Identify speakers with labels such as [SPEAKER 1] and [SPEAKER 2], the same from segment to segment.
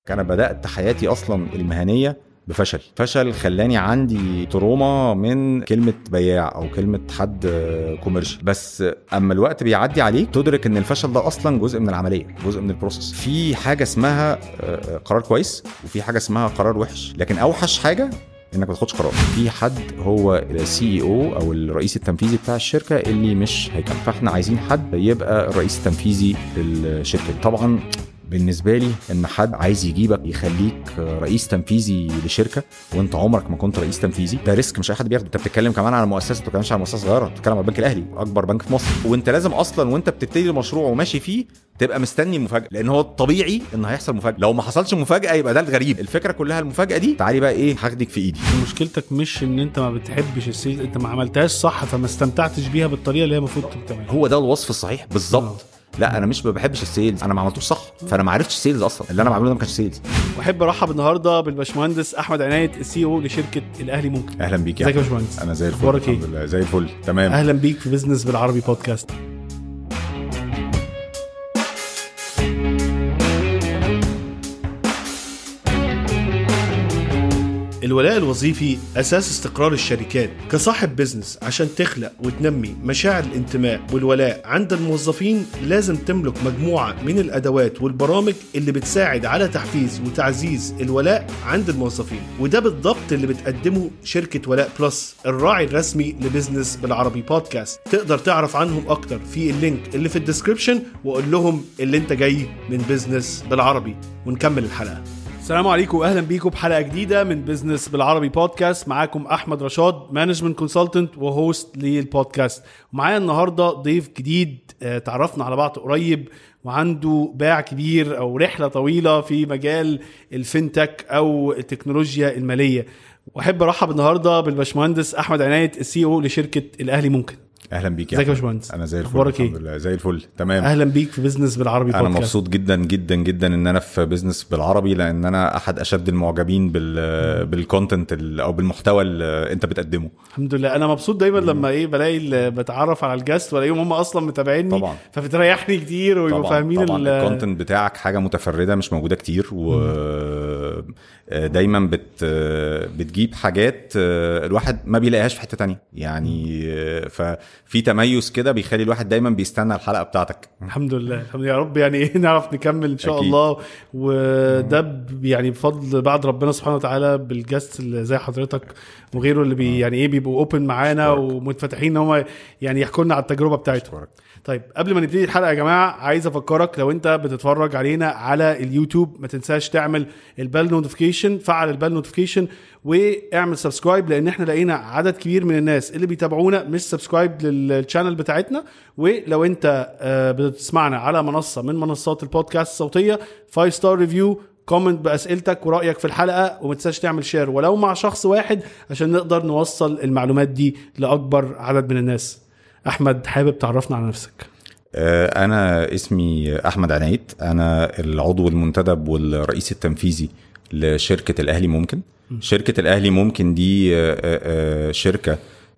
[SPEAKER 1] انا بدات حياتي اصلا المهنيه بفشل فشل خلاني عندي تروما من كلمة بياع أو كلمة حد كوميرشال بس أما الوقت بيعدي عليك تدرك إن الفشل ده أصلا جزء من العملية جزء من البروسيس في حاجة اسمها آه، قرار كويس وفي حاجة اسمها قرار وحش لكن أوحش حاجة انك ما تاخدش قرار في حد هو السي اي او او الرئيس التنفيذي بتاع الشركه اللي مش هيكمل فاحنا عايزين حد يبقى الرئيس التنفيذي للشركه طبعا بالنسبه لي ان حد عايز يجيبك يخليك رئيس تنفيذي لشركه وانت عمرك ما كنت رئيس تنفيذي ده ريسك مش اي حد بياخده انت بتتكلم كمان على مؤسسه انت بتتكلمش على مؤسسه صغيره بتتكلم على البنك الاهلي اكبر بنك في مصر وانت لازم اصلا وانت بتبتدي المشروع وماشي فيه تبقى مستني مفاجاه لان هو الطبيعي ان هيحصل مفاجاه لو ما حصلش مفاجاه يبقى ده الغريب الفكره كلها المفاجاه دي تعالي بقى ايه هاخدك في ايدي
[SPEAKER 2] مشكلتك مش ان انت ما بتحبش السيلز انت ما عملتهاش صح فما استمتعتش بيها بالطريقه اللي هي المفروض تعملها
[SPEAKER 1] هو ده الوصف الصحيح بالظبط لا انا مش ما بحبش السيلز انا ما عملتوش صح فانا ما عرفتش السيلز اصلا اللي انا بعمله ده ما كانش سيلز
[SPEAKER 2] واحب ارحب النهارده بالباشمهندس احمد عنايه السي او لشركه الاهلي ممكن
[SPEAKER 1] اهلا بيك
[SPEAKER 2] ازيك يا باشمهندس
[SPEAKER 1] انا زي الفل
[SPEAKER 2] اخبارك ايه
[SPEAKER 1] الحمد لله زي الفل تمام
[SPEAKER 2] اهلا بيك في بزنس بالعربي بودكاست الولاء الوظيفي أساس استقرار الشركات كصاحب بزنس عشان تخلق وتنمي مشاعر الانتماء والولاء عند الموظفين لازم تملك مجموعة من الأدوات والبرامج اللي بتساعد على تحفيز وتعزيز الولاء عند الموظفين وده بالضبط اللي بتقدمه شركة ولاء بلس الراعي الرسمي لبزنس بالعربي بودكاست تقدر تعرف عنهم أكتر في اللينك اللي في الديسكريبشن وقول لهم اللي انت جاي من بزنس بالعربي ونكمل الحلقة السلام عليكم واهلا بيكم بحلقه جديده من بزنس بالعربي بودكاست معاكم احمد رشاد مانجمنت كونسلتنت وهوست للبودكاست ومعايا النهارده ضيف جديد آه، تعرفنا على بعض قريب وعنده باع كبير او رحله طويله في مجال الفinTech او التكنولوجيا الماليه واحب ارحب النهارده بالباشمهندس احمد عنايه السي او لشركه الاهلي ممكن
[SPEAKER 1] اهلا بيك
[SPEAKER 2] ازيك يا
[SPEAKER 1] أحمد.
[SPEAKER 2] باشمهندس
[SPEAKER 1] انا زي الفل
[SPEAKER 2] اخبارك ايه
[SPEAKER 1] الحمد لله زي الفل تمام
[SPEAKER 2] اهلا بيك في بزنس بالعربي
[SPEAKER 1] انا
[SPEAKER 2] بودكاست
[SPEAKER 1] مبسوط جدا جدا جدا ان انا في بزنس بالعربي لان انا احد اشد المعجبين بال بالكونتنت ال- او بالمحتوى اللي انت بتقدمه
[SPEAKER 2] الحمد لله انا مبسوط دايما لما ايه بلاقي ال- بتعرف على الجاست والاقيهم هم اصلا متابعيني
[SPEAKER 1] طبعا.
[SPEAKER 2] فبتريحني كتير ويبقوا
[SPEAKER 1] طبعا
[SPEAKER 2] فاهمين
[SPEAKER 1] طبعا
[SPEAKER 2] ال-
[SPEAKER 1] الكونتنت بتاعك حاجه متفرده مش موجوده كتير و دايما بت بتجيب حاجات الواحد ما بيلاقيهاش في حته تانية يعني ففي تميز كده بيخلي الواحد دايما بيستنى الحلقه بتاعتك
[SPEAKER 2] الحمد لله الحمد لله يا رب يعني ايه نعرف نكمل ان شاء
[SPEAKER 1] أكيد.
[SPEAKER 2] الله وده ب- يعني بفضل بعد ربنا سبحانه وتعالى بالجاست اللي زي حضرتك وغيره اللي بي يعني ايه بيبقوا اوبن معانا
[SPEAKER 1] أشكرك.
[SPEAKER 2] ومتفتحين ان هم يعني يحكوا لنا على التجربه بتاعتهم
[SPEAKER 1] أشكرك.
[SPEAKER 2] طيب قبل ما نبتدي الحلقه يا جماعه عايز افكرك لو انت بتتفرج علينا على اليوتيوب ما تنساش تعمل البال نوتيفيكيشن فعل البال نوتيفيكيشن واعمل سبسكرايب لان احنا لقينا عدد كبير من الناس اللي بيتابعونا مش سبسكرايب للشانل بتاعتنا ولو انت آه، بتسمعنا على منصه من منصات البودكاست الصوتيه 5 ستار ريفيو كومنت باسئلتك ورايك في الحلقه وما تنساش تعمل شير ولو مع شخص واحد عشان نقدر نوصل المعلومات دي لاكبر عدد من الناس احمد حابب تعرفنا على نفسك
[SPEAKER 1] آه، انا اسمي احمد عنايت انا العضو المنتدب والرئيس التنفيذي لشركه الاهلي ممكن شركه الاهلي ممكن دي آه، آه، آه، شركه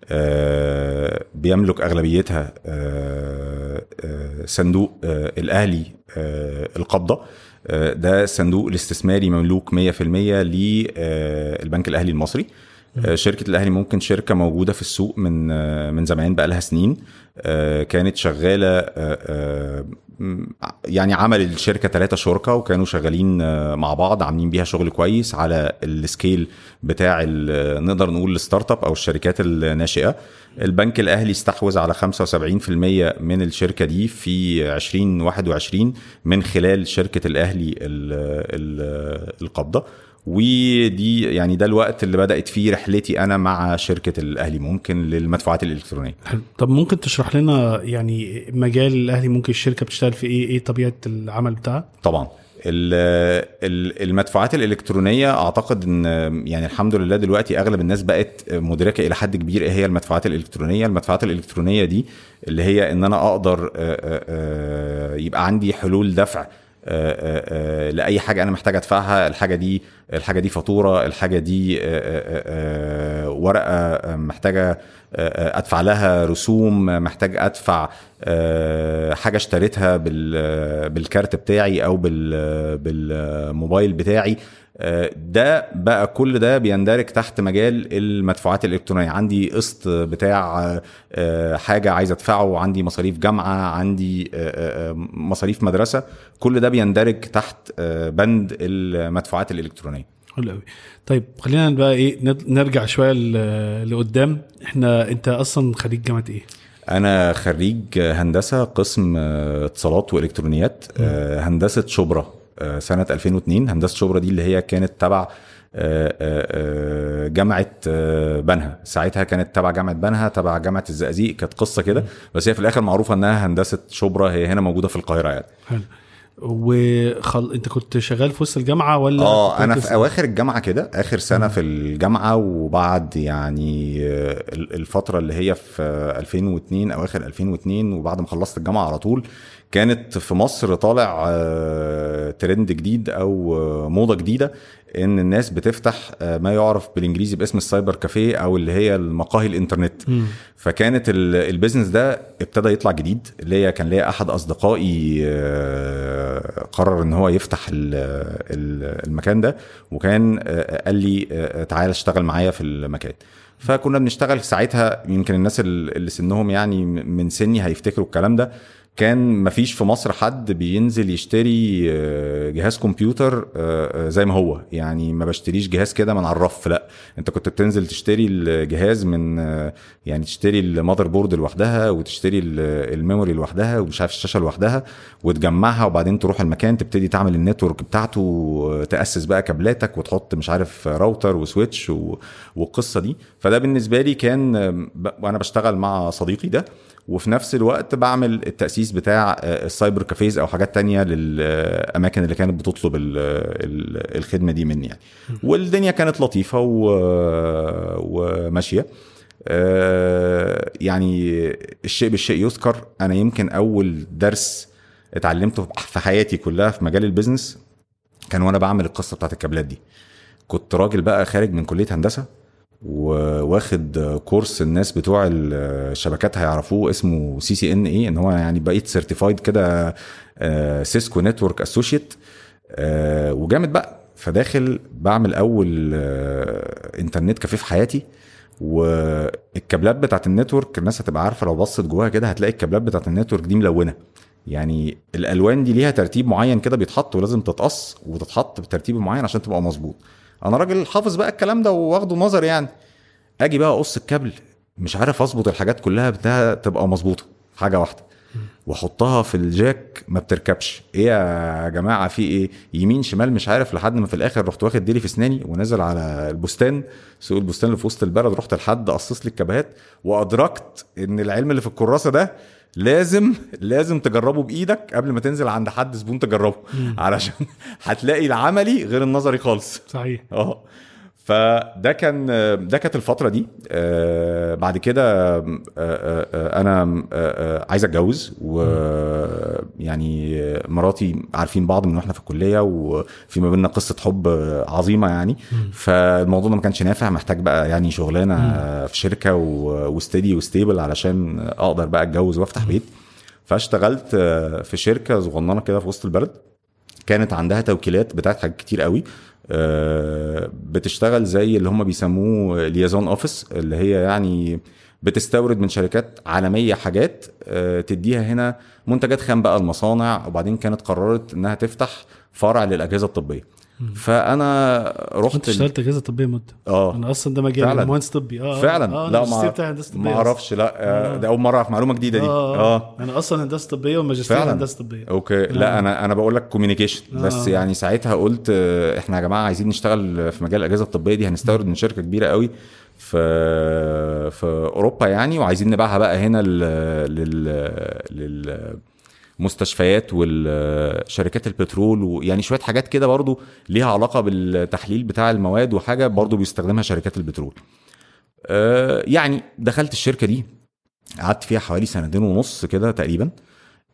[SPEAKER 1] آه، بيملك اغلبيتها آه، آه، صندوق آه، الاهلي آه، القبضه آه، ده صندوق الاستثماري مملوك 100% للبنك الاهلي المصري آه، شركه الاهلي ممكن شركه موجوده في السوق من آه، من زمان بقى لها سنين آه، كانت شغاله آه، آه، م- يعني عمل الشركه ثلاثه شركاء وكانوا شغالين آه، مع بعض عاملين بيها شغل كويس على السكيل بتاع ال- نقدر نقول الستارت اب او الشركات الناشئه البنك الاهلي استحوذ على 75% من الشركه دي في 2021 من خلال شركه الاهلي ال- ال- القبضه ودي يعني ده الوقت اللي بدات فيه رحلتي انا مع شركه الاهلي ممكن للمدفوعات الالكترونيه
[SPEAKER 2] حلو. طب ممكن تشرح لنا يعني مجال الاهلي ممكن الشركه بتشتغل في ايه ايه طبيعه العمل بتاعها
[SPEAKER 1] طبعا ال- ال- المدفوعات الالكترونيه اعتقد ان يعني الحمد لله دلوقتي اغلب الناس بقت مدركه الى حد كبير ايه هي المدفوعات الالكترونيه المدفوعات الالكترونيه دي اللي هي ان انا اقدر آه، آه، آه، يبقى عندي حلول دفع آه، آه، لاي حاجه انا محتاج ادفعها الحاجه دي الحاجه دي فاتوره الحاجه دي آه، آه، آه، ورقه آه، محتاجه آه، آه، ادفع لها رسوم محتاج ادفع آه، حاجه اشتريتها بال- بالكارت بتاعي او بال- بالموبايل بتاعي آه، ده بقى كل ده بيندرج تحت مجال المدفوعات الالكترونيه عندي قسط بتاع آه، حاجه عايز ادفعه عندي مصاريف جامعه عندي آه، آه، مصاريف مدرسه كل ده بيندرج تحت آه، بند المدفوعات الالكترونيه
[SPEAKER 2] حلو قوي طيب خلينا بقى ايه ند- نرجع شويه ل- لقدام احنا انت اصلا خريج جامعه ايه
[SPEAKER 1] انا خريج هندسه قسم آه، اتصالات والكترونيات آه، هندسه شبرا آه، سنه 2002 هندسه شبرا دي اللي هي كانت تبع آه، آه، آه، جامعه آه، بنها ساعتها كانت تبع جامعه بنها تبع جامعه الزقازيق كانت قصه كده بس هي في الاخر معروفه انها هندسه شبرا هي هنا موجوده في القاهره يعني
[SPEAKER 2] حلو وخل... انت كنت شغال في وسط الجامعه ولا
[SPEAKER 1] اه
[SPEAKER 2] كنت
[SPEAKER 1] انا
[SPEAKER 2] لسه-
[SPEAKER 1] في اواخر الجامعه كده اخر سنه في الجامعه وبعد يعني آه، ال- الفتره اللي هي في آه، 2002 اواخر 2002 وبعد ما خلصت الجامعه على طول كانت في مصر طالع آه، ترند جديد او آه، موضه جديده ان الناس بتفتح آه، ما يعرف بالانجليزي باسم السايبر كافيه او اللي هي المقاهي الانترنت
[SPEAKER 2] مم.
[SPEAKER 1] فكانت ال- البيزنس ده ابتدى يطلع جديد ليا كان ليا احد اصدقائي آه، قرر ان هو يفتح ال- ال- المكان ده وكان آه، قال لي آه، تعالى اشتغل معايا في المكان فكنا بنشتغل ساعتها يمكن الناس ال- اللي سنهم يعني من سني هيفتكروا الكلام ده كان مفيش في مصر حد بينزل يشتري آه، جهاز كمبيوتر آه، آه، زي ما هو يعني ما بشتريش جهاز كده من على الرف لا انت كنت بتنزل تشتري الجهاز من آه، يعني تشتري المذر بورد لوحدها وتشتري ال- الميموري لوحدها ومش عارف الشاشه لوحدها وتجمعها وبعدين تروح المكان تبتدي تعمل النتورك بتاعته تاسس بقى كابلاتك وتحط مش عارف راوتر وسويتش و- والقصه دي فده بالنسبه لي كان آه، ب- وانا بشتغل مع صديقي ده وفي نفس الوقت بعمل التأسيس بتاع آه، السايبر كافيز أو حاجات تانية للأماكن اللي كانت بتطلب ال- ال- الخدمة دي مني يعني والدنيا كانت لطيفة و- وماشية آه، يعني الشيء بالشيء يذكر أنا يمكن أول درس اتعلمته في حياتي كلها في مجال البيزنس كان وأنا بعمل القصة بتاعت الكابلات دي كنت راجل بقى خارج من كلية هندسة وواخد كورس الناس بتوع الشبكات هيعرفوه اسمه سي سي ان اي ان هو يعني بقيت سيرتيفايد كده سيسكو نتورك اسوشيت وجامد بقى فداخل بعمل اول آه، انترنت كافيه في حياتي والكابلات بتاعت النتورك الناس هتبقى عارفه لو بصت جواها كده هتلاقي الكابلات بتاعت النتورك دي ملونه يعني الالوان دي ليها ترتيب معين كده بيتحط ولازم تتقص وتتحط بترتيب معين عشان تبقى مظبوط انا راجل حافظ بقى الكلام ده واخده نظر يعني اجي بقى اقص الكابل مش عارف اظبط الحاجات كلها بتاعها تبقى مظبوطه حاجه واحده واحطها في الجاك ما بتركبش ايه يا جماعه في ايه يمين شمال مش عارف لحد ما في الاخر رحت واخد ديلي في اسناني ونازل على البستان سوق البستان اللي في وسط البلد رحت لحد قصص لي الكابهات وادركت ان العلم اللي في الكراسه ده لازم لازم تجربه بايدك قبل ما تنزل عند حد زبون تجربه علشان هتلاقي العملي غير النظري خالص
[SPEAKER 2] صحيح
[SPEAKER 1] اه فده كان ده كانت الفتره دي آه، بعد كده آه، آه، آه، انا آه، آه، عايز اتجوز ويعني مراتي عارفين بعض من واحنا في الكليه وفي ما بيننا قصه حب عظيمه يعني فالموضوع ده ما كانش نافع محتاج بقى يعني شغلانه في شركه و- وستدي وستيبل علشان اقدر بقى اتجوز وافتح بيت فاشتغلت آه، في شركه صغننه كده في وسط البلد كانت عندها توكيلات بتاعت حاجات كتير قوي آه، بتشتغل زي اللي هم بيسموه ليازون اوفيس اللي هي يعني بتستورد من شركات عالميه حاجات آه، تديها هنا منتجات خام بقى المصانع وبعدين كانت قررت انها تفتح فرع للاجهزه الطبيه فانا
[SPEAKER 2] كنت
[SPEAKER 1] رحت ال-
[SPEAKER 2] اشتغلت اجهزه طبيه مده
[SPEAKER 1] اه
[SPEAKER 2] انا اصلا ده مجال
[SPEAKER 1] فعلا.
[SPEAKER 2] أنا مهندس طبي اه آه،
[SPEAKER 1] فعلا
[SPEAKER 2] اه
[SPEAKER 1] لا
[SPEAKER 2] الماجستير
[SPEAKER 1] ما
[SPEAKER 2] بتاعي هندسه طبيه
[SPEAKER 1] ما
[SPEAKER 2] أصلاً.
[SPEAKER 1] اعرفش لا آه، ده اول مره اعرف معلومه جديده دي
[SPEAKER 2] اه
[SPEAKER 1] اه
[SPEAKER 2] اه انا اصلا هندسه طبيه وماجستير
[SPEAKER 1] فعلا.
[SPEAKER 2] هندسه طبيه
[SPEAKER 1] اوكي لا انا انا بقول لك كوميونيكيشن بس
[SPEAKER 2] آه.
[SPEAKER 1] يعني ساعتها قلت آه، احنا يا جماعه عايزين نشتغل في مجال الاجهزه الطبيه دي هنستورد من شركه كبيره قوي في في اوروبا يعني وعايزين نبيعها بقى هنا لل لل للمستشفيات والشركات البترول ويعني شويه حاجات كده برضو ليها علاقه بالتحليل بتاع المواد وحاجه برضو بيستخدمها شركات البترول آه، يعني دخلت الشركه دي قعدت فيها حوالي سنتين ونص كده تقريبا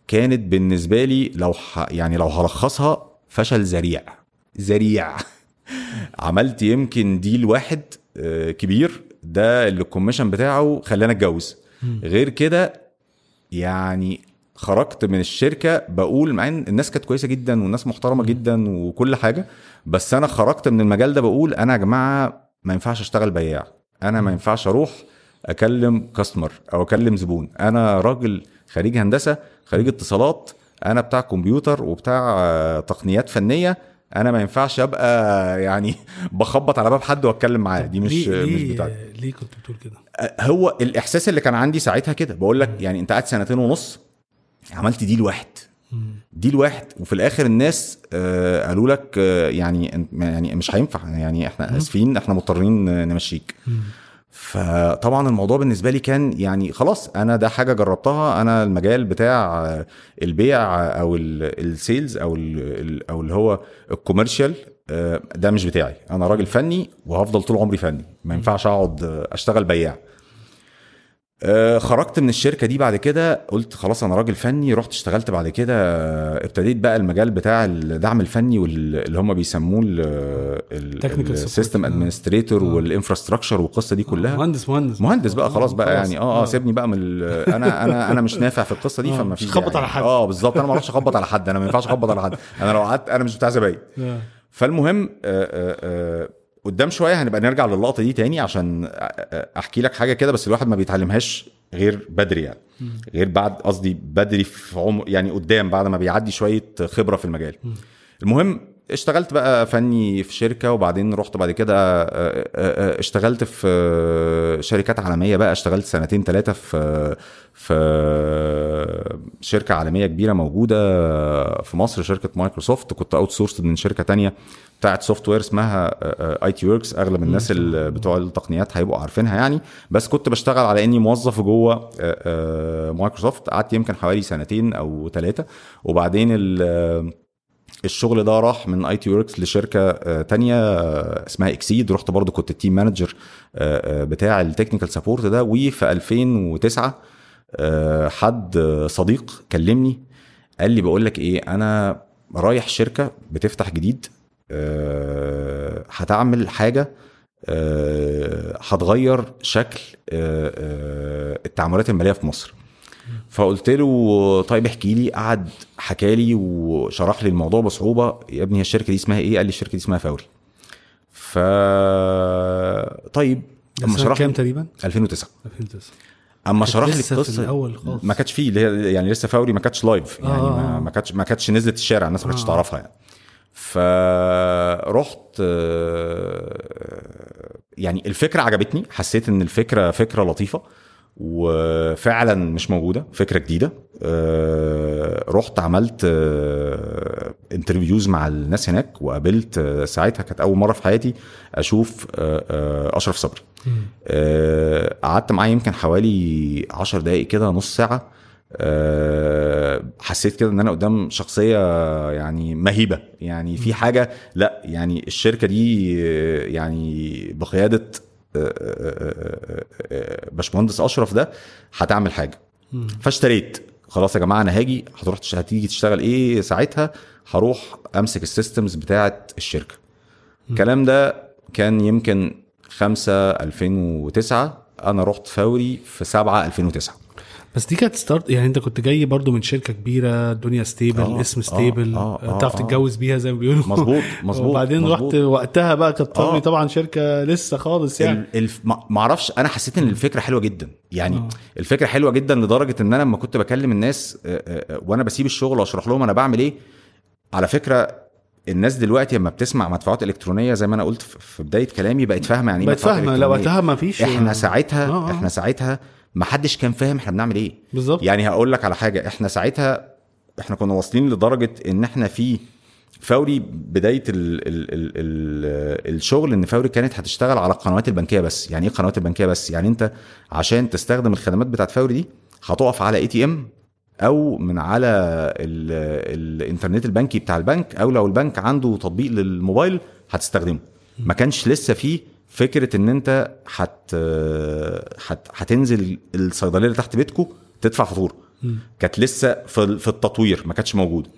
[SPEAKER 1] كانت بالنسبه لي لو ح... يعني لو هلخصها فشل ذريع ذريع عملت يمكن ديل واحد آه، كبير ده اللي الكوميشن بتاعه خلاني اتجوز غير كده يعني خرجت من الشركه بقول مع ان الناس كانت كويسه جدا والناس محترمه جدا وكل حاجه بس انا خرجت من المجال ده بقول انا يا جماعه ما ينفعش اشتغل بياع انا ما ينفعش اروح اكلم كاستمر او اكلم زبون انا راجل خريج هندسه خريج اتصالات انا بتاع كمبيوتر وبتاع آه، تقنيات فنيه انا ما ينفعش ابقى يعني بخبط على باب حد واتكلم معاه دي مش
[SPEAKER 3] ليه
[SPEAKER 1] مش
[SPEAKER 3] ليه,
[SPEAKER 1] بتاعتي
[SPEAKER 3] ليه كنت بتقول كده؟
[SPEAKER 1] هو الاحساس اللي كان عندي ساعتها كده بقول لك يعني انت قاعد سنتين ونص عملت ديل واحد ديل واحد وفي الاخر الناس آه قالوا لك آه يعني أنت- يعني مش هينفع يعني احنا اسفين احنا مضطرين آه، نمشيك فطبعا الموضوع بالنسبه لي كان يعني خلاص انا ده حاجه جربتها انا المجال بتاع آه، البيع او ال- السيلز او ال- ال- او اللي هو الكوميرشال آه، ده مش بتاعي انا راجل فني وهفضل طول عمري فني ما ينفعش اقعد آه، اشتغل بياع آه، خرجت من الشركه دي بعد كده قلت خلاص انا راجل فني رحت اشتغلت بعد كده آه، ابتديت بقى المجال بتاع الدعم الفني واللي هم بيسموه
[SPEAKER 3] Technical support.
[SPEAKER 1] السيستم
[SPEAKER 3] آه.
[SPEAKER 1] ادمنستريتور
[SPEAKER 3] آه.
[SPEAKER 1] والانفراستراكشر والقصه دي كلها
[SPEAKER 3] مهندس مهندس
[SPEAKER 1] مهندس بقى خلاص بقى
[SPEAKER 3] خلاص.
[SPEAKER 1] يعني اه اه سيبني بقى من ال- انا انا انا مش نافع في القصه دي
[SPEAKER 3] آه،
[SPEAKER 1] فما
[SPEAKER 3] مش
[SPEAKER 1] فيش
[SPEAKER 3] تخبط
[SPEAKER 1] يعني.
[SPEAKER 3] على حد.
[SPEAKER 1] اه بالظبط انا ما اعرفش اخبط على حد انا ما ينفعش اخبط على حد انا لو قعدت انا مش بتاع زباين
[SPEAKER 3] آه.
[SPEAKER 1] فالمهم آه، آه، آه، قدام شويه هنبقى نرجع للقطه دي تاني عشان آه، آه، احكي لك حاجه كده بس الواحد ما بيتعلمهاش غير بدري يعني غير بعد قصدي بدري في عمر يعني قدام بعد ما بيعدي شويه خبره في المجال المهم اشتغلت بقى فني في شركه وبعدين رحت بعد كده آه، آه، آه، اشتغلت في آه، شركات عالميه بقى اشتغلت سنتين ثلاثه في في شركه عالميه كبيره موجوده في مصر شركه مايكروسوفت كنت اوت سورس من شركه تانية بتاعت سوفت وير اسمها اي تي وركس اغلب الناس اللي بتوع التقنيات هيبقوا عارفينها يعني بس كنت بشتغل على اني موظف جوه آه، آه، مايكروسوفت قعدت يمكن حوالي سنتين او ثلاثه وبعدين ال- الشغل ده راح من اي تي وركس لشركه آه، تانية آه، اسمها اكسيد رحت برضو كنت التيم مانجر آه، آه، بتاع التكنيكال سبورت ده وفي 2009 آه، حد آه، صديق كلمني قال لي بقول لك ايه انا رايح شركه بتفتح جديد آه، هتعمل حاجه آه، هتغير شكل آه، آه، التعاملات الماليه في مصر فقلت له طيب احكي لي قعد حكى لي وشرح لي الموضوع بصعوبه يا ابني هي الشركه دي اسمها ايه قال لي الشركه دي اسمها فوري ف طيب
[SPEAKER 3] ده
[SPEAKER 1] اما
[SPEAKER 3] سنة
[SPEAKER 1] شرح
[SPEAKER 3] كام
[SPEAKER 1] لي
[SPEAKER 3] تقريبا؟
[SPEAKER 1] 2009
[SPEAKER 3] 2009
[SPEAKER 1] اما
[SPEAKER 3] كانت
[SPEAKER 1] شرح لي
[SPEAKER 3] لسه في
[SPEAKER 1] القصه
[SPEAKER 3] الأول خالص.
[SPEAKER 1] ما كانتش فيه اللي هي يعني لسه فوري ما كانتش لايف يعني
[SPEAKER 3] آه.
[SPEAKER 1] ما ما كانتش ما كانتش نزلت الشارع الناس ما كانتش
[SPEAKER 3] آه.
[SPEAKER 1] تعرفها يعني فرحت آه، يعني الفكره عجبتني حسيت ان الفكره فكره لطيفه وفعلا مش موجوده فكره جديده آه، رحت عملت انترفيوز مع الناس هناك وقابلت آه، ساعتها كانت اول مره في حياتي اشوف آه، آه، اشرف صبري آه، قعدت معاه يمكن حوالي 10 دقائق كده نص ساعه آه، حسيت كده ان انا قدام شخصيه يعني مهيبه يعني في حاجه لا يعني الشركه دي آه، يعني بقياده آه، آه، آه، آه، باشمهندس اشرف ده هتعمل حاجه فاشتريت خلاص يا جماعه انا هاجي هتروح تش- هتيجي تشتغل ايه ساعتها هروح امسك السيستمز بتاعه الشركه الكلام ده كان يمكن 5 2009 انا رحت فوري في 7 2009
[SPEAKER 3] بس دي كانت ستارت يعني انت كنت جاي برضو من شركه كبيره الدنيا ستيبل
[SPEAKER 1] آه،
[SPEAKER 3] اسم
[SPEAKER 1] آه،
[SPEAKER 3] ستيبل
[SPEAKER 1] آه، آه،
[SPEAKER 3] تعرف
[SPEAKER 1] آه.
[SPEAKER 3] تتجوز بيها زي ما بيقولوا
[SPEAKER 1] مظبوط مظبوط
[SPEAKER 3] وبعدين
[SPEAKER 1] مظبوط.
[SPEAKER 3] رحت وقتها بقى كانت طبعا
[SPEAKER 1] آه.
[SPEAKER 3] طبعا شركه لسه خالص يعني
[SPEAKER 1] ال- الف... ما ما اعرفش انا حسيت ان الفكره حلوه جدا يعني
[SPEAKER 3] آه.
[SPEAKER 1] الفكره حلوه جدا لدرجه ان انا لما كنت بكلم الناس آه، آه، آه، وانا بسيب الشغل واشرح لهم انا بعمل ايه على فكره الناس دلوقتي لما بتسمع مدفوعات الكترونيه زي ما انا قلت في في بدايه كلامي بقت فاهمه يعني ايه
[SPEAKER 3] بقت
[SPEAKER 1] مدفوعات
[SPEAKER 3] فاهمه لا
[SPEAKER 1] إلكترونية.
[SPEAKER 3] وقتها ما فيش
[SPEAKER 1] احنا ساعتها
[SPEAKER 3] آه، آه.
[SPEAKER 1] احنا ساعتها ما حدش كان فاهم احنا بنعمل ايه
[SPEAKER 3] بالظبط
[SPEAKER 1] يعني هقول لك على حاجه احنا ساعتها احنا كنا واصلين لدرجه ان احنا في فوري بدايه ال ال ال ال الشغل ان فوري كانت هتشتغل على القنوات البنكيه بس يعني ايه القنوات البنكيه بس يعني انت عشان تستخدم الخدمات بتاعت فوري دي هتقف على اي تي ام او من على ال- الانترنت البنكي بتاع البنك او لو البنك عنده تطبيق للموبايل هتستخدمه ما كانش لسه فيه فكره ان انت هت هت هتنزل الصيدليه اللي تحت بيتكو تدفع فاتوره كانت لسه في في التطوير ما كانتش موجوده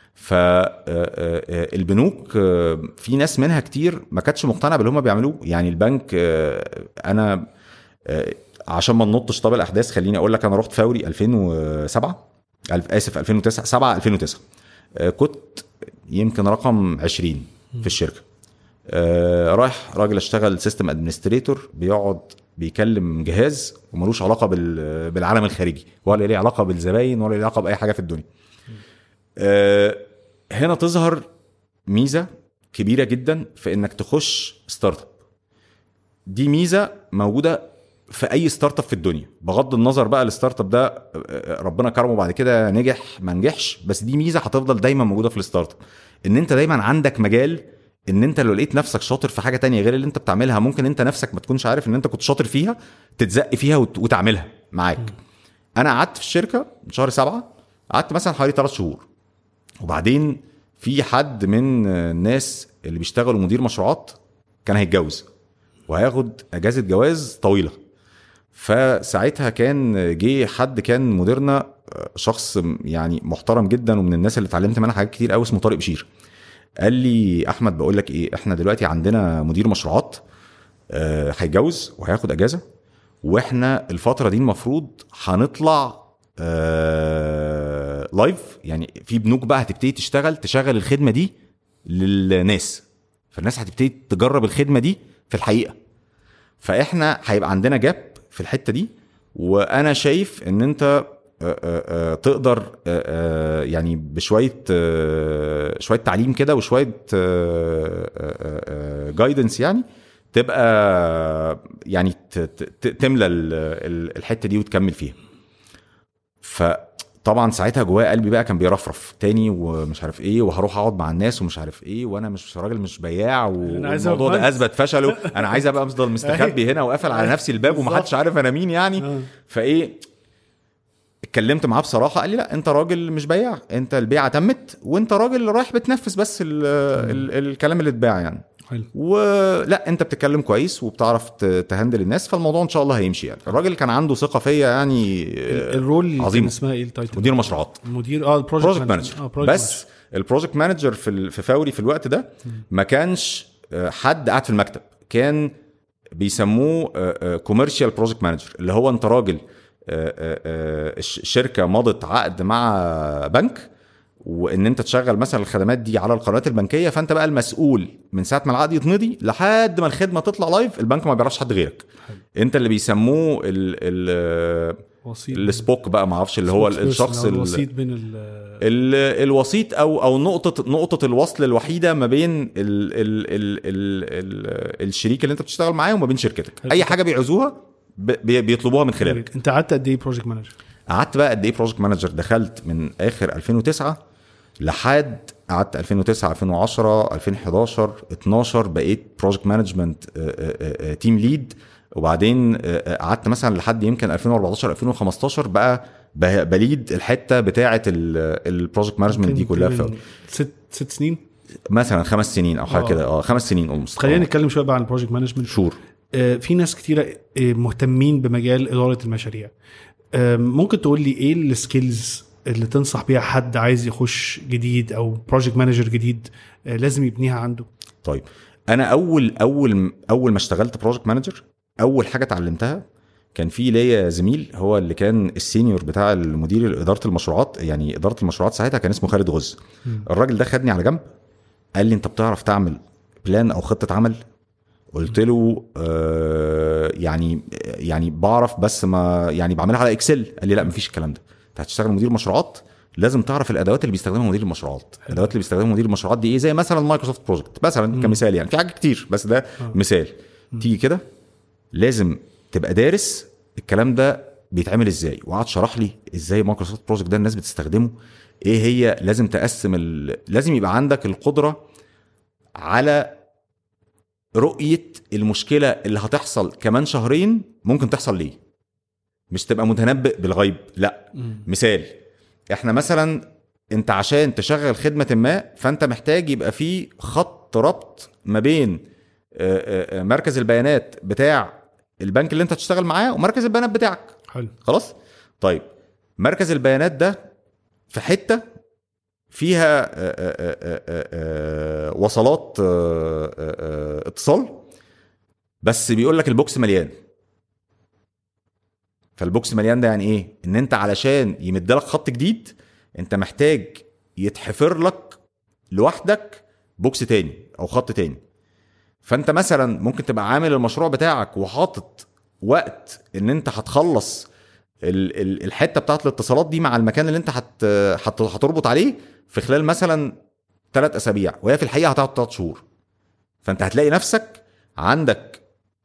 [SPEAKER 1] فالبنوك في ناس منها كتير ما كانتش مقتنعه باللي هم بيعملوه يعني البنك آه، انا آه، عشان ما ننطش طب الاحداث خليني اقول لك انا رحت فوري 2007 ألف- اسف 2009 7 2009 آه، كنت يمكن رقم 20 في الشركه آه، رايح راجل اشتغل سيستم ادمنستريتور بيقعد بيكلم جهاز وملوش علاقه بال- بالعالم الخارجي ولا ليه علاقه بالزباين ولا ليه علاقه باي حاجه في الدنيا آه، هنا تظهر ميزه كبيره جدا في انك تخش ستارت اب دي ميزه موجوده في اي ستارت اب في الدنيا بغض النظر بقى الستارت اب ده آه، ربنا كرمه بعد كده نجح ما نجحش بس دي ميزه هتفضل دايما موجوده في الستارت اب ان انت دايما عندك مجال ان انت لو لقيت نفسك شاطر في حاجه تانية غير اللي انت بتعملها ممكن انت نفسك ما تكونش عارف ان انت كنت شاطر فيها تتزق فيها وت- وتعملها معاك انا قعدت في الشركه من شهر سبعة قعدت مثلا حوالي ثلاث شهور وبعدين في حد من الناس اللي بيشتغلوا مدير مشروعات كان هيتجوز وهياخد اجازه جواز طويله فساعتها كان جه حد كان مديرنا شخص يعني محترم جدا ومن الناس اللي اتعلمت منها حاجات كتير قوي اسمه طارق بشير قال لي احمد بقول لك ايه احنا دلوقتي عندنا مدير مشروعات آه، هيتجوز وهياخد اجازه واحنا الفتره دي المفروض هنطلع آه لايف يعني في بنوك بقى هتبتدي تشتغل تشغل الخدمه دي للناس فالناس هتبتدي تجرب الخدمه دي في الحقيقه فاحنا هيبقى عندنا جاب في الحته دي وانا شايف ان انت آه، آه، آه، تقدر آه، آه، يعني بشويه آه، شويه تعليم كده وشويه جايدنس يعني تبقى يعني ت- ت- ت- تملى ال- ال- الحته دي وتكمل فيها فطبعا ساعتها جوايا قلبي بقى كان بيرفرف تاني ومش عارف ايه وهروح اقعد مع الناس ومش عارف ايه وانا مش راجل مش بياع
[SPEAKER 3] عايز أبقى
[SPEAKER 1] والموضوع ده
[SPEAKER 3] مهندس.
[SPEAKER 1] اثبت فشله انا عايز ابقى افضل مستخبي هنا وقافل على نفسي الباب ومحدش عارف انا مين يعني
[SPEAKER 3] آه.
[SPEAKER 1] فايه اتكلمت معاه بصراحه قال لي لا انت راجل مش بياع انت البيعه تمت وانت راجل رايح بتنفذ بس ال ال الكلام اللي اتباع يعني
[SPEAKER 3] حلو
[SPEAKER 1] ولا انت بتتكلم كويس وبتعرف ت- تهندل الناس فالموضوع ان شاء الله هيمشي يعني الراجل كان عنده ثقه فيا يعني
[SPEAKER 3] ال- الرول اللي
[SPEAKER 1] عظيمة.
[SPEAKER 3] كان اسمها ايه التايتل
[SPEAKER 1] مدير مشروعات
[SPEAKER 3] مدير اه البروجكت
[SPEAKER 1] بروجكت مانجر بس البروجكت مانجر في ال- في فوري في الوقت ده ما كانش آه، حد قاعد في المكتب كان بيسموه كوميرشال بروجكت مانجر اللي هو انت راجل آه، آه، آه، الش- الشركه مضت عقد مع بنك وان انت تشغل مثلا الخدمات دي على القنوات البنكيه فانت بقى المسؤول من ساعه ما العقد يتمضي لحد ما الخدمه تطلع لايف البنك ما بيعرفش حد غيرك انت اللي بيسموه ال ال
[SPEAKER 3] وسيط
[SPEAKER 1] السبوك بقى ما اعرفش اللي هو
[SPEAKER 3] spokesperson
[SPEAKER 1] الشخص
[SPEAKER 3] أو
[SPEAKER 1] ال-
[SPEAKER 3] الوسيط بين ال
[SPEAKER 1] ال- الوسيط او او نقطه نقطه الوصل الوحيده ما بين ال ال ال ال ال الشريك اللي انت بتشتغل معاه وما بين شركتك
[SPEAKER 3] حلو.
[SPEAKER 1] اي حاجه بيعوزوها ب- بي- بيطلبوها من خلالك
[SPEAKER 3] انت قعدت قد ايه بروجكت مانجر؟
[SPEAKER 1] قعدت بقى قد ايه بروجكت مانجر دخلت من اخر 2009 لحد قعدت 2009 2010 2011 12 بقيت بروجكت مانجمنت تيم ليد وبعدين آه، قعدت مثلا لحد يمكن 2014 2015 بقى ب- بليد الحته بتاعه البروجكت مانجمنت دي كلها في
[SPEAKER 3] ست ست سنين
[SPEAKER 1] مثلا خمس سنين او حاجه
[SPEAKER 3] آه.
[SPEAKER 1] كده اه خمس سنين اولموست
[SPEAKER 3] خلينا نتكلم شويه بقى عن البروجكت مانجمنت
[SPEAKER 1] شور
[SPEAKER 3] آه، في ناس كتيرة آه، مهتمين بمجال إدارة المشاريع آه، ممكن تقول لي إيه السكيلز اللي تنصح بيها حد عايز يخش جديد أو بروجكت مانجر جديد آه، لازم يبنيها عنده
[SPEAKER 1] طيب انا اول اول اول ما اشتغلت بروجكت مانجر اول حاجه اتعلمتها كان في ليا زميل هو اللي كان السينيور بتاع المدير اداره المشروعات يعني اداره المشروعات ساعتها كان اسمه خالد غز الراجل ده خدني على جنب قال لي انت بتعرف تعمل بلان او خطه عمل قلت له آه يعني يعني بعرف بس ما يعني بعملها على اكسل قال لي لا مفيش الكلام ده انت هتشتغل مدير مشروعات لازم تعرف الادوات اللي بيستخدمها مدير المشروعات الادوات اللي بيستخدمها مدير المشروعات دي ايه زي مثلا مايكروسوفت بروجكت مثلا كمثال يعني في حاجات كتير بس ده مثال تيجي كده لازم تبقى دارس الكلام ده بيتعمل ازاي وقعد شرح لي ازاي مايكروسوفت بروجكت ده الناس بتستخدمه ايه هي لازم تقسم ال... لازم يبقى عندك القدره على رؤيه المشكله اللي هتحصل كمان شهرين ممكن تحصل ليه مش تبقى متنبئ بالغيب لا مثال احنا مثلا انت عشان تشغل خدمه ما فانت محتاج يبقى في خط ربط ما بين آه، آه، مركز البيانات بتاع البنك اللي انت هتشتغل معاه ومركز البيانات بتاعك
[SPEAKER 3] حلو
[SPEAKER 1] خلاص طيب مركز البيانات ده في حته فيها آه، آه، آه، آه، آه، وصلات آه، آه، آه، اتصال بس بيقول لك البوكس مليان فالبوكس مليان ده يعني ايه ان انت علشان يمد لك خط جديد انت محتاج يتحفر لك لوحدك بوكس تاني او خط تاني فانت مثلا ممكن تبقى عامل المشروع بتاعك وحاطط وقت ان انت هتخلص ال- ال- الحته بتاعت الاتصالات دي مع المكان اللي انت هت هت- هتربط عليه في خلال مثلا ثلاث اسابيع وهي في الحقيقه هتقعد ثلاث شهور فانت هتلاقي نفسك عندك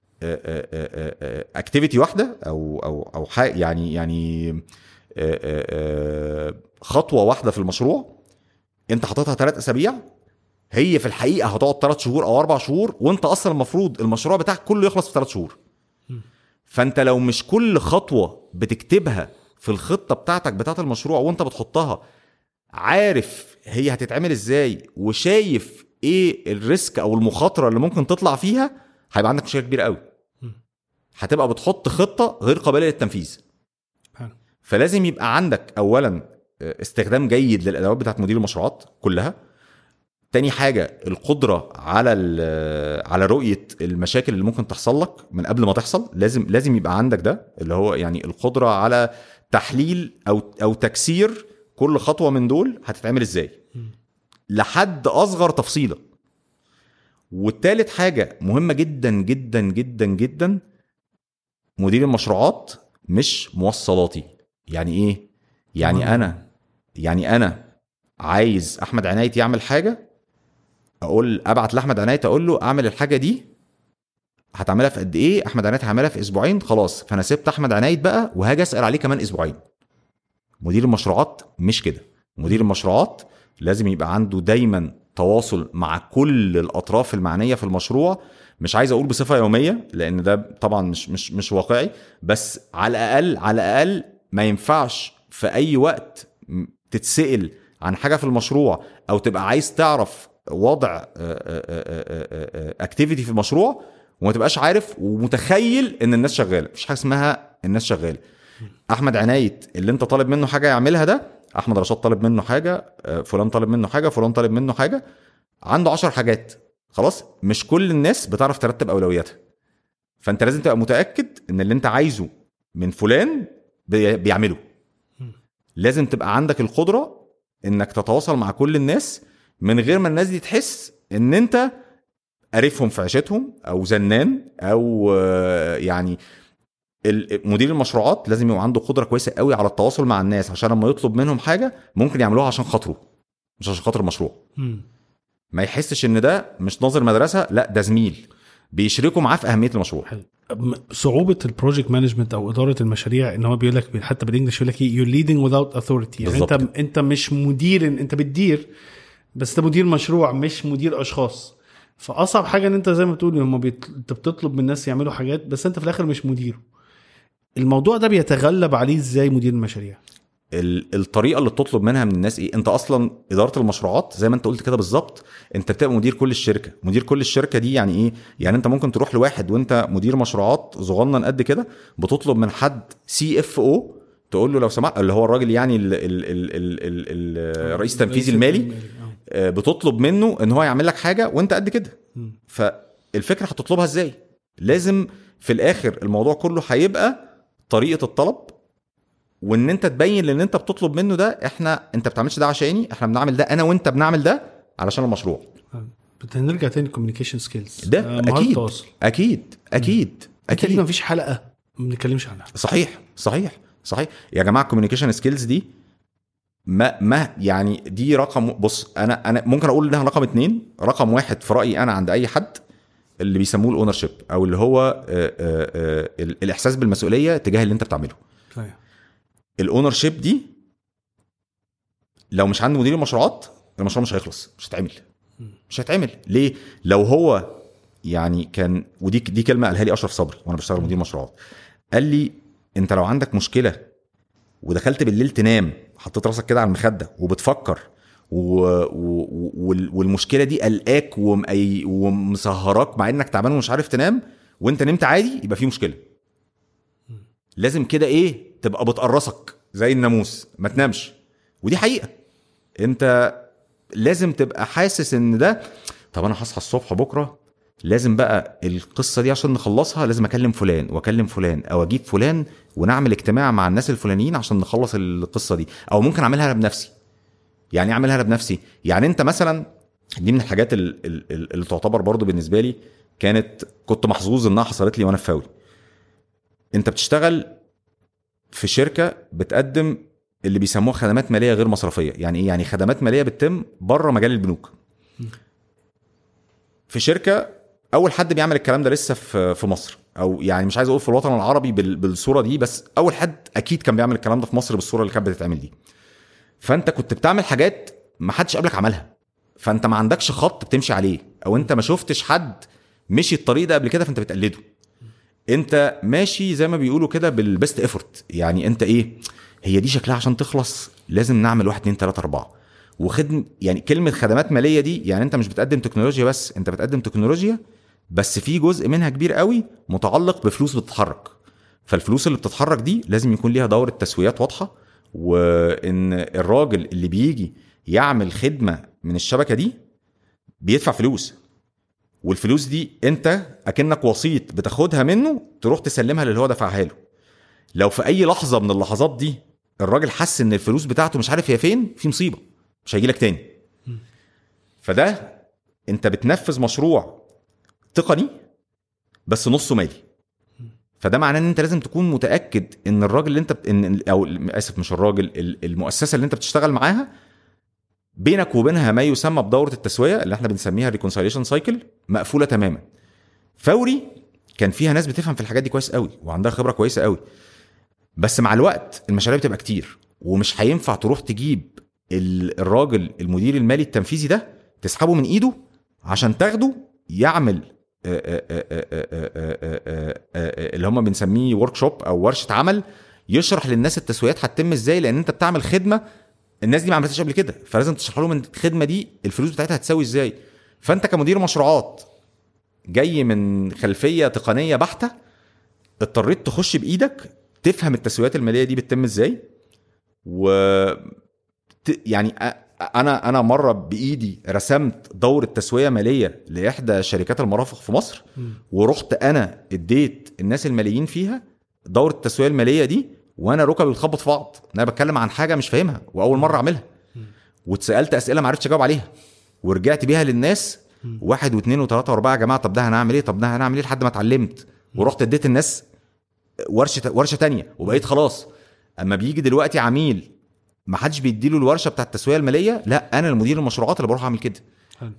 [SPEAKER 1] اكتيفيتي واحده او او او حاجه يعني يعني آه، آه، آه، خطوه واحده في المشروع انت حاططها ثلاث اسابيع هي في الحقيقه هتقعد ثلاث شهور او اربع شهور وانت اصلا المفروض المشروع بتاعك كله يخلص في ثلاث شهور فانت لو مش كل خطوه بتكتبها في الخطه بتاعتك بتاعت المشروع وانت بتحطها عارف هي هتتعمل ازاي وشايف ايه الريسك او المخاطره اللي ممكن تطلع فيها هيبقى عندك مشكله كبيره قوي هتبقى بتحط خطه غير قابله للتنفيذ
[SPEAKER 3] حلو.
[SPEAKER 1] فلازم يبقى عندك اولا استخدام جيد للادوات بتاعت مدير المشروعات كلها تاني حاجه القدره على ال- على رؤيه المشاكل اللي ممكن تحصل لك من قبل ما تحصل لازم لازم يبقى عندك ده اللي هو يعني القدره على تحليل او او تكسير كل خطوه من دول هتتعمل ازاي لحد اصغر تفصيله والتالت حاجه مهمه جدا جدا جدا جدا مدير المشروعات مش موصلاتي يعني ايه يعني انا يعني انا عايز احمد عنايت يعمل حاجه اقول ابعت لاحمد عنايت اقول له اعمل الحاجه دي هتعملها في قد ايه احمد عنايت هيعملها في اسبوعين خلاص فانا سبت احمد عنايت بقى وهاجي اسال عليه كمان اسبوعين مدير المشروعات مش كده مدير المشروعات لازم يبقى عنده دايما تواصل مع كل الاطراف المعنيه في المشروع مش عايز اقول بصفه يوميه لان ده طبعا مش مش مش واقعي بس على الاقل على الاقل ما ينفعش في اي وقت م- تتسال عن حاجه في المشروع او تبقى عايز تعرف وضع اكتيفيتي في المشروع وما تبقاش عارف ومتخيل ان الناس شغاله مفيش حاجه اسمها الناس شغاله احمد عنايت اللي انت طالب منه حاجه يعملها ده احمد رشاد طالب منه حاجه آه، فلان طالب منه حاجه فلان طالب منه حاجه عنده عشر حاجات خلاص مش كل الناس بتعرف ترتب اولوياتها فانت لازم تبقى متاكد ان اللي انت عايزه من فلان بي- بيعمله لازم تبقى عندك القدره انك تتواصل مع كل الناس من غير ما الناس دي تحس ان انت قريفهم في عيشتهم او زنان او آه، يعني ال- مدير المشروعات لازم يبقى عنده قدره كويسه قوي على التواصل مع الناس عشان لما يطلب منهم حاجه ممكن يعملوها عشان خاطره مش عشان خاطر المشروع
[SPEAKER 3] مم.
[SPEAKER 1] ما يحسش ان ده مش ناظر مدرسه لا ده زميل بيشركوا معاه في اهميه المشروع
[SPEAKER 3] حلو م- صعوبه البروجكت مانجمنت او اداره المشاريع ان هو بيقول لك حتى بالانجلش يقول لك ايه يو ليدنج without authority يعني
[SPEAKER 1] بالظبط.
[SPEAKER 3] انت انت مش مدير انت بتدير بس انت مدير مشروع مش مدير اشخاص فاصعب حاجه ان انت زي ما بتقول هم بيت... انت بتطلب من الناس يعملوا حاجات بس انت في الاخر مش مديره الموضوع ده بيتغلب عليه ازاي مدير المشاريع
[SPEAKER 1] ال- الطريقه اللي بتطلب منها من الناس ايه انت اصلا اداره المشروعات زي ما انت قلت كده بالظبط انت بتبقى مدير كل الشركه مدير كل الشركه دي يعني ايه يعني انت ممكن تروح لواحد وانت مدير مشروعات صغنن قد كده بتطلب من حد سي اف او تقول له لو سمحت اللي هو الراجل يعني ال ال ال ال ال ال الرئيس التنفيذي المالي آه، بتطلب منه ان هو يعمل لك حاجه وانت قد كده
[SPEAKER 3] مم.
[SPEAKER 1] فالفكره هتطلبها ازاي لازم في الاخر الموضوع كله هيبقى طريقه الطلب وان انت تبين للي انت بتطلب منه ده احنا انت بتعملش ده عشاني احنا بنعمل ده انا وانت بنعمل ده علشان المشروع
[SPEAKER 3] هنرجع تاني كوميونيكيشن سكيلز
[SPEAKER 1] ده اكيد اكيد اكيد
[SPEAKER 3] اكيد
[SPEAKER 1] اكيد
[SPEAKER 3] مفيش حلقه ما بنتكلمش عنها
[SPEAKER 1] صحيح صحيح صحيح يا جماعه الكوميونيكيشن سكيلز دي ما ما يعني دي رقم بص انا انا ممكن اقول انها رقم اتنين رقم واحد في رايي انا عند اي حد اللي بيسموه الاونر شيب او اللي هو آه، آه، آه، ال- الاحساس بالمسؤوليه تجاه اللي انت بتعمله
[SPEAKER 3] صحيح.
[SPEAKER 1] الاونر شيب دي لو مش عند مدير المشروعات المشروع مش هيخلص مش هيتعمل مش هيتعمل ليه لو هو يعني كان ودي دي كلمه قالها لي اشرف صبري وانا بشتغل مدير مشروعات قال لي انت لو عندك مشكله ودخلت بالليل تنام حطيت راسك كده على المخده وبتفكر و... و... وال- والمشكله دي قلقاك ومأي... ومسهراك مع انك تعبان ومش عارف تنام وانت نمت عادي يبقى في مشكله لازم كده ايه تبقى بتقرصك زي الناموس ما تنامش ودي حقيقه انت لازم تبقى حاسس ان ده طب انا هصحى الصبح بكره لازم بقى القصه دي عشان نخلصها لازم اكلم فلان واكلم فلان او اجيب فلان ونعمل اجتماع مع الناس الفلانيين عشان نخلص القصه دي او ممكن اعملها انا بنفسي يعني إيه اعملها انا بنفسي يعني انت مثلا دي من الحاجات ال- ال- ال- اللي تعتبر برضو بالنسبه لي كانت كنت محظوظ انها حصلت لي وانا في فوري انت بتشتغل في شركه بتقدم اللي بيسموها خدمات ماليه غير مصرفيه يعني ايه يعني خدمات ماليه بتتم بره مجال البنوك في شركه اول حد بيعمل الكلام ده لسه في في مصر او يعني مش عايز اقول في الوطن العربي بال- بالصوره دي بس اول حد اكيد كان بيعمل الكلام ده في مصر بالصوره اللي كانت بتتعمل دي فانت كنت بتعمل حاجات ما حدش قبلك عملها فانت ما عندكش خط بتمشي عليه او انت ما شفتش حد مشي الطريق ده قبل كده فانت بتقلده انت ماشي زي ما بيقولوا كده بالبيست ايفورت يعني انت ايه هي دي شكلها عشان تخلص لازم نعمل واحد اتنين تلاته اربعه وخدم يعني كلمه خدمات ماليه دي يعني انت مش بتقدم تكنولوجيا بس انت بتقدم تكنولوجيا بس في جزء منها كبير قوي متعلق بفلوس بتتحرك فالفلوس اللي بتتحرك دي لازم يكون ليها دورة تسويات واضحة وان الراجل اللي بيجي يعمل خدمة من الشبكة دي بيدفع فلوس والفلوس دي انت اكنك وسيط بتاخدها منه تروح تسلمها للي هو دفعها له لو في اي لحظة من اللحظات دي الراجل حس ان الفلوس بتاعته مش عارف هي فين في مصيبة مش هيجي لك تاني فده انت بتنفذ مشروع تقني بس نصه مالي فده معناه ان انت لازم تكون متاكد ان الراجل اللي انت بت... ان او اسف مش الراجل ال- المؤسسه اللي انت بتشتغل معاها بينك وبينها ما يسمى بدوره التسويه اللي احنا بنسميها ريكونسيليشن سايكل مقفوله تماما فوري كان فيها ناس بتفهم في الحاجات دي كويس قوي وعندها خبره كويسه قوي بس مع الوقت المشاريع بتبقى كتير ومش هينفع تروح تجيب ال- الراجل المدير المالي التنفيذي ده تسحبه من ايده عشان تاخده يعمل آه، آه، آه، آه، آه، آه، آه، آه، اللي هم بنسميه ورك شوب او ورشه عمل يشرح للناس التسويات هتتم ازاي لان انت بتعمل خدمه الناس دي ما عملتهاش قبل كده فلازم تشرح لهم ان الخدمه دي الفلوس بتاعتها هتساوي ازاي فانت كمدير مشروعات جاي من خلفيه تقنيه بحته اضطريت تخش بايدك تفهم التسويات الماليه دي بتتم ازاي و ت- يعني أ- انا انا مره بايدي رسمت دوره تسويه ماليه لاحدى شركات المرافق في مصر ورحت انا اديت الناس الماليين فيها دوره التسويه الماليه دي وانا ركبي بتخبط في بعض انا بتكلم عن حاجه مش فاهمها واول مره اعملها واتسالت اسئله ما عرفتش اجاوب عليها ورجعت بيها للناس واحد واثنين وثلاثه واربعه يا جماعه طب ده هنعمل ايه طب ده هنعمل ايه لحد ما اتعلمت ورحت اديت الناس ورشه ورشه تانية وبقيت خلاص اما بيجي دلوقتي عميل ما حدش بيديله الورشه بتاعت التسويه الماليه لا انا المدير المشروعات اللي بروح اعمل كده
[SPEAKER 3] حلو.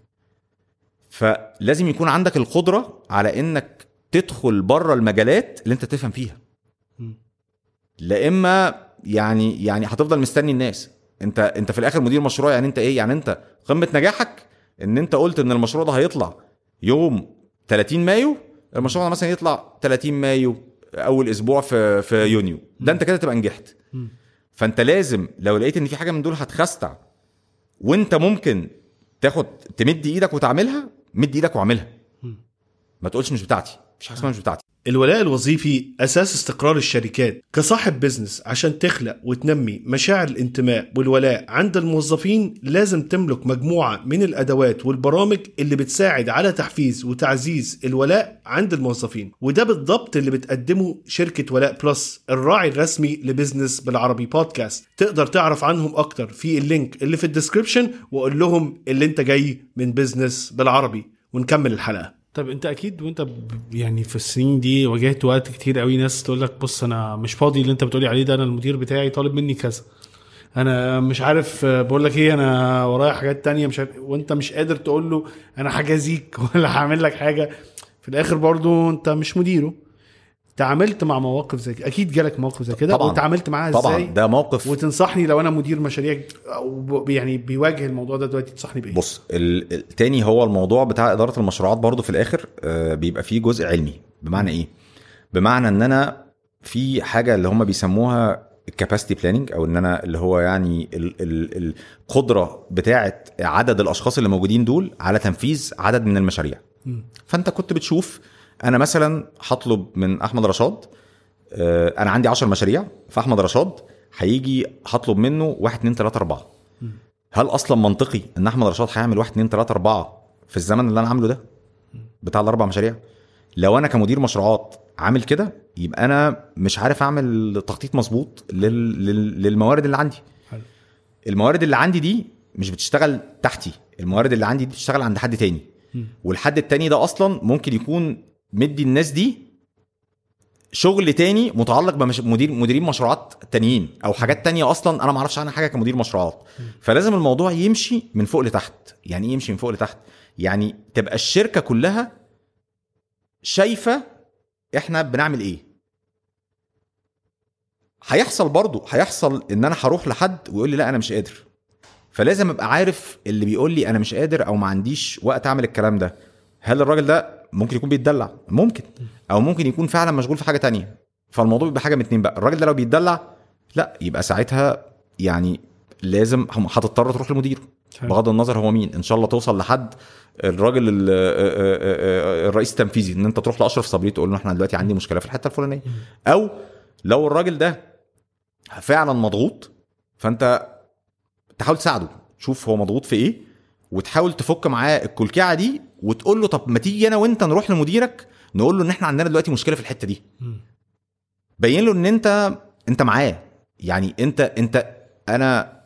[SPEAKER 1] فلازم يكون عندك القدره على انك تدخل بره المجالات اللي انت تفهم فيها
[SPEAKER 3] مم.
[SPEAKER 1] لا اما يعني يعني هتفضل مستني الناس انت انت في الاخر مدير مشروع يعني انت ايه يعني انت قمه نجاحك ان انت قلت ان المشروع ده هيطلع يوم 30 مايو المشروع ده مثلا يطلع 30 مايو اول اسبوع في في يونيو ده انت كده تبقى نجحت
[SPEAKER 3] مم.
[SPEAKER 1] فانت لازم لو لقيت ان في حاجه من دول هتخستع وانت ممكن تاخد تمد ايدك وتعملها مد ايدك واعملها
[SPEAKER 3] مم.
[SPEAKER 1] ما تقولش مش بتاعتي مش حاجه اسمها مش بتاعتي
[SPEAKER 2] الولاء الوظيفي أساس استقرار الشركات كصاحب بزنس عشان تخلق وتنمي مشاعر الانتماء والولاء عند الموظفين لازم تملك مجموعة من الأدوات والبرامج اللي بتساعد على تحفيز وتعزيز الولاء عند الموظفين وده بالضبط اللي بتقدمه شركة ولاء بلس الراعي الرسمي لبزنس بالعربي بودكاست تقدر تعرف عنهم أكتر في اللينك اللي في الديسكريبشن وقول لهم اللي انت جاي من بزنس بالعربي ونكمل الحلقة
[SPEAKER 3] طب انت اكيد وانت ب- يعني في السنين دي واجهت وقت كتير قوي ناس تقول لك بص انا مش فاضي اللي انت بتقولي عليه ده انا المدير بتاعي طالب مني كذا انا مش عارف آه، بقول لك ايه انا ورايا حاجات تانية مش عارف وانت مش قادر تقول له انا هجازيك ولا هعمل لك حاجه في الاخر برضو انت مش مديره تعاملت مع مواقف زي كده اكيد جالك مواقف زي كده
[SPEAKER 1] طبعاً.
[SPEAKER 3] وتعاملت معاها
[SPEAKER 1] طبعا
[SPEAKER 3] ازاي
[SPEAKER 1] ده موقف
[SPEAKER 3] وتنصحني لو انا مدير مشاريع او ب- يعني بيواجه الموضوع ده دلوقتي تنصحني بايه
[SPEAKER 1] بص ال- التاني هو الموضوع بتاع اداره المشروعات برضو في الاخر آه، بيبقى فيه جزء علمي بمعنى ايه بمعنى ان انا في حاجه اللي هم بيسموها الكاباسيتي بلاننج او ان انا اللي هو يعني ال- ال- القدره بتاعه عدد الاشخاص اللي موجودين دول على تنفيذ عدد من المشاريع
[SPEAKER 3] مم.
[SPEAKER 1] فانت كنت بتشوف انا مثلا هطلب من احمد رشاد آه، انا عندي 10 مشاريع فاحمد رشاد هيجي هطلب منه 1 2 3 4 هل اصلا منطقي ان احمد رشاد هيعمل 1 2 3 4 في الزمن اللي انا عامله ده بتاع الاربع مشاريع لو انا كمدير مشروعات عامل كده يبقى انا مش عارف اعمل تخطيط مظبوط لل... لل... للموارد اللي عندي
[SPEAKER 3] حلو.
[SPEAKER 1] الموارد اللي عندي دي مش بتشتغل تحتي الموارد اللي عندي دي بتشتغل عند حد تاني
[SPEAKER 3] مم.
[SPEAKER 1] والحد التاني ده اصلا ممكن يكون مدي الناس دي شغل تاني متعلق بمدير مديرين مشروعات تانيين او حاجات تانية اصلا انا ما اعرفش عنها حاجه كمدير مشروعات فلازم الموضوع يمشي من فوق لتحت يعني ايه يمشي من فوق لتحت يعني تبقى الشركه كلها شايفه احنا بنعمل ايه هيحصل برضو هيحصل ان انا هروح لحد ويقول لي لا انا مش قادر فلازم ابقى عارف اللي بيقول لي انا مش قادر او ما عنديش وقت اعمل الكلام ده هل الراجل ده ممكن يكون بيتدلع ممكن او ممكن يكون فعلا مشغول في حاجه تانية فالموضوع بيبقى حاجه من اتنين بقى الراجل ده لو بيتدلع لا يبقى ساعتها يعني لازم هم- هتضطر تروح لمديره
[SPEAKER 3] حلو.
[SPEAKER 1] بغض النظر هو مين ان شاء الله توصل لحد الراجل ال- آه، آه، آه، الرئيس التنفيذي ان انت تروح لاشرف صبري تقول له احنا دلوقتي عندي مشكله في الحته الفلانيه او لو الراجل ده فعلا مضغوط فانت تحاول تساعده تشوف هو مضغوط في ايه وتحاول تفك معاه الكلكعه دي وتقول له طب ما تيجي انا وانت نروح لمديرك نقول له ان احنا عندنا دلوقتي مشكله في الحته دي
[SPEAKER 3] مم.
[SPEAKER 1] بين له ان انت انت معاه يعني انت انت انا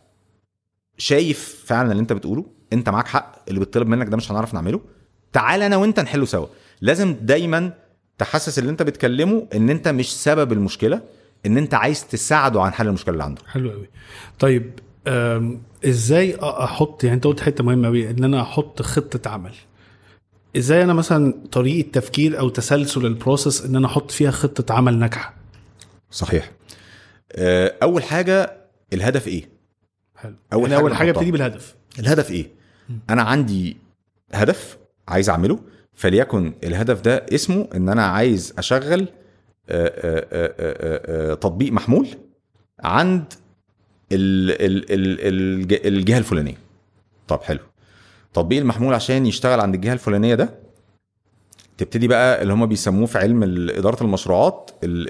[SPEAKER 1] شايف فعلا اللي انت بتقوله انت معاك حق اللي بيطلب منك ده مش هنعرف نعمله تعال انا وانت نحله سوا لازم دايما تحسس اللي انت بتكلمه ان انت مش سبب المشكله ان انت عايز تساعده عن حل المشكله اللي عنده
[SPEAKER 3] حلو قوي طيب أم، ازاي أ- احط يعني انت قلت حته مهمه قوي ان انا احط خطه عمل ازاي انا مثلا طريقه تفكير او تسلسل البروسيس ان انا احط فيها خطه عمل ناجحه
[SPEAKER 1] صحيح آه، اول حاجه الهدف ايه
[SPEAKER 3] حلو
[SPEAKER 1] أول
[SPEAKER 3] يعني
[SPEAKER 1] حاجة
[SPEAKER 3] اول حاجه
[SPEAKER 1] نحطها.
[SPEAKER 3] ابتدي بالهدف
[SPEAKER 1] الهدف ايه انا عندي هدف عايز اعمله فليكن الهدف ده اسمه ان انا عايز اشغل آه، آه، آه، آه، آه، تطبيق محمول عند ال- ال- ال- الج- الجهه الفلانيه طب حلو تطبيق المحمول عشان يشتغل عند الجهه الفلانيه ده تبتدي بقى اللي هم بيسموه في علم ال- اداره المشروعات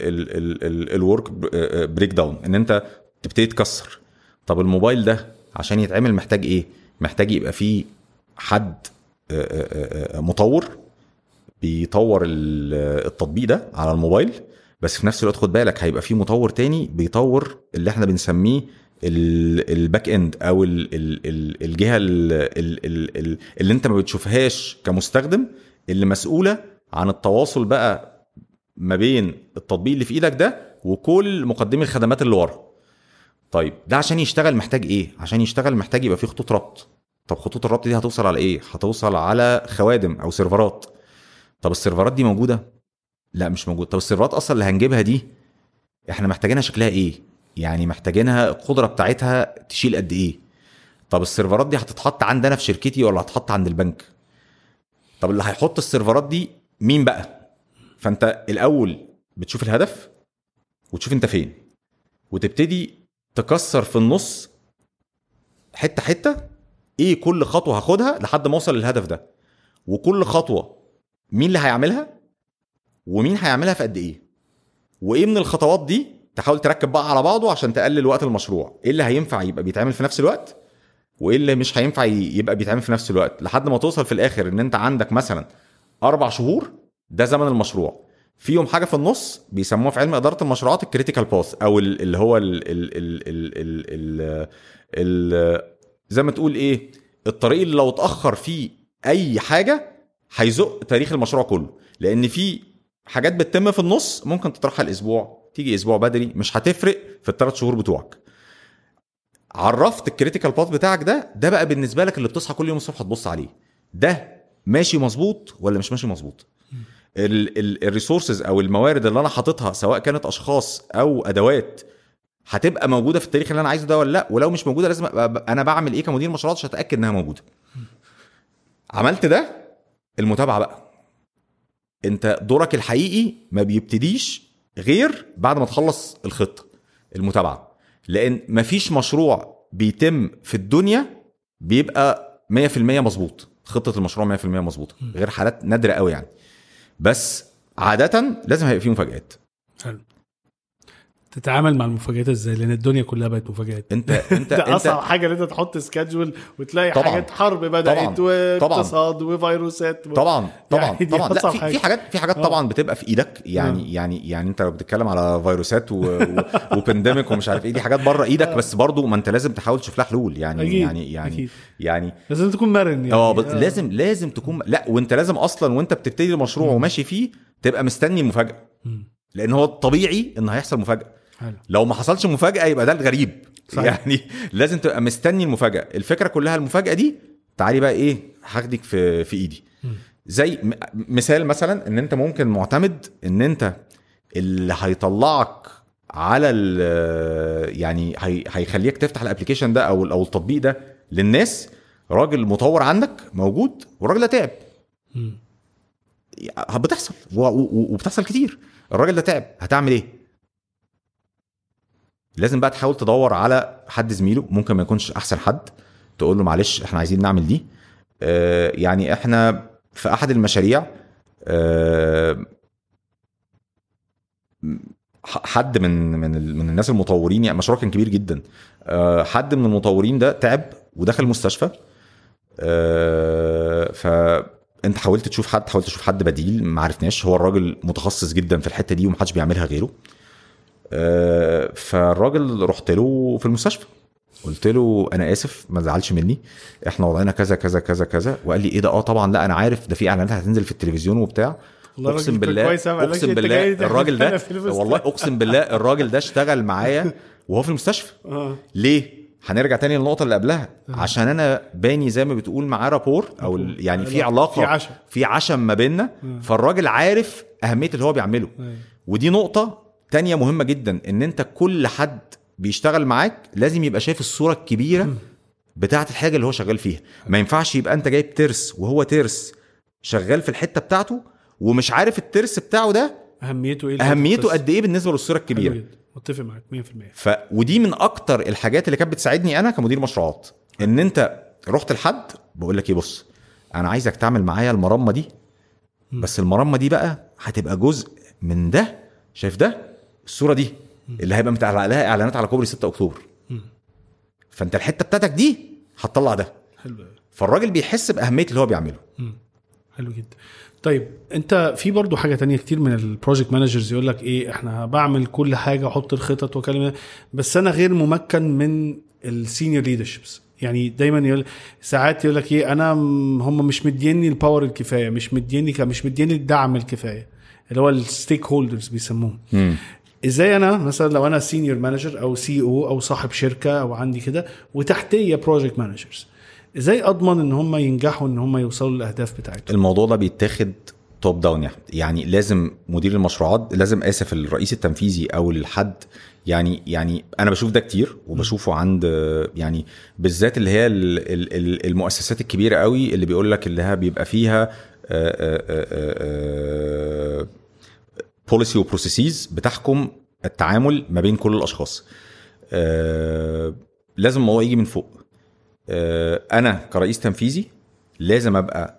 [SPEAKER 1] الورك بريك داون ان انت تبتدي تكسر طب الموبايل ده عشان يتعمل محتاج ايه محتاج يبقى فيه حد آه، آه، آه، مطور بيطور ال- التطبيق ده على الموبايل بس في نفس الوقت خد بالك هيبقى في مطور تاني بيطور اللي احنا بنسميه ال- الباك اند او ال ال ال الجهه ال ال ال ال اللي انت ما بتشوفهاش كمستخدم اللي مسؤوله عن التواصل بقى ما بين التطبيق اللي في ايدك ده وكل مقدمي الخدمات اللي ورا طيب ده عشان يشتغل محتاج ايه عشان يشتغل محتاج يبقى فيه خطوط ربط طب خطوط الربط دي هتوصل على ايه هتوصل على خوادم او سيرفرات طب السيرفرات دي موجوده لا مش موجود طب السيرفرات اصلا اللي هنجيبها دي احنا محتاجينها شكلها ايه يعني محتاجينها القدره بتاعتها تشيل قد ايه طب السيرفرات دي هتتحط عندنا في شركتي ولا هتتحط عند البنك طب اللي هيحط السيرفرات دي مين بقى فانت الاول بتشوف الهدف وتشوف انت فين وتبتدي تكسر في النص حته حته ايه كل خطوه هاخدها لحد ما اوصل للهدف ده وكل خطوه مين اللي هيعملها ومين هيعملها في قد ايه وايه من الخطوات دي تحاول تركب بقى على بعضه عشان تقلل وقت المشروع ايه اللي هينفع يبقى بيتعمل في نفس الوقت وايه اللي مش هينفع ي- يبقى بيتعمل في نفس الوقت لحد ما توصل في الاخر ان انت عندك مثلا اربع شهور ده زمن المشروع فيهم حاجه في النص بيسموها في علم اداره المشروعات الكريتيكال باث او ال- اللي هو ال ال ال ال ال ال ال زي ما تقول ايه الطريق اللي لو اتاخر فيه اي حاجه هيزق تاريخ المشروع كله لان في حاجات بتتم في النص ممكن تطرحها الاسبوع تيجي اسبوع بدري مش هتفرق في الثلاث شهور بتوعك عرفت الكريتيكال باث بتاعك ده ده بقى بالنسبه لك اللي بتصحى كل يوم الصبح تبص عليه ده ماشي مظبوط ولا مش ماشي مظبوط الريسورسز او الموارد اللي انا حاططها سواء كانت اشخاص او ادوات هتبقى موجوده في التاريخ اللي انا عايزه ده ولا لا ولو مش موجوده لازم أبقى انا بعمل ايه كمدير مشروعات عشان اتاكد انها موجوده عملت ده المتابعه بقى انت دورك الحقيقي ما بيبتديش غير بعد ما تخلص الخطه المتابعه لان مفيش مشروع بيتم في الدنيا بيبقى 100% مظبوط خطه المشروع 100% مظبوطه غير حالات نادره قوي يعني بس عاده لازم هيبقى فيه مفاجات
[SPEAKER 3] حلو تتعامل مع المفاجآت ازاي لان الدنيا كلها بقت مفاجآت
[SPEAKER 1] انت انت
[SPEAKER 3] ده اصعب
[SPEAKER 1] انت
[SPEAKER 3] حاجه ان انت تحط سكادجول وتلاقي
[SPEAKER 1] طبعاً.
[SPEAKER 3] حاجات حرب بدات
[SPEAKER 1] طبعاً.
[SPEAKER 3] واقتصاد وفيروسات
[SPEAKER 1] طبعا طبعا
[SPEAKER 3] يعني دي
[SPEAKER 1] طبعا لا
[SPEAKER 3] أصعب
[SPEAKER 1] في,
[SPEAKER 3] حاجة.
[SPEAKER 1] في حاجات في حاجات
[SPEAKER 3] آه.
[SPEAKER 1] طبعا بتبقى في ايدك يعني يعني يعني انت لو بتتكلم على فيروسات و... و... وبانديميك ومش عارف ايه دي حاجات بره ايدك بس برضو ما انت لازم تحاول تشوف لها حلول يعني
[SPEAKER 3] أكيد.
[SPEAKER 1] يعني يعني
[SPEAKER 3] أكيد.
[SPEAKER 1] يعني
[SPEAKER 3] لازم تكون مرن يعني
[SPEAKER 1] اه بس لازم لازم تكون لا وانت لازم اصلا وانت بتبتدي المشروع وماشي فيه تبقى مستني المفاجاه
[SPEAKER 3] مم.
[SPEAKER 1] لان هو الطبيعي ان هيحصل مفاجاه
[SPEAKER 3] حلو
[SPEAKER 1] لو ما حصلش مفاجاه يبقى ده الغريب
[SPEAKER 3] صحيح.
[SPEAKER 1] يعني لازم تبقى مستني المفاجاه الفكره كلها المفاجاه دي تعالي بقى ايه هاخدك في في ايدي زي م- مثال مثلا ان انت ممكن معتمد ان انت اللي هيطلعك على ال يعني هي هيخليك تفتح الابلكيشن ده او او التطبيق ده للناس راجل مطور عندك موجود والراجل ده تعب
[SPEAKER 3] مم.
[SPEAKER 1] بتحصل و- و- وبتحصل كتير الراجل ده تعب هتعمل ايه لازم بقى تحاول تدور على حد زميله ممكن ما يكونش احسن حد تقول له معلش احنا عايزين نعمل دي آه، يعني احنا في احد المشاريع آه، ح- حد من من ال- من الناس المطورين يعني مشروع كان كبير جدا آه، حد من المطورين ده تعب ودخل المستشفى آه، فانت حاولت تشوف حد حاولت تشوف حد بديل ما عرفناش هو الراجل متخصص جدا في الحته دي ومحدش بيعملها غيره آه، فالراجل رحت له في المستشفى قلت له انا اسف ما تزعلش مني احنا وضعنا كذا كذا كذا كذا وقال لي ايه ده اه طبعا لا انا عارف ده في اعلانات هتنزل في التلفزيون وبتاع
[SPEAKER 3] والله
[SPEAKER 1] اقسم
[SPEAKER 3] الراجل كان
[SPEAKER 1] بالله
[SPEAKER 3] كويس أوي، قال لك
[SPEAKER 1] اقسم
[SPEAKER 3] أنت
[SPEAKER 1] بالله
[SPEAKER 3] جاي تحكي
[SPEAKER 1] الراجل
[SPEAKER 3] لنا
[SPEAKER 1] ده
[SPEAKER 3] في الفستان.
[SPEAKER 1] والله اقسم بالله الراجل ده اشتغل معايا وهو في المستشفى
[SPEAKER 3] اه
[SPEAKER 1] ليه؟ هنرجع تاني للنقطة اللي قبلها عشان أنا باني زي ما بتقول معاه رابور أو ال- يعني في
[SPEAKER 3] علاقة.
[SPEAKER 1] علاقة
[SPEAKER 3] في عشم.
[SPEAKER 1] في عشم ما بيننا فالراجل عارف أهمية اللي هو بيعمله
[SPEAKER 3] أيوة.
[SPEAKER 1] ودي نقطة تانية مهمة جدا إن أنت كل حد بيشتغل معاك لازم يبقى شايف الصورة الكبيرة بتاعة الحاجة اللي هو شغال فيها ما ينفعش يبقى أنت جايب ترس وهو ترس شغال في الحتة بتاعته ومش عارف الترس بتاعه ده
[SPEAKER 3] اهميته ايه
[SPEAKER 1] أهميته
[SPEAKER 3] القصة؟
[SPEAKER 1] قد إيه بالنسبة للصورة
[SPEAKER 3] حلو
[SPEAKER 1] الكبيرة
[SPEAKER 3] جدا. متفق معاك 100%
[SPEAKER 1] ف ودي من اكتر الحاجات اللي كانت بتساعدني انا كمدير مشروعات ان انت رحت لحد بقول لك ايه بص انا عايزك تعمل معايا المرمى دي بس المرمى دي بقى هتبقى جزء من ده شايف ده الصوره دي اللي هيبقى متعلق لها اعلانات على كوبري 6 اكتوبر فانت الحته بتاعتك دي هتطلع ده
[SPEAKER 3] حلو قوي
[SPEAKER 1] فالراجل بيحس باهميه اللي هو بيعمله
[SPEAKER 3] حلو جدا طيب انت في برضو حاجه تانية كتير من البروجكت مانجرز يقول لك ايه احنا بعمل كل حاجه احط الخطط واكلم بس انا غير ممكن من السينيور ليدرشيبس يعني دايما يقول ساعات يقول لك ايه انا م- هم مش مديني الباور الكفايه مش مديني ك- مش مديني الدعم الكفايه اللي هو الستيك هولدرز بيسموهم ازاي انا مثلا لو انا سينيور مانجر او سي او او صاحب شركه او عندي كده وتحتيه بروجكت مانجرز ازاي اضمن ان هم ينجحوا ان هم يوصلوا للاهداف بتاعتهم
[SPEAKER 1] الموضوع ده بيتاخد توب داون يعني يعني لازم مدير المشروعات لازم اسف الرئيس التنفيذي او الحد يعني يعني انا بشوف ده كتير وبشوفه عند يعني بالذات اللي هي ال- ال- ال- المؤسسات الكبيره قوي اللي بيقول لك اللي هي بيبقى فيها بوليسي وبروسيسز بتحكم التعامل ما بين كل الاشخاص آه، لازم الموضوع يجي من فوق آه، انا كرئيس تنفيذي لازم ابقى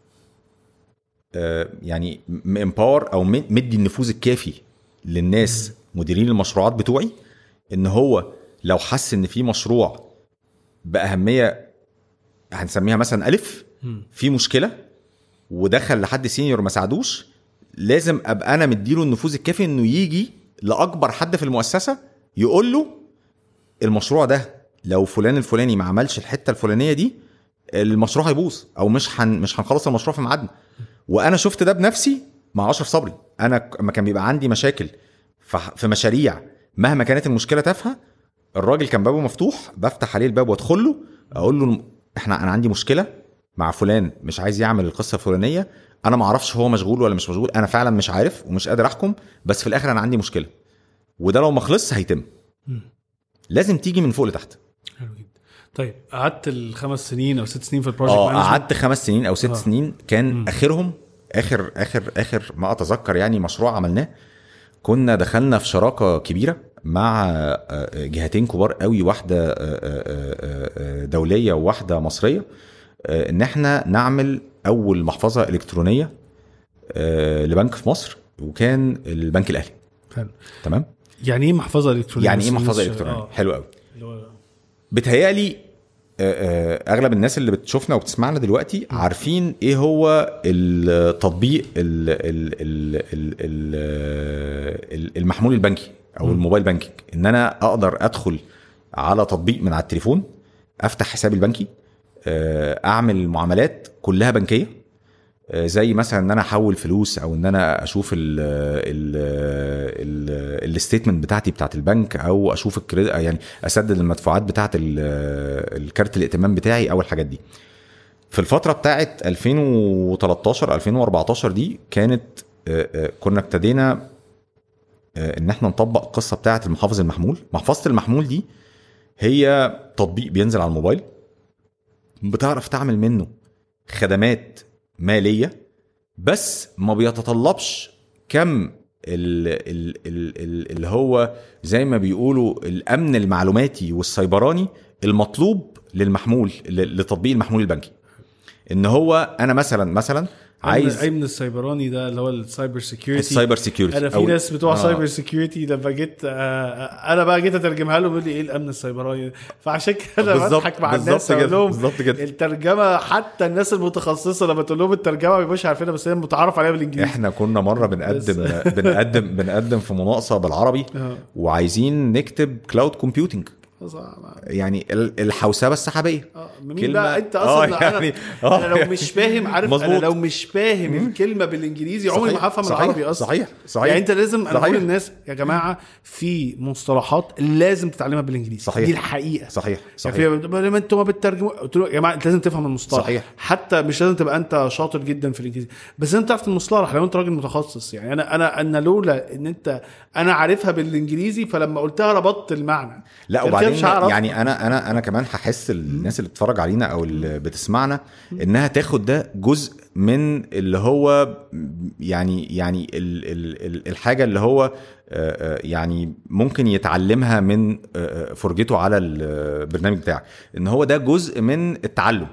[SPEAKER 1] آه، يعني امباور او م- مدي النفوذ الكافي للناس مديرين المشروعات بتوعي ان هو لو حس ان في مشروع باهميه هنسميها مثلا الف في مشكله ودخل لحد سينيور ما ساعدوش لازم ابقى انا مديله النفوذ الكافي انه يجي لاكبر حد في المؤسسه يقول له المشروع ده لو فلان الفلاني ما عملش الحته الفلانيه دي المشروع هيبوظ او مش هن مش هنخلص المشروع في ميعادنا وانا شفت ده بنفسي مع اشرف صبري انا ك- لما كان بيبقى عندي مشاكل ف- في مشاريع مهما كانت المشكله تافهه الراجل كان بابه مفتوح بفتح عليه الباب وادخل له اقول له احنا انا عندي مشكله مع فلان مش عايز يعمل القصه الفلانيه انا ما اعرفش هو مشغول ولا مش مشغول انا فعلا مش عارف ومش قادر احكم بس في الاخر انا عندي مشكله وده لو ما خلصش هيتم لازم تيجي من فوق لتحت
[SPEAKER 3] حلو جدا طيب قعدت الخمس سنين او ست سنين في البروجكت
[SPEAKER 1] اه
[SPEAKER 3] مانجمنت
[SPEAKER 1] قعدت خمس سنين او ست
[SPEAKER 3] آه.
[SPEAKER 1] سنين كان اخرهم اخر اخر اخر ما اتذكر يعني مشروع عملناه كنا دخلنا في شراكه كبيره مع آه، جهتين كبار قوي واحده آه، آه، آه، دوليه وواحده مصريه آه، ان احنا نعمل اول محفظه الكترونيه آه، لبنك في مصر وكان البنك الاهلي
[SPEAKER 3] حلو
[SPEAKER 1] تمام
[SPEAKER 3] يعني ايه محفظه الكترونيه
[SPEAKER 1] يعني ايه
[SPEAKER 3] بس
[SPEAKER 1] محفظه
[SPEAKER 3] الناس-
[SPEAKER 1] الكترونيه
[SPEAKER 3] آه.
[SPEAKER 1] حلو قوي
[SPEAKER 3] اللي هو-
[SPEAKER 1] بتهيألي آه، آه، اغلب الناس اللي بتشوفنا وبتسمعنا دلوقتي عارفين ايه هو التطبيق ال- ال- ال- ال- ال- ال- المحمول البنكي او الموبايل بانكينج ان انا اقدر ادخل على تطبيق من على التليفون افتح حسابي البنكي آه، اعمل معاملات كلها بنكيه آه، زي مثلا ان انا احول فلوس او ان انا اشوف الستيتمنت بتاعتي بتاعت البنك او اشوف الكريدت يعني اسدد المدفوعات بتاعت ال- الكارت الائتمان بتاعي او الحاجات دي في الفتره بتاعت 2013 2014 دي كانت آه، آه، كنا ابتدينا آه، ان احنا نطبق القصه بتاعت المحافظ المحمول محفظه المحمول دي هي تطبيق بينزل على الموبايل بتعرف تعمل منه خدمات ماليه بس ما بيتطلبش كم ال ال ال ال اللي هو زي ما بيقولوا الامن المعلوماتي والسيبراني المطلوب للمحمول ل- لتطبيق المحمول البنكي ان هو انا مثلا مثلا عايز
[SPEAKER 3] ايمن السيبراني ده اللي هو السايبر سكيورتي
[SPEAKER 1] السايبر سيكيورتي
[SPEAKER 3] انا في ناس بتوع آه. سايبر سكيورتي لما جيت آه انا بقى جيت اترجمها لهم يقول لي ايه الامن السيبراني فعشان كده
[SPEAKER 1] بالظبط،
[SPEAKER 3] بضحك مع
[SPEAKER 1] بالظبط
[SPEAKER 3] الناس اقول
[SPEAKER 1] كده،
[SPEAKER 3] لهم
[SPEAKER 1] بالظبط كده.
[SPEAKER 3] الترجمه حتى الناس المتخصصه لما تقول لهم الترجمه ما بيبقوش عارفينها بس هي متعارف عليها بالانجليزي
[SPEAKER 1] احنا كنا مره بنقدم بنقدم بنقدم في مناقصه بالعربي
[SPEAKER 3] آه.
[SPEAKER 1] وعايزين نكتب كلاود كومبيوتنج يعني ال- الحوسبه السحابيه
[SPEAKER 3] آه، مين
[SPEAKER 1] كلمة-
[SPEAKER 3] بقى انت
[SPEAKER 1] آه،
[SPEAKER 3] اصلا
[SPEAKER 1] يعني-
[SPEAKER 3] انا,
[SPEAKER 1] آه،
[SPEAKER 3] أنا لو
[SPEAKER 1] يعني-
[SPEAKER 3] مش فاهم عارف انا
[SPEAKER 1] مظبوط.
[SPEAKER 3] لو مش فاهم الكلمه بالانجليزي عمري ما
[SPEAKER 1] صحيح،
[SPEAKER 3] هفهم
[SPEAKER 1] صحيح،
[SPEAKER 3] العربي اصلا
[SPEAKER 1] صحيح، صحيح.
[SPEAKER 3] يعني انت لازم انا
[SPEAKER 1] صحيح.
[SPEAKER 3] بقول للناس يا جماعه في مصطلحات لازم تتعلمها بالانجليزي
[SPEAKER 1] صحيح.
[SPEAKER 3] دي الحقيقه
[SPEAKER 1] صحيح صحيح
[SPEAKER 3] يعني في ما انتوا ما بتترجموا قلت له يا جماعه انت لازم تفهم المصطلح
[SPEAKER 1] صحيح.
[SPEAKER 3] حتى مش لازم تبقى انت شاطر جدا في الانجليزي بس انت تعرف المصطلح لو انت راجل متخصص يعني انا انا انا لولا ان انت انا عارفها بالانجليزي فلما قلتها ربطت المعنى
[SPEAKER 1] لا
[SPEAKER 3] غير كده
[SPEAKER 1] وبعدين
[SPEAKER 3] مش هعرف.
[SPEAKER 1] يعني انا انا انا كمان هحس الناس اللي بتتفرج علينا او اللي بتسمعنا انها تاخد ده جزء من اللي هو يعني يعني ال ال ال الحاجه اللي هو آه، آه، يعني ممكن يتعلمها من آه، آه، فرجته على البرنامج بتاعك ان هو ده جزء من التعلم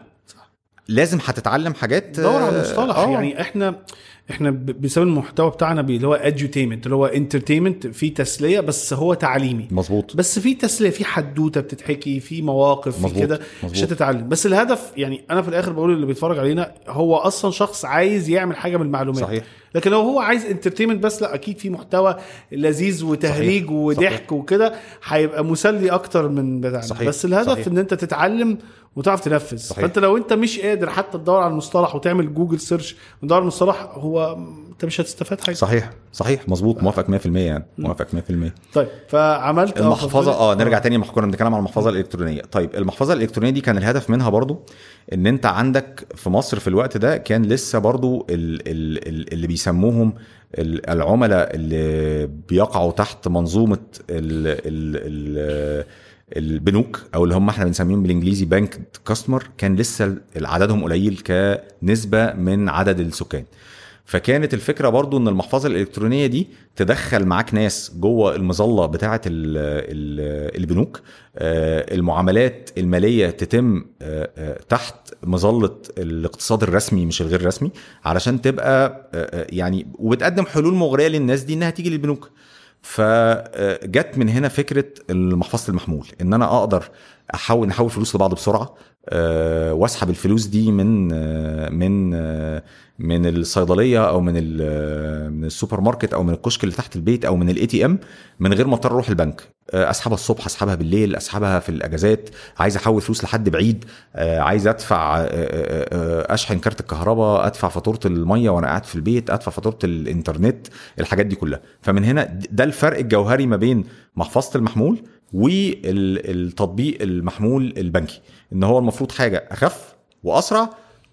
[SPEAKER 1] لازم هتتعلم حاجات
[SPEAKER 3] دور على
[SPEAKER 1] آه،
[SPEAKER 3] المصطلح
[SPEAKER 1] آه.
[SPEAKER 3] يعني احنا احنا ب- بسبب المحتوى بتاعنا بي- اللي هو اديوتيمنت اللي هو انترتينمنت في تسليه بس هو تعليمي
[SPEAKER 1] مظبوط
[SPEAKER 3] بس في تسليه في حدوته بتتحكي في مواقف في
[SPEAKER 1] مظبوط،
[SPEAKER 3] كده
[SPEAKER 1] مظبوط.
[SPEAKER 3] عشان تتعلم بس الهدف يعني انا في الاخر بقول اللي بيتفرج علينا هو اصلا شخص عايز يعمل حاجه من المعلومات
[SPEAKER 1] صحيح.
[SPEAKER 3] لكن لو هو عايز انترتينمنت بس لا اكيد في محتوى لذيذ وتهريج
[SPEAKER 1] صحيح،
[SPEAKER 3] وضحك
[SPEAKER 1] صحيح.
[SPEAKER 3] وكده هيبقى مسلي اكتر من بتاعنا
[SPEAKER 1] صحيح،
[SPEAKER 3] بس الهدف
[SPEAKER 1] صحيح.
[SPEAKER 3] ان انت تتعلم وتعرف تنفذ
[SPEAKER 1] صحيح.
[SPEAKER 3] فانت لو انت مش قادر حتى تدور على المصطلح وتعمل جوجل سيرش وتدور على المصطلح هو انت مش هتستفاد حاجه
[SPEAKER 1] صحيح صحيح مظبوط موافق 100% يعني موافق 100%
[SPEAKER 3] طيب فعملت آه،
[SPEAKER 1] المحفظه
[SPEAKER 3] فضلت-
[SPEAKER 1] اه نرجع تاني كنا بنتكلم عن المحفظه الالكترونيه طيب المحفظه الالكترونيه دي كان الهدف منها برضو ان انت عندك في مصر في الوقت ده كان لسه برضو ال ال ال اللي بيسموهم ال- العملاء اللي بيقعوا تحت منظومه ال ال ال البنوك او اللي هم احنا بنسميهم بالانجليزي بنك كاستمر كان لسه عددهم قليل كنسبه من عدد السكان فكانت الفكره برضو ان المحفظه الالكترونيه دي تدخل معاك ناس جوه المظله بتاعه ال ال البنوك آه، المعاملات الماليه تتم آه، آه، تحت مظله الاقتصاد الرسمي مش الغير رسمي علشان تبقى آه، آه، يعني وبتقدم حلول مغريه للناس دي انها تيجي للبنوك فجت من هنا فكره المحفظه المحمول ان انا اقدر احول نحول فلوس لبعض بسرعه آه، واسحب الفلوس دي من آه، من آه، من الصيدليه او من ال- من السوبر ماركت او من الكشك اللي تحت البيت او من الاي تي ام من غير ما اضطر اروح البنك آه، اسحبها الصبح اسحبها بالليل اسحبها في الاجازات عايز احول فلوس لحد بعيد آه، عايز ادفع آه، آه، آه، اشحن كارت الكهرباء ادفع فاتوره الميه وانا قاعد في البيت ادفع فاتوره الانترنت الحاجات دي كلها فمن هنا ده الفرق الجوهري ما بين محفظه المحمول والتطبيق المحمول البنكي ان هو المفروض حاجه اخف واسرع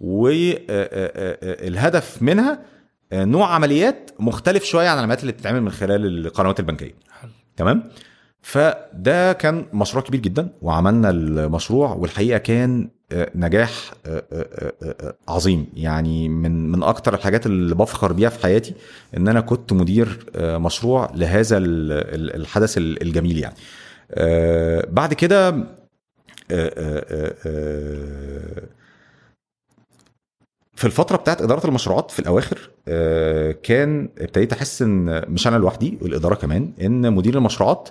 [SPEAKER 1] والهدف منها آه، نوع عمليات مختلف شويه عن العمليات اللي بتتعمل من خلال القنوات البنكيه
[SPEAKER 3] حلو.
[SPEAKER 1] تمام فده كان مشروع كبير جدا وعملنا المشروع والحقيقه كان آه، نجاح آه، آه، آه، آه، عظيم يعني من من اكتر الحاجات اللي بفخر بيها في حياتي ان انا كنت مدير آه، مشروع لهذا ال- ال- الحدث ال- الجميل يعني آه، بعد كده آه، آه، آه، آه، في الفتره بتاعت اداره المشروعات في الاواخر آه، كان ابتديت احس ان مش انا لوحدي والاداره كمان ان مدير المشروعات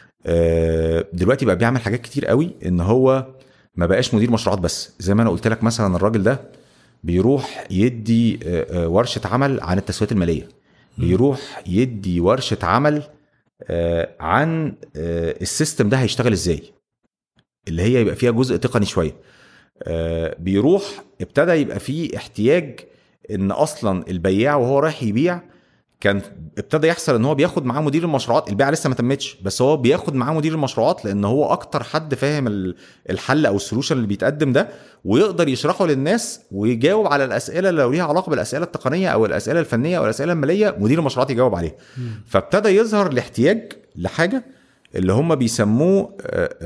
[SPEAKER 1] آه، دلوقتي بقى بيعمل حاجات كتير قوي ان هو ما بقاش مدير مشروعات بس زي ما انا قلت لك مثلا الراجل ده بيروح يدي آه، آه، ورشه عمل عن التسويات الماليه بيروح يدي ورشه عمل آه، عن آه، السيستم ده هيشتغل ازاي اللي هي يبقى فيها جزء تقني شويه آه، بيروح ابتدى يبقى فيه احتياج ان اصلا البياع وهو رايح يبيع كان ابتدى يحصل ان هو بياخد معاه مدير المشروعات البيعه لسه ما تمتش بس هو بياخد معاه مدير المشروعات لان هو اكتر حد فاهم ال- الحل او السولوشن اللي بيتقدم ده ويقدر يشرحه للناس ويجاوب على الاسئله اللي لو ليها علاقه بالاسئله التقنيه او الاسئله الفنيه او الاسئله الماليه مدير المشروعات يجاوب عليها فابتدى يظهر الاحتياج لحاجه اللي هم بيسموه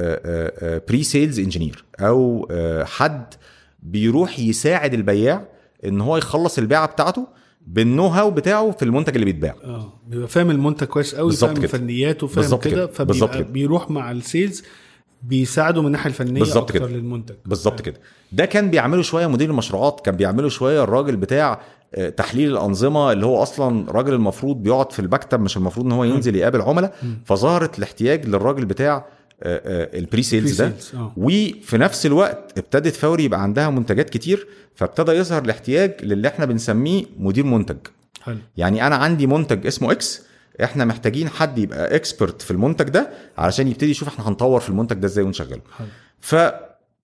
[SPEAKER 1] بري سيلز انجينير او آه، حد بيروح يساعد البياع ان هو يخلص البيعه بتاعته بالنو هاو بتاعه في المنتج اللي بيتباع
[SPEAKER 3] اه بيبقى فاهم المنتج كويس قوي
[SPEAKER 1] بالظبط
[SPEAKER 3] فاهم
[SPEAKER 1] كده.
[SPEAKER 3] فنياته فاهم
[SPEAKER 1] بالظبط
[SPEAKER 3] كده
[SPEAKER 1] كده. بالظبط
[SPEAKER 3] فبيبقى
[SPEAKER 1] كده.
[SPEAKER 3] بيروح مع السيلز بيساعده من الناحيه الفنيه
[SPEAKER 1] بالظبط
[SPEAKER 3] اكتر
[SPEAKER 1] كده.
[SPEAKER 3] للمنتج
[SPEAKER 1] بالظبط كده ده كان بيعمله شويه مدير المشروعات كان بيعمله شويه الراجل بتاع آه، تحليل الانظمه اللي هو اصلا راجل المفروض بيقعد في المكتب مش المفروض ان هو ينزل يقابل عملاء فظهرت الاحتياج للراجل بتاع البري سيلز ده
[SPEAKER 3] Pre-sales، آه.
[SPEAKER 1] وفي نفس الوقت ابتدت فوري يبقى عندها منتجات كتير فابتدى يظهر الاحتياج للي احنا بنسميه مدير منتج
[SPEAKER 3] حلو
[SPEAKER 1] يعني انا عندي منتج اسمه اكس احنا محتاجين حد يبقى اكسبرت في المنتج ده علشان يبتدي يشوف احنا هنطور في المنتج ده ازاي ونشغله
[SPEAKER 3] حلو
[SPEAKER 1] ف آه،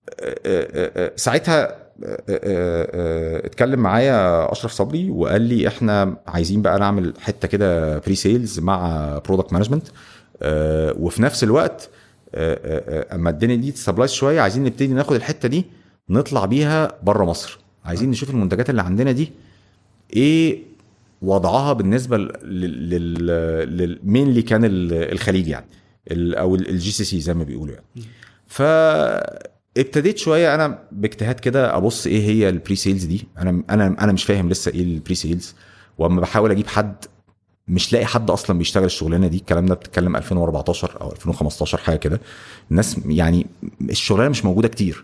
[SPEAKER 1] آه، آه، ساعتها آه، آه، آه، اتكلم معايا اشرف صبري وقال لي احنا عايزين بقى نعمل حته كده بري سيلز مع برودكت مانجمنت وفي نفس الوقت آه، آه، آه، اما الدنيا دي تستابلايز شويه عايزين نبتدي ناخد الحته دي نطلع بيها بره مصر عايزين نشوف المنتجات اللي عندنا دي ايه وضعها بالنسبه لل لل- لل مين اللي كان ال- الخليج يعني ال- او الجي سي سي زي ما بيقولوا يعني فابتديت شويه انا باجتهاد كده ابص ايه هي البري سيلز دي انا انا انا مش فاهم لسه ايه البري سيلز واما بحاول اجيب حد مش لاقي حد اصلا بيشتغل الشغلانه دي الكلام ده بتتكلم 2014 او 2015 حاجه كده الناس يعني الشغلانه مش موجوده كتير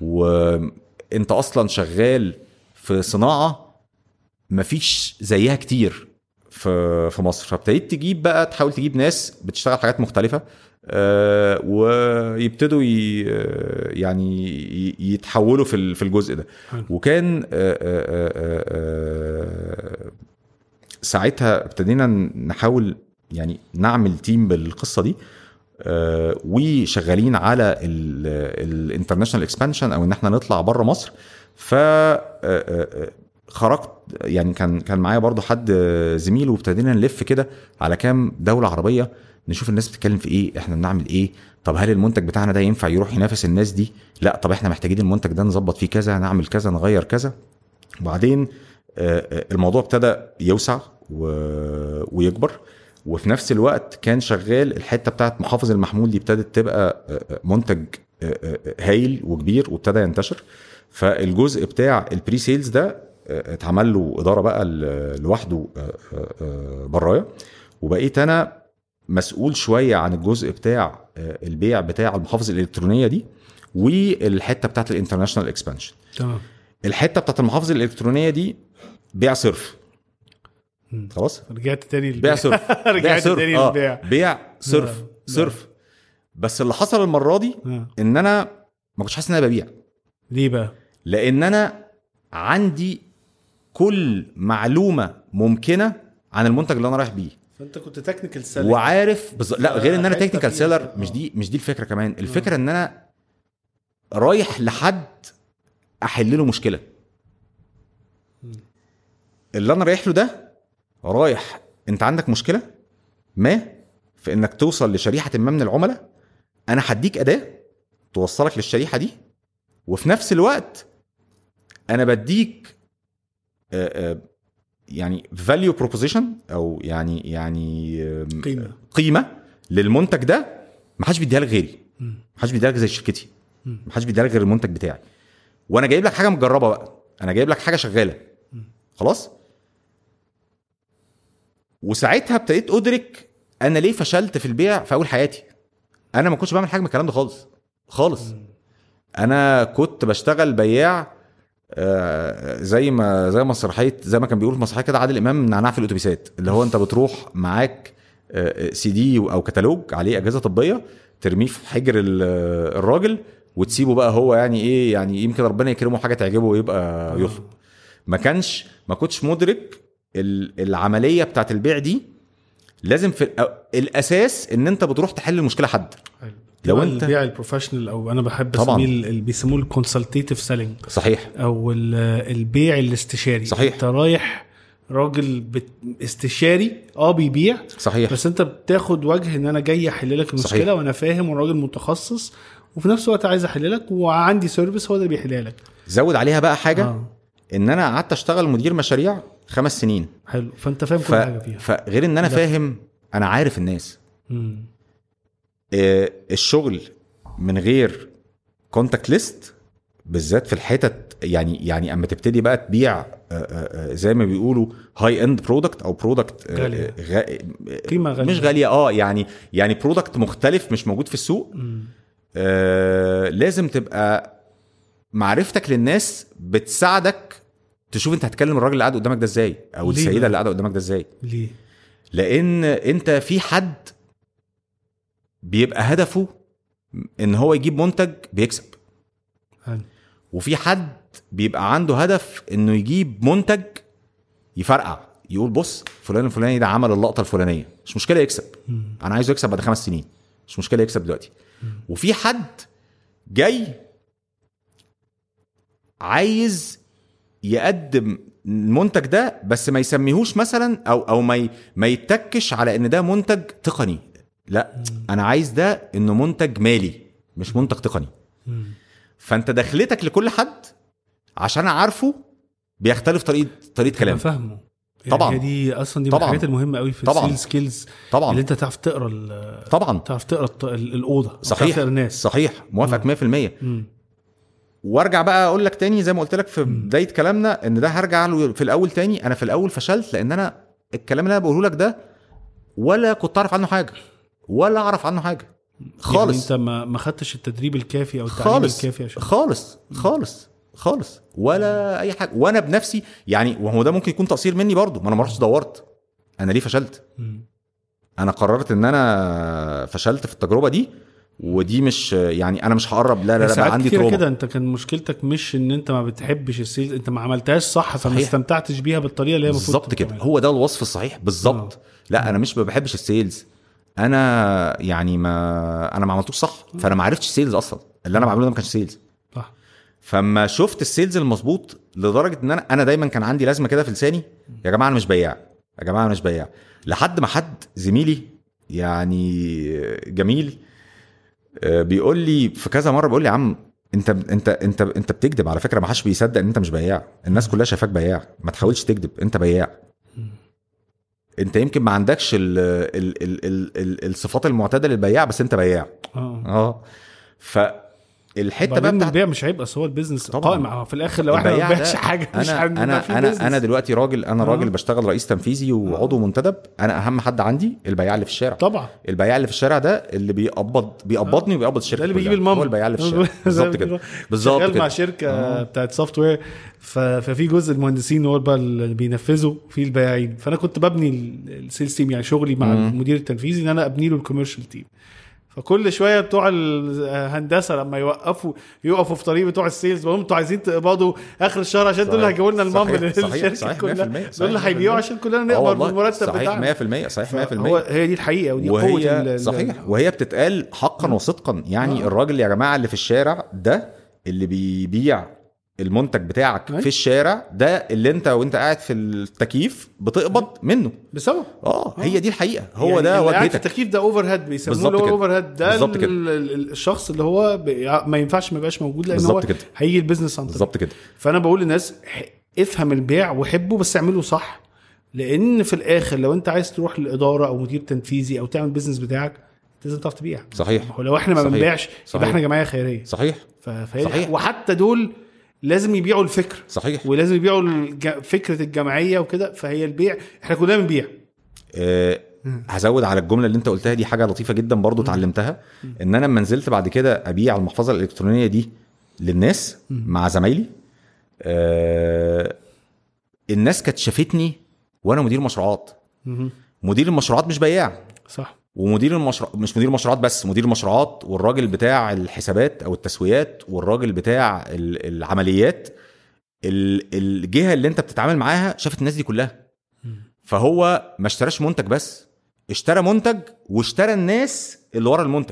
[SPEAKER 1] وانت اصلا شغال في صناعه مفيش زيها كتير في في مصر فابتديت تجيب بقى تحاول تجيب ناس بتشتغل حاجات مختلفه آه، ويبتدوا ي- آه، يعني ي- يتحولوا في ال- في الجزء ده
[SPEAKER 3] حلو.
[SPEAKER 1] وكان آه، آه، آه، آه، ساعتها ابتدينا نحاول يعني نعمل تيم بالقصه دي آه، وشغالين على الانترناشونال اكسبانشن او ان احنا نطلع بره مصر ف آه، آه، خرجت يعني كان كان معايا برضو حد آه، زميل وابتدينا نلف كده على كام دوله عربيه نشوف الناس بتتكلم في ايه احنا بنعمل ايه طب هل المنتج بتاعنا ده ينفع يروح ينافس الناس دي لا طب احنا محتاجين المنتج ده نظبط فيه كذا نعمل كذا نغير كذا وبعدين آه، آه، الموضوع ابتدى يوسع و- ويكبر وفي نفس الوقت كان شغال الحته بتاعت محافظ المحمول دي ابتدت تبقى آه، آه، منتج آه، آه، هايل وكبير وابتدى ينتشر فالجزء بتاع البري سيلز ده آه، اتعمل له اداره بقى ل- لوحده آه، آه، آه، برايا وبقيت انا مسؤول شويه عن الجزء بتاع آه، البيع بتاع المحافظ الالكترونيه دي والحته بتاعت الانترناشونال اكسبانشن
[SPEAKER 3] تمام
[SPEAKER 1] الحته بتاعت المحافظ الالكترونيه دي بيع صرف
[SPEAKER 3] مم.
[SPEAKER 1] خلاص
[SPEAKER 3] رجعت تاني
[SPEAKER 1] بيع صرف بيع
[SPEAKER 3] رجعت
[SPEAKER 1] صرف
[SPEAKER 3] تاني
[SPEAKER 1] اه
[SPEAKER 3] للبيع
[SPEAKER 1] بيع صرف
[SPEAKER 3] لا.
[SPEAKER 1] صرف بس اللي حصل المره دي
[SPEAKER 3] آه.
[SPEAKER 1] ان انا ما كنتش حاسس ان انا ببيع
[SPEAKER 3] ليه بقى؟
[SPEAKER 1] لان انا عندي كل معلومه ممكنه عن المنتج اللي انا رايح بيه
[SPEAKER 2] فانت كنت تكنيكال سيلينج
[SPEAKER 1] وعارف بز... لا غير ان انا
[SPEAKER 2] حتة
[SPEAKER 1] تكنيكال
[SPEAKER 2] فيها
[SPEAKER 1] سيلر
[SPEAKER 2] كده.
[SPEAKER 1] مش
[SPEAKER 2] آه.
[SPEAKER 1] دي مش دي الفكره كمان الفكره ان انا رايح لحد احل له مشكله اللي انا رايح له ده رايح انت عندك مشكله ما في انك توصل لشريحه ما من العملاء انا هديك اداه توصلك للشريحه دي وفي نفس الوقت انا بديك آه، آه، يعني فاليو بروبوزيشن او يعني يعني آم،
[SPEAKER 3] قيمة.
[SPEAKER 1] قيمه للمنتج ده ما حدش بيديها لك غيري ما حدش بيديها لك زي شركتي ما حدش بيديها لك غير المنتج بتاعي وانا جايب لك حاجه متجربه بقى انا جايب لك حاجه شغاله خلاص وساعتها ابتديت ادرك انا ليه فشلت في البيع في اول حياتي انا ما كنتش بعمل حاجه من الكلام ده خالص خالص انا كنت بشتغل بياع آه، زي ما زي مسرحيه زي ما كان بيقول في مسرحيه كده عادل امام نعناع في الاتوبيسات اللي هو انت بتروح معاك آه، سي دي او كتالوج عليه اجهزه طبيه ترميه في حجر ال- الراجل وتسيبه بقى هو يعني ايه يعني يمكن ربنا يكرمه حاجه تعجبه ويبقى يخرج ما كانش ما كنتش مدرك ال- العمليه بتاعت البيع دي لازم في الأ- الاساس ان انت بتروح تحل المشكله حد
[SPEAKER 3] حلو.
[SPEAKER 1] لو
[SPEAKER 3] لو
[SPEAKER 1] أنت-
[SPEAKER 3] البيع البروفيشنال او انا بحب
[SPEAKER 1] طبعاً.
[SPEAKER 3] اسميه ال- اللي بيسموه الكونسلتيتيف سيلينج
[SPEAKER 1] صحيح
[SPEAKER 3] او ال- البيع الاستشاري
[SPEAKER 1] صحيح.
[SPEAKER 3] انت رايح راجل بت... استشاري اه بيبيع
[SPEAKER 1] صحيح
[SPEAKER 3] بس انت بتاخد وجه ان انا جاي احل لك المشكله
[SPEAKER 1] صحيح.
[SPEAKER 3] وانا فاهم وراجل متخصص وفي نفس الوقت عايز احل لك وعندي سيرفيس هو ده اللي بيحلها لك
[SPEAKER 1] زود عليها بقى حاجه
[SPEAKER 3] اه
[SPEAKER 1] ان انا قعدت اشتغل مدير مشاريع خمس سنين
[SPEAKER 3] حلو فانت فاهم
[SPEAKER 1] ف...
[SPEAKER 3] كل حاجه فيها
[SPEAKER 1] فغير ان انا
[SPEAKER 3] ده.
[SPEAKER 1] فاهم انا عارف الناس
[SPEAKER 3] مم.
[SPEAKER 1] آه، الشغل من غير كونتاكت ليست بالذات في الحتت يعني يعني اما تبتدي بقى تبيع آه، آه، آه، زي ما بيقولوا هاي اند برودكت او برودكت
[SPEAKER 3] غالية. قيمة غالية.
[SPEAKER 1] مش غاليه اه يعني يعني برودكت مختلف مش موجود في السوق
[SPEAKER 3] مم.
[SPEAKER 1] آه لازم تبقى معرفتك للناس بتساعدك تشوف انت هتكلم الراجل اللي قاعد قدامك ده ازاي او
[SPEAKER 3] ليه
[SPEAKER 1] السيده
[SPEAKER 3] بقى؟
[SPEAKER 1] اللي قاعده قدامك ده ازاي
[SPEAKER 3] ليه؟
[SPEAKER 1] لان انت في حد بيبقى هدفه ان هو يجيب منتج بيكسب
[SPEAKER 3] حلو.
[SPEAKER 1] وفي حد بيبقى عنده هدف انه يجيب منتج يفرقع يقول بص فلان الفلاني ده عمل اللقطه الفلانيه مش مشكله يكسب
[SPEAKER 3] مم.
[SPEAKER 1] انا عايزه يكسب بعد خمس سنين مش مشكله يكسب دلوقتي وفي حد جاي عايز يقدم المنتج ده بس ما يسميهوش مثلا او او ما ي- ما يتكش على ان ده منتج تقني لا انا عايز ده انه منتج مالي مش منتج تقني
[SPEAKER 3] مم.
[SPEAKER 1] فانت دخلتك لكل حد عشان عارفه بيختلف طريقه طريقه
[SPEAKER 3] انا
[SPEAKER 1] كلامه
[SPEAKER 3] فاهمه
[SPEAKER 1] طبعاً.
[SPEAKER 3] يعني دي اصلا دي من
[SPEAKER 1] طبعاً.
[SPEAKER 3] الحاجات المهمه قوي في
[SPEAKER 1] طبعاً.
[SPEAKER 3] السيل سكيلز اللي
[SPEAKER 1] طبعا
[SPEAKER 3] انت تعرف تقرا ال-
[SPEAKER 1] طبعا
[SPEAKER 3] تعرف تقرا الط- ال- الاوضه أو تعرف
[SPEAKER 1] صحيح
[SPEAKER 3] تقرا الناس
[SPEAKER 1] صحيح موافقك 100%
[SPEAKER 3] مم.
[SPEAKER 1] وارجع بقى اقول لك تاني زي ما قلت لك في بدايه كلامنا ان ده هرجع له في الاول تاني انا في الاول فشلت لان انا الكلام اللي انا بقوله لك ده ولا كنت اعرف عنه حاجه ولا اعرف عنه حاجه خالص
[SPEAKER 3] يعني انت ما ما خدتش التدريب الكافي او التعليم
[SPEAKER 1] خالص
[SPEAKER 3] الكافي عشان
[SPEAKER 1] خالص خالص خالص ولا اي حاجه وانا بنفسي يعني وهو ده ممكن يكون تقصير مني برضو ما انا ما رحتش دورت انا ليه فشلت
[SPEAKER 3] مم.
[SPEAKER 1] انا قررت ان انا فشلت في التجربه دي ودي مش يعني انا مش هقرب لا لا لا
[SPEAKER 3] ساعات
[SPEAKER 1] بقى عندي
[SPEAKER 3] كتير
[SPEAKER 1] تروما
[SPEAKER 3] كده انت كان مشكلتك مش ان انت ما بتحبش السيلز انت ما عملتهاش صح فما
[SPEAKER 1] صحيح.
[SPEAKER 3] استمتعتش بيها بالطريقه اللي هي المفروض
[SPEAKER 1] بالظبط كده
[SPEAKER 3] تعملها.
[SPEAKER 1] هو ده الوصف الصحيح بالظبط لا انا مش ما بحبش السيلز انا يعني ما انا ما عملتوش صح فانا ما عرفتش سيلز اصلا اللي انا بعمله ده ما كانش سيلز
[SPEAKER 3] صح
[SPEAKER 1] فما شفت السيلز المظبوط لدرجه ان انا انا دايما كان عندي لازمه كده في لساني يا جماعه انا مش بياع يا جماعه انا مش بياع لحد ما حد زميلي يعني جميل آه، بيقول لي في كذا مره بيقول لي يا عم انت انت انت انت بتكذب على فكره ما حدش بيصدق ان انت مش بياع الناس كلها شايفاك بياع ما تحاولش تكذب انت بياع انت يمكن ما عندكش ال ال ال ال ال الصفات المعتاده للبياع بس انت بياع
[SPEAKER 3] اه
[SPEAKER 1] اه فالحته بقى
[SPEAKER 3] بعدين
[SPEAKER 1] بتاعت
[SPEAKER 3] البيع مش عيب اصل هو البيزنس
[SPEAKER 1] طبعاً.
[SPEAKER 3] قائم هو في الاخر لو احنا ما
[SPEAKER 1] البياع
[SPEAKER 3] بنبيعش
[SPEAKER 1] ده
[SPEAKER 3] حاجه مش
[SPEAKER 1] انا
[SPEAKER 3] هنبقى
[SPEAKER 1] انا
[SPEAKER 3] في
[SPEAKER 1] انا
[SPEAKER 3] business.
[SPEAKER 1] انا دلوقتي راجل انا
[SPEAKER 3] آه.
[SPEAKER 1] راجل بشتغل رئيس تنفيذي وعضو منتدب انا اهم حد عندي البياع اللي في الشارع
[SPEAKER 3] طبعا
[SPEAKER 1] البياع اللي في الشارع ده اللي بيقبض بيقبضني وبيقبض الشركه
[SPEAKER 3] ده اللي بيجيب
[SPEAKER 1] كلها.
[SPEAKER 3] المام
[SPEAKER 1] هو البياع اللي في الشارع بالظبط كده بالظبط
[SPEAKER 3] شغال مع
[SPEAKER 1] كده
[SPEAKER 3] شركه
[SPEAKER 1] آه.
[SPEAKER 3] بتاعت سوفت وير ف- ففي جزء المهندسين هو بقى اللي بينفذوا في البياعين فانا كنت ببني ال- السيلز تيم يعني شغلي مع
[SPEAKER 1] مم.
[SPEAKER 3] المدير التنفيذي ان انا ابني له الكوميرشال تيم فكل شويه بتوع الهندسه لما يوقفوا يقفوا في طريق بتوع السيلز بقول لهم انتوا عايزين تقبضوا اخر الشهر عشان دول اللي
[SPEAKER 1] صحيح.
[SPEAKER 3] هيجيبوا لنا المام
[SPEAKER 1] صحيح. صحيح.
[SPEAKER 3] للشركه
[SPEAKER 1] صحيح.
[SPEAKER 3] كلها
[SPEAKER 1] 100%.
[SPEAKER 3] دول اللي
[SPEAKER 1] صحيح.
[SPEAKER 3] هيبيعوا عشان كلنا
[SPEAKER 1] آه
[SPEAKER 3] نقبض
[SPEAKER 1] والله.
[SPEAKER 3] بالمرتب
[SPEAKER 1] صحيح
[SPEAKER 3] بتاعنا
[SPEAKER 1] 100% صحيح 100%
[SPEAKER 3] هو هي دي الحقيقه ودي قوه
[SPEAKER 1] وهي
[SPEAKER 3] ال- ال-
[SPEAKER 1] صحيح وهي بتتقال حقا وصدقا يعني
[SPEAKER 3] آه.
[SPEAKER 1] الراجل يا جماعه اللي في الشارع ده اللي بيبيع المنتج بتاعك
[SPEAKER 3] أي.
[SPEAKER 1] في الشارع ده اللي انت وانت قاعد في التكييف بتقبض منه
[SPEAKER 3] بسبب
[SPEAKER 1] اه هي دي الحقيقه هو
[SPEAKER 3] يعني
[SPEAKER 1] ده
[SPEAKER 3] اللي قاعد في
[SPEAKER 1] واجهتك
[SPEAKER 3] التكييف ده اوفر هيد بيسموه
[SPEAKER 1] بالظبط
[SPEAKER 3] اللي هو
[SPEAKER 1] كده.
[SPEAKER 3] اوفر هيد ده
[SPEAKER 1] بالظبط كده.
[SPEAKER 3] ال- ال- الشخص اللي هو بي- ما ينفعش ما يبقاش موجود لان هو
[SPEAKER 1] بالظبط كده.
[SPEAKER 3] هيجي البيزنس عن طريقه
[SPEAKER 1] بالظبط كده
[SPEAKER 3] فانا بقول للناس ح- افهم البيع وحبه بس اعمله صح لان في الاخر لو انت عايز تروح للاداره او مدير تنفيذي او تعمل بيزنس بتاعك لازم تعرف تبيع
[SPEAKER 1] صحيح
[SPEAKER 3] ولو احنا ما
[SPEAKER 1] صحيح.
[SPEAKER 3] بنبيعش
[SPEAKER 1] صحيح.
[SPEAKER 3] يبقى احنا جمعيه خيريه
[SPEAKER 1] صحيح
[SPEAKER 3] ف- فهي
[SPEAKER 1] صحيح.
[SPEAKER 3] وحتى دول لازم يبيعوا الفكر
[SPEAKER 1] صحيح
[SPEAKER 3] ولازم يبيعوا الج... فكره الجمعيه وكده فهي البيع احنا كلنا بنبيع
[SPEAKER 1] آه، هزود على الجمله اللي انت قلتها دي حاجه لطيفه جدا برضو اتعلمتها ان انا لما نزلت بعد كده ابيع المحفظه الالكترونيه دي للناس مع زمايلي آه، الناس كانت شافتني وانا مدير مشروعات
[SPEAKER 3] مهم.
[SPEAKER 1] مدير المشروعات مش بياع
[SPEAKER 3] صح
[SPEAKER 1] ومدير المشروع مش مدير مشروعات بس مدير المشروعات والراجل بتاع الحسابات او التسويات والراجل بتاع ال- العمليات ال- الجهه اللي انت بتتعامل معاها شافت الناس دي كلها فهو ما اشتراش منتج بس اشترى منتج واشترى الناس اللي ورا المنتج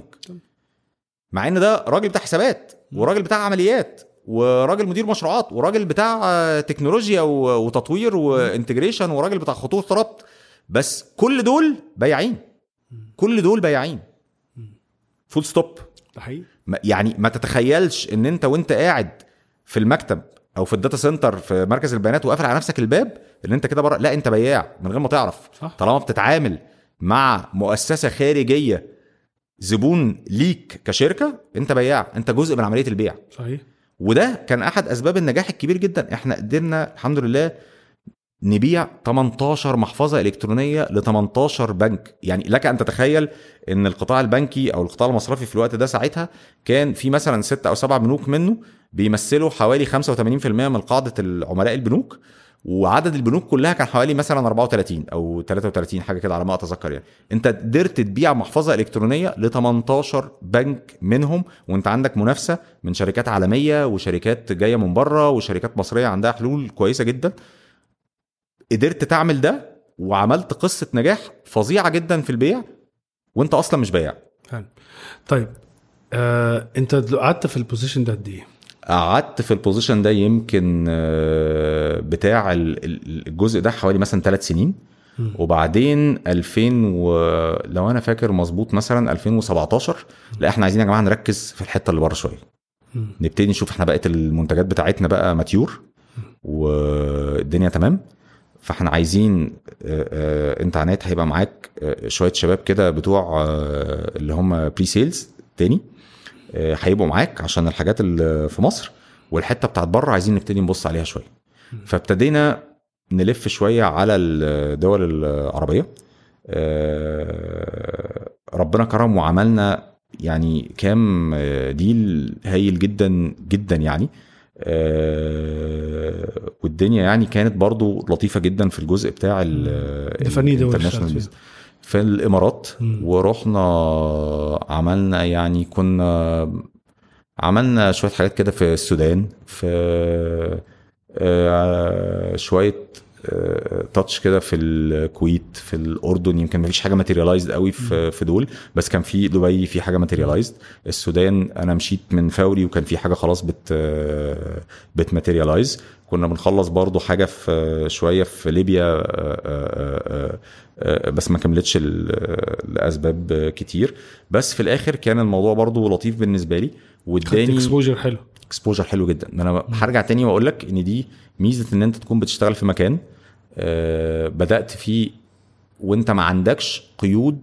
[SPEAKER 1] مع ان ده راجل بتاع حسابات وراجل بتاع عمليات وراجل مدير مشروعات وراجل بتاع آه، تكنولوجيا و- وتطوير وانتجريشن وراجل بتاع خطوط ربط بس كل دول بياعين كل دول بياعين فول ستوب
[SPEAKER 3] ده حقيقي
[SPEAKER 1] ما- يعني ما تتخيلش ان انت وانت قاعد في المكتب او في الداتا سنتر في مركز البيانات وقافل على نفسك الباب ان انت كده بره لا انت بياع من غير ما تعرف
[SPEAKER 3] صح.
[SPEAKER 1] طالما بتتعامل مع مؤسسه خارجيه زبون ليك كشركه انت بياع انت جزء من عمليه البيع
[SPEAKER 3] صحيح
[SPEAKER 1] وده كان احد اسباب النجاح الكبير جدا احنا قدرنا الحمد لله نبيع 18 محفظه الكترونيه ل 18 بنك يعني لك ان تتخيل ان القطاع البنكي او القطاع المصرفي في الوقت ده ساعتها كان في مثلا ستة او سبعة بنوك منه بيمثلوا حوالي 85% من قاعده العملاء البنوك وعدد البنوك كلها كان حوالي مثلا 34 او 33 حاجه كده على ما اتذكر يعني انت قدرت تبيع محفظه الكترونيه ل 18 بنك منهم وانت عندك منافسه من شركات عالميه وشركات جايه من بره وشركات مصريه عندها حلول كويسه جدا قدرت تعمل ده وعملت قصه نجاح فظيعه جدا في البيع وانت اصلا مش بياع
[SPEAKER 3] حلو طيب آه انت دلو- قعدت في البوزيشن ده قد ايه؟
[SPEAKER 1] قعدت في البوزيشن ده يمكن آه، بتاع ال- ال- الجزء ده حوالي مثلا ثلاث سنين
[SPEAKER 3] مم.
[SPEAKER 1] وبعدين 2000 و... لو انا فاكر مظبوط مثلا 2017 لا احنا عايزين يا جماعه نركز في الحته اللي بره شويه
[SPEAKER 3] مم.
[SPEAKER 1] نبتدي نشوف احنا بقت المنتجات بتاعتنا بقى ماتيور والدنيا تمام فاحنا عايزين آه، آه، انت عنايت هيبقى معاك آه، شويه شباب كده بتوع آه، اللي هم بري سيلز تاني آه، هيبقوا معاك عشان الحاجات اللي في مصر والحته بتاعت بره عايزين نبتدي نبص عليها شويه فابتدينا نلف شويه على الدول العربيه آه، ربنا كرم وعملنا يعني كام آه، ديل هايل جدا جدا يعني آه، والدنيا يعني كانت برضو لطيفه جدا في الجزء بتاع ال
[SPEAKER 3] ده فني دول
[SPEAKER 1] international
[SPEAKER 3] اشتغلت فيها.
[SPEAKER 1] business. في الامارات
[SPEAKER 3] مم.
[SPEAKER 1] ورحنا عملنا يعني كنا عملنا شويه حاجات كده في السودان في آه، شويه تاتش كده في الكويت في الاردن يمكن ما فيش حاجه ماتيريالايزد قوي في في دول بس كان في دبي في حاجه ماتيريالايزد السودان انا مشيت من فوري وكان في حاجه خلاص بت بتماتيريالايز كنا بنخلص برضو حاجه في شويه في ليبيا آه، آه، آه، بس ما كملتش ال- لاسباب كتير بس في الاخر كان الموضوع برضو لطيف بالنسبه لي
[SPEAKER 3] خدت
[SPEAKER 1] واداني
[SPEAKER 3] اكسبوجر حلو
[SPEAKER 1] اكسبوجر حلو جدا ما انا هرجع تاني واقول لك ان دي ميزه ان انت تكون بتشتغل في مكان آه، بدات فيه وانت ما عندكش قيود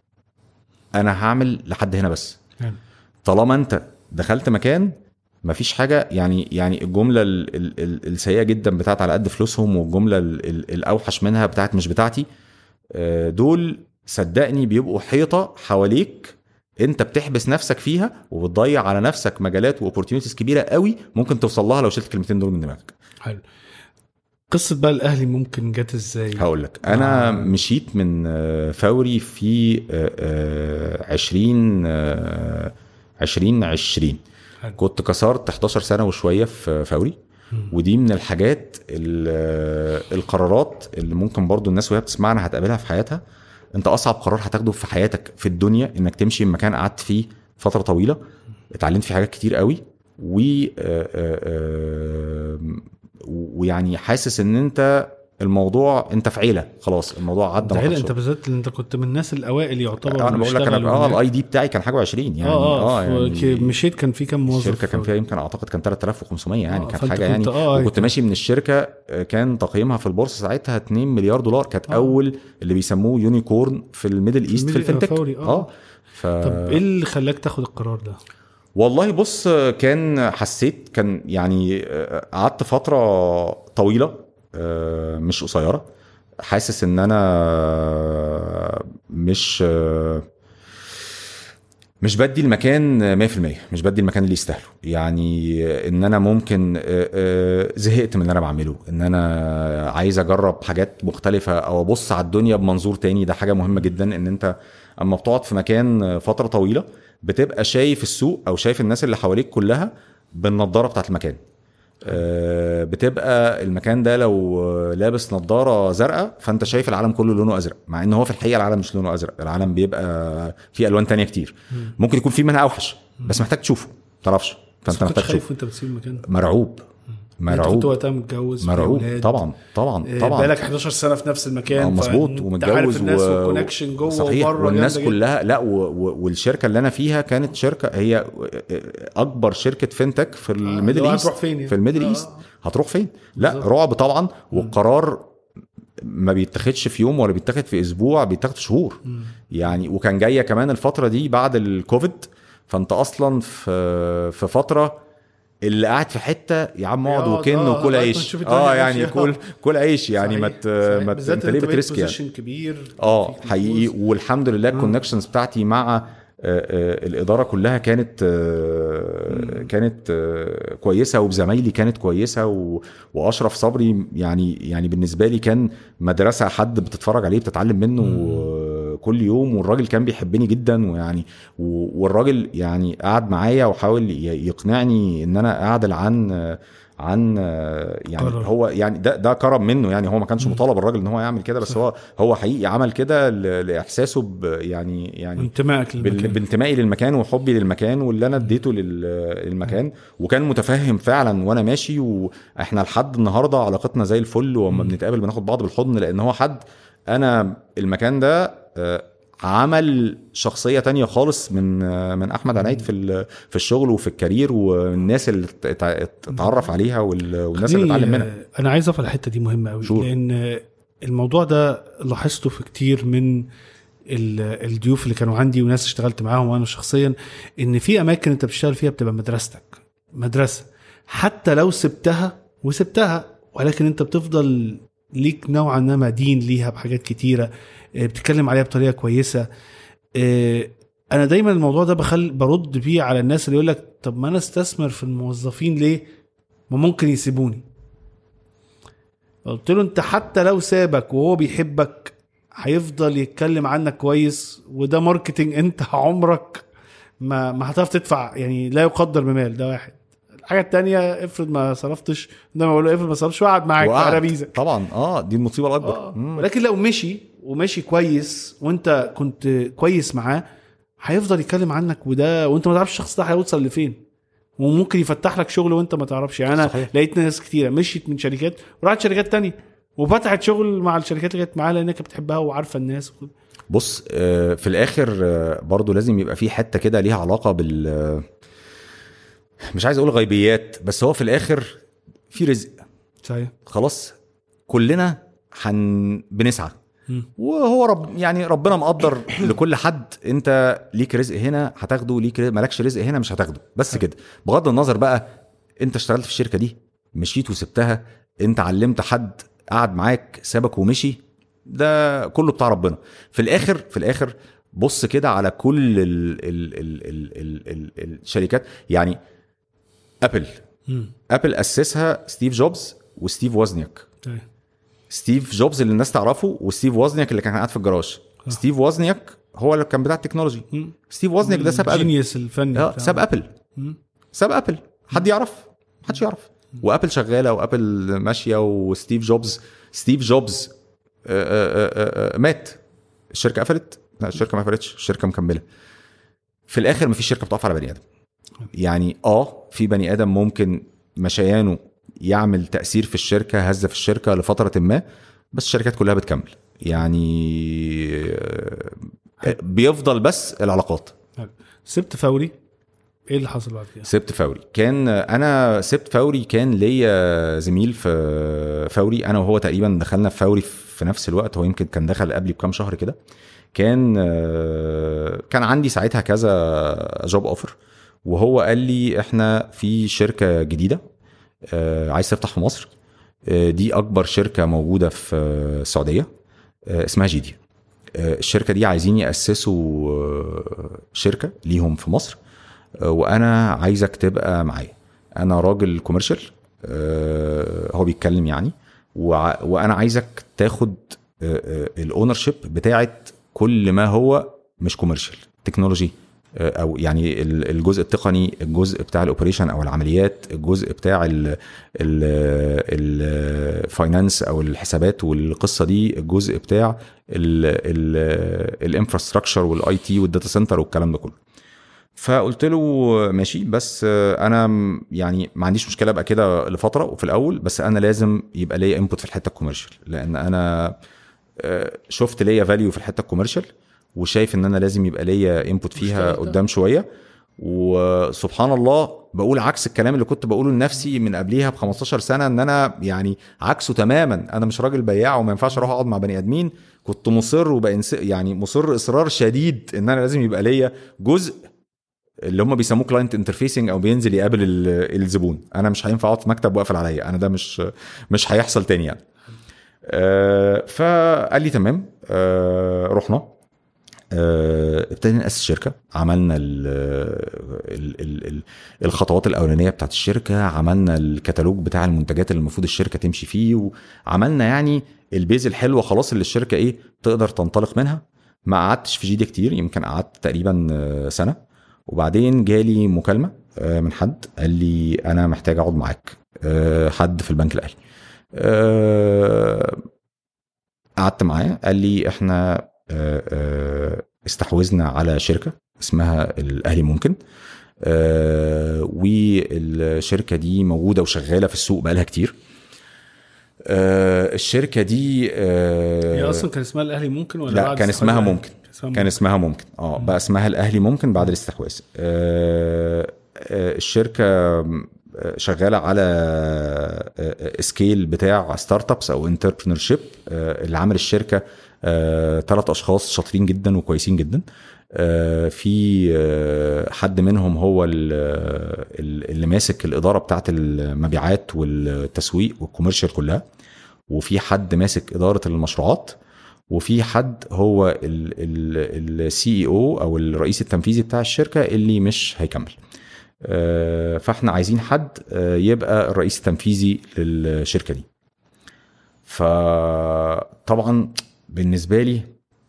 [SPEAKER 1] انا هعمل لحد هنا بس
[SPEAKER 3] حلو.
[SPEAKER 1] طالما انت دخلت مكان مفيش حاجه يعني يعني الجمله ال ال ال السيئه جدا بتاعت على قد فلوسهم والجمله ال ال الاوحش منها بتاعت مش بتاعتي آه، دول صدقني بيبقوا حيطه حواليك انت بتحبس نفسك فيها وبتضيع على نفسك مجالات واوبورتيونيتيز كبيره قوي ممكن توصل لها لو شلت الكلمتين دول من دماغك
[SPEAKER 3] حلو قصه بقى الاهلي ممكن جت ازاي؟
[SPEAKER 1] هقول لك انا
[SPEAKER 3] آه.
[SPEAKER 1] آه. مشيت من آه، فوري في آه، آه، 20 آه، 2020
[SPEAKER 3] حلو.
[SPEAKER 1] كنت كسرت 11 سنه وشويه في فوري
[SPEAKER 3] مم.
[SPEAKER 1] ودي من الحاجات ال- آه، القرارات اللي ممكن برضو الناس وهي بتسمعنا هتقابلها في حياتها انت اصعب قرار هتاخده في حياتك في الدنيا انك تمشي من مكان قعدت فيه فتره طويله اتعلمت فيه حاجات كتير قوي و آه، آه، آه، ويعني حاسس ان انت الموضوع انت في عيله خلاص الموضوع عدى
[SPEAKER 3] ده
[SPEAKER 1] ما
[SPEAKER 3] عيلة
[SPEAKER 1] خدش
[SPEAKER 3] انت بالذات انت كنت من الناس الاوائل يعتبر
[SPEAKER 1] انا بقول لك انا اه الاي دي بتاعي كان حاجه و20 يعني
[SPEAKER 3] اه اه
[SPEAKER 1] يعني
[SPEAKER 3] يعني مشيت كان في كام موظف
[SPEAKER 1] الشركه كان فيها يمكن اعتقد كان 3500 يعني
[SPEAKER 3] آه،
[SPEAKER 1] كانت
[SPEAKER 3] فأنت
[SPEAKER 1] حاجه
[SPEAKER 3] كنت-
[SPEAKER 1] يعني
[SPEAKER 3] آه،
[SPEAKER 1] وكنت
[SPEAKER 3] كان-
[SPEAKER 1] ماشي من الشركه آه، كان تقييمها في البورصه ساعتها 2 مليار دولار كانت
[SPEAKER 3] آه.
[SPEAKER 1] اول اللي بيسموه يونيكورن في الميدل ايست في
[SPEAKER 3] الميدل-
[SPEAKER 1] الفinتech
[SPEAKER 3] فوري، آه.
[SPEAKER 1] اه ف...
[SPEAKER 3] طب ايه اللي خلاك تاخد القرار ده؟
[SPEAKER 1] والله بص كان حسيت كان يعني آه، قعدت فتره طويله آه، مش قصيره حاسس ان انا مش آه، مش بدي المكان 100% مش بدي المكان اللي يستاهله يعني ان انا ممكن آه، آه، زهقت من اللي انا بعمله ان انا عايز اجرب حاجات مختلفه او ابص على الدنيا بمنظور تاني ده حاجه مهمه جدا ان انت اما بتقعد في مكان فتره طويله بتبقى شايف السوق او شايف الناس اللي حواليك كلها بالنضاره بتاعت المكان آه، بتبقى المكان ده لو لابس نظاره زرقاء فانت شايف العالم كله لونه ازرق مع ان هو في الحقيقه العالم مش لونه ازرق العالم بيبقى فيه الوان تانية كتير ممكن يكون فيه منها اوحش بس محتاج تشوفه ما تعرفش فانت
[SPEAKER 3] بس كنت
[SPEAKER 1] محتاج
[SPEAKER 3] خايف
[SPEAKER 1] تشوفه
[SPEAKER 3] وانت بتسيب المكان
[SPEAKER 1] مرعوب
[SPEAKER 3] انت كنت
[SPEAKER 1] مرعوب
[SPEAKER 3] وقتها متجوز في
[SPEAKER 1] مرعوب
[SPEAKER 3] أولاد.
[SPEAKER 1] طبعا طبعا
[SPEAKER 3] آه،
[SPEAKER 1] طبعا
[SPEAKER 3] بقالك 11 سنه في نفس المكان
[SPEAKER 1] آه، مظبوط
[SPEAKER 3] فأنت عارف
[SPEAKER 1] ومتجوز
[SPEAKER 3] الناس
[SPEAKER 1] و...
[SPEAKER 3] والكونكشن جوه
[SPEAKER 1] صحيح
[SPEAKER 3] وبره
[SPEAKER 1] والناس
[SPEAKER 3] جامدة جدا.
[SPEAKER 1] كلها لا و... و... والشركه اللي انا فيها كانت شركه هي اكبر شركه فينتك في الميدل
[SPEAKER 3] اللي هو
[SPEAKER 1] ايست
[SPEAKER 3] هتروح فين يعني؟
[SPEAKER 1] في الميدل
[SPEAKER 3] آه.
[SPEAKER 1] ايست هتروح فين لا
[SPEAKER 3] بالظبط.
[SPEAKER 1] رعب طبعا والقرار ما بيتاخدش في يوم ولا بيتاخد في اسبوع بيتاخد في شهور يعني وكان جايه كمان الفتره دي بعد الكوفيد فانت اصلا في في فتره اللي قاعد في حته يا عم اقعد
[SPEAKER 3] يقعد،
[SPEAKER 1] وكن
[SPEAKER 3] آه،
[SPEAKER 1] وكل
[SPEAKER 3] لغاية ما
[SPEAKER 1] عيش
[SPEAKER 3] تشوف الدنيا
[SPEAKER 1] اه يعني
[SPEAKER 3] ماشية.
[SPEAKER 1] كل كل عيش يعني ما
[SPEAKER 3] صحيح،
[SPEAKER 1] ت-
[SPEAKER 3] صحيح.
[SPEAKER 1] ما ت-
[SPEAKER 3] بالذات
[SPEAKER 1] انت ليه
[SPEAKER 3] بقيت
[SPEAKER 1] بتريسك يعني
[SPEAKER 3] position كبير
[SPEAKER 1] اه
[SPEAKER 3] فيك
[SPEAKER 1] حقيقي
[SPEAKER 3] نفوذ.
[SPEAKER 1] والحمد لله الكونكشنز بتاعتي مع آه، آه، الاداره كلها كانت آه، كانت آه، كويسه وبزمايلي كانت كويسه و- واشرف صبري يعني يعني بالنسبه لي كان مدرسه حد بتتفرج عليه بتتعلم منه آه، كل يوم والراجل كان بيحبني جدا ويعني و- والراجل يعني قعد معايا وحاول ي- يقنعني ان انا اعدل عن آه، عن آه، يعني
[SPEAKER 3] قرار.
[SPEAKER 1] هو يعني ده ده كرم منه يعني هو ما كانش مطالب الراجل ان هو يعمل كده بس
[SPEAKER 3] صح.
[SPEAKER 1] هو هو حقيقي عمل كده ل- لاحساسه ب يعني يعني
[SPEAKER 3] انتمائك
[SPEAKER 1] بال-
[SPEAKER 3] للمكان
[SPEAKER 1] بانتمائي للمكان وحبي للمكان واللي انا اديته لل- للمكان وكان متفهم فعلا وانا ماشي واحنا لحد النهارده علاقتنا زي الفل وما بنتقابل بناخد بعض بالحضن لان هو حد انا المكان ده آه، عمل شخصيه تانية خالص من آه، من احمد عنايد في ال- في الشغل وفي الكارير والناس اللي ات- ات- اتعرف عليها وال- والناس اللي
[SPEAKER 3] خليني-
[SPEAKER 1] اتعلم منها
[SPEAKER 3] انا عايز اقف على الحته دي مهمه قوي
[SPEAKER 1] شور.
[SPEAKER 3] لان الموضوع ده لاحظته في كتير من ال- الضيوف اللي كانوا عندي وناس اشتغلت معاهم وانا شخصيا ان في اماكن انت بتشتغل فيها بتبقى مدرستك مدرسه حتى لو سبتها وسبتها ولكن انت بتفضل ليك نوعا ما مدين ليها بحاجات كتيره آه، بتتكلم عليها بطريقه كويسه آه، انا دايما الموضوع ده بخل برد بيه على الناس اللي يقول لك طب ما انا استثمر في الموظفين ليه ما ممكن يسيبوني قلت له انت حتى لو سابك وهو بيحبك هيفضل يتكلم عنك كويس وده ماركتينج انت عمرك ما ما هتعرف تدفع يعني لا يقدر بمال ده واحد الحاجه التانية افرض ما صرفتش ده ما بقول له افرض ما صرفتش وقعد معاك في
[SPEAKER 1] وقعد.
[SPEAKER 3] عربيزك
[SPEAKER 1] طبعا اه دي المصيبه الاكبر
[SPEAKER 3] آه.
[SPEAKER 1] مم.
[SPEAKER 3] ولكن لو مشي ومشي كويس وانت كنت كويس معاه هيفضل يتكلم عنك وده وانت ما تعرفش الشخص ده هيوصل لفين وممكن يفتح لك شغل وانت ما تعرفش يعني انا
[SPEAKER 1] صحيح.
[SPEAKER 3] لقيت ناس كتيره مشيت من شركات وراحت شركات تانية وفتحت شغل مع الشركات اللي كانت معاها لانها كانت بتحبها وعارفه الناس وكده.
[SPEAKER 1] بص آه، في الاخر آه، برضو لازم يبقى في حته كده ليها علاقه بال آه، مش عايز اقول غيبيات بس هو في الاخر في رزق
[SPEAKER 3] صحيح
[SPEAKER 1] خلاص كلنا حن بنسعى
[SPEAKER 3] مم.
[SPEAKER 1] وهو رب يعني ربنا مقدر لكل حد انت ليك رزق هنا هتاخده ليك رزق مالكش رزق هنا مش هتاخده بس كده بغض النظر بقى انت اشتغلت في الشركه دي مشيت وسبتها انت علمت حد قعد معاك سابك ومشي ده كله بتاع ربنا في الاخر في الاخر بص كده على كل ال ال ال ال ال ال الشركات يعني ابل
[SPEAKER 3] مم.
[SPEAKER 1] ابل اسسها ستيف جوبز وستيف وزنياك
[SPEAKER 3] صحيح.
[SPEAKER 1] ستيف جوبز اللي الناس تعرفه وستيف وزنياك اللي كان قاعد في الجراج ستيف وزنياك هو اللي كان بتاع التكنولوجي
[SPEAKER 3] مم.
[SPEAKER 1] ستيف وزنياك ده ساب ابل
[SPEAKER 3] الجينيوس الفني
[SPEAKER 1] اه
[SPEAKER 3] بتاعه.
[SPEAKER 1] ساب ابل
[SPEAKER 3] مم.
[SPEAKER 1] ساب ابل حد يعرف محدش يعرف وابل شغاله وابل ماشيه وستيف جوبز ستيف جوبز آه، آه، آه، آه، مات الشركه قفلت لا الشركه ما قفلتش الشركه مكمله في الاخر مفيش شركه بتقف على بني ادم يعني اه في بني ادم ممكن مشيانه يعمل تاثير في الشركه هزه في الشركه لفتره ما بس الشركات كلها بتكمل يعني آه، بيفضل بس العلاقات
[SPEAKER 3] حلو. سبت فوري ايه اللي حصل بعد كده؟
[SPEAKER 1] سبت فوري كان انا سبت فوري كان ليا زميل في فوري انا وهو تقريبا دخلنا في فوري في نفس الوقت هو يمكن كان دخل قبلي بكام شهر كده كان كان عندي ساعتها كذا جوب اوفر وهو قال لي احنا في شركه جديده آه، عايز تفتح في مصر آه، دي اكبر شركه موجوده في السعوديه آه، اسمها جيدي آه، الشركه دي عايزين ياسسوا آه، شركه ليهم في مصر آه، وانا عايزك تبقى معايا انا راجل كوميرشال هو بيتكلم يعني وع- وانا عايزك تاخد الاونر شيب بتاعت كل ما هو مش كوميرشال تكنولوجي آه، او يعني ال- الجزء التقني الجزء بتاع الاوبريشن او العمليات الجزء بتاع الفاينانس او الحسابات والقصه دي الجزء بتاع الانفراستراكشر والاي تي والداتا سنتر والكلام ده كله فقلت له ماشي بس آه، انا م- يعني ما عنديش مشكله ابقى كده لفتره وفي الاول بس انا لازم يبقى ليا انبوت في الحته الكوميرشال لان انا آه، شفت ليا فاليو في الحته الكوميرشال وشايف ان انا لازم يبقى ليا انبوت فيها
[SPEAKER 2] واشتغلت.
[SPEAKER 1] قدام شويه وسبحان الله بقول عكس الكلام اللي كنت بقوله لنفسي من قبليها ب 15 سنه ان انا يعني عكسه تماما انا مش راجل بياع وما ينفعش اروح اقعد مع بني ادمين كنت مصر وبإنس يعني مصر اصرار شديد ان انا لازم يبقى ليا جزء اللي هم بيسموه كلاينت انترفيسنج او بينزل يقابل ال- الزبون انا مش هينفع اقعد في مكتب واقفل عليا انا ده مش مش هيحصل تاني يعني آه، فقال لي تمام آه، رحنا آه، ابتدينا نأسس شركة عملنا ال ال ال ال الخطوات الأولانية بتاعت الشركة عملنا الكتالوج بتاع المنتجات اللي المفروض الشركة تمشي فيه وعملنا يعني البيز الحلوة خلاص اللي الشركة إيه تقدر تنطلق منها ما قعدتش في جيدي كتير يمكن قعدت تقريبا آه، سنة وبعدين جالي مكالمة آه، من حد قال لي أنا محتاج أقعد معاك آه، حد في البنك الأهلي آه، قعدت معاه قال لي احنا آه، آه، استحوذنا على شركه اسمها الاهلي ممكن آه، والشركه دي موجوده وشغاله في السوق بقالها كتير آه، الشركه دي آه،
[SPEAKER 3] هي اصلا كان اسمها الاهلي ممكن ولا
[SPEAKER 1] لا
[SPEAKER 3] بعد
[SPEAKER 1] كان
[SPEAKER 3] استحواذ
[SPEAKER 1] اسمها
[SPEAKER 3] الأهلي؟
[SPEAKER 1] ممكن
[SPEAKER 3] اسمها
[SPEAKER 1] كان اسمها ممكن اه بقى اسمها الاهلي ممكن بعد الاستحواذ آه، آه، الشركه آه، شغاله على آه، سكيل بتاع ستارت ابس او انتربرنور شيب اللي عامل الشركه ثلاث اشخاص شاطرين جدا وكويسين جدا آه، في آه، حد منهم هو ال- ال- اللي ماسك الاداره بتاعت المبيعات والتسويق والكوميرشال كلها وفي حد ماسك اداره المشروعات وفي حد هو السي اي او او الرئيس التنفيذي بتاع الشركه اللي مش هيكمل آه، فاحنا عايزين حد آه، يبقى الرئيس التنفيذي للشركه دي فطبعا بالنسبه لي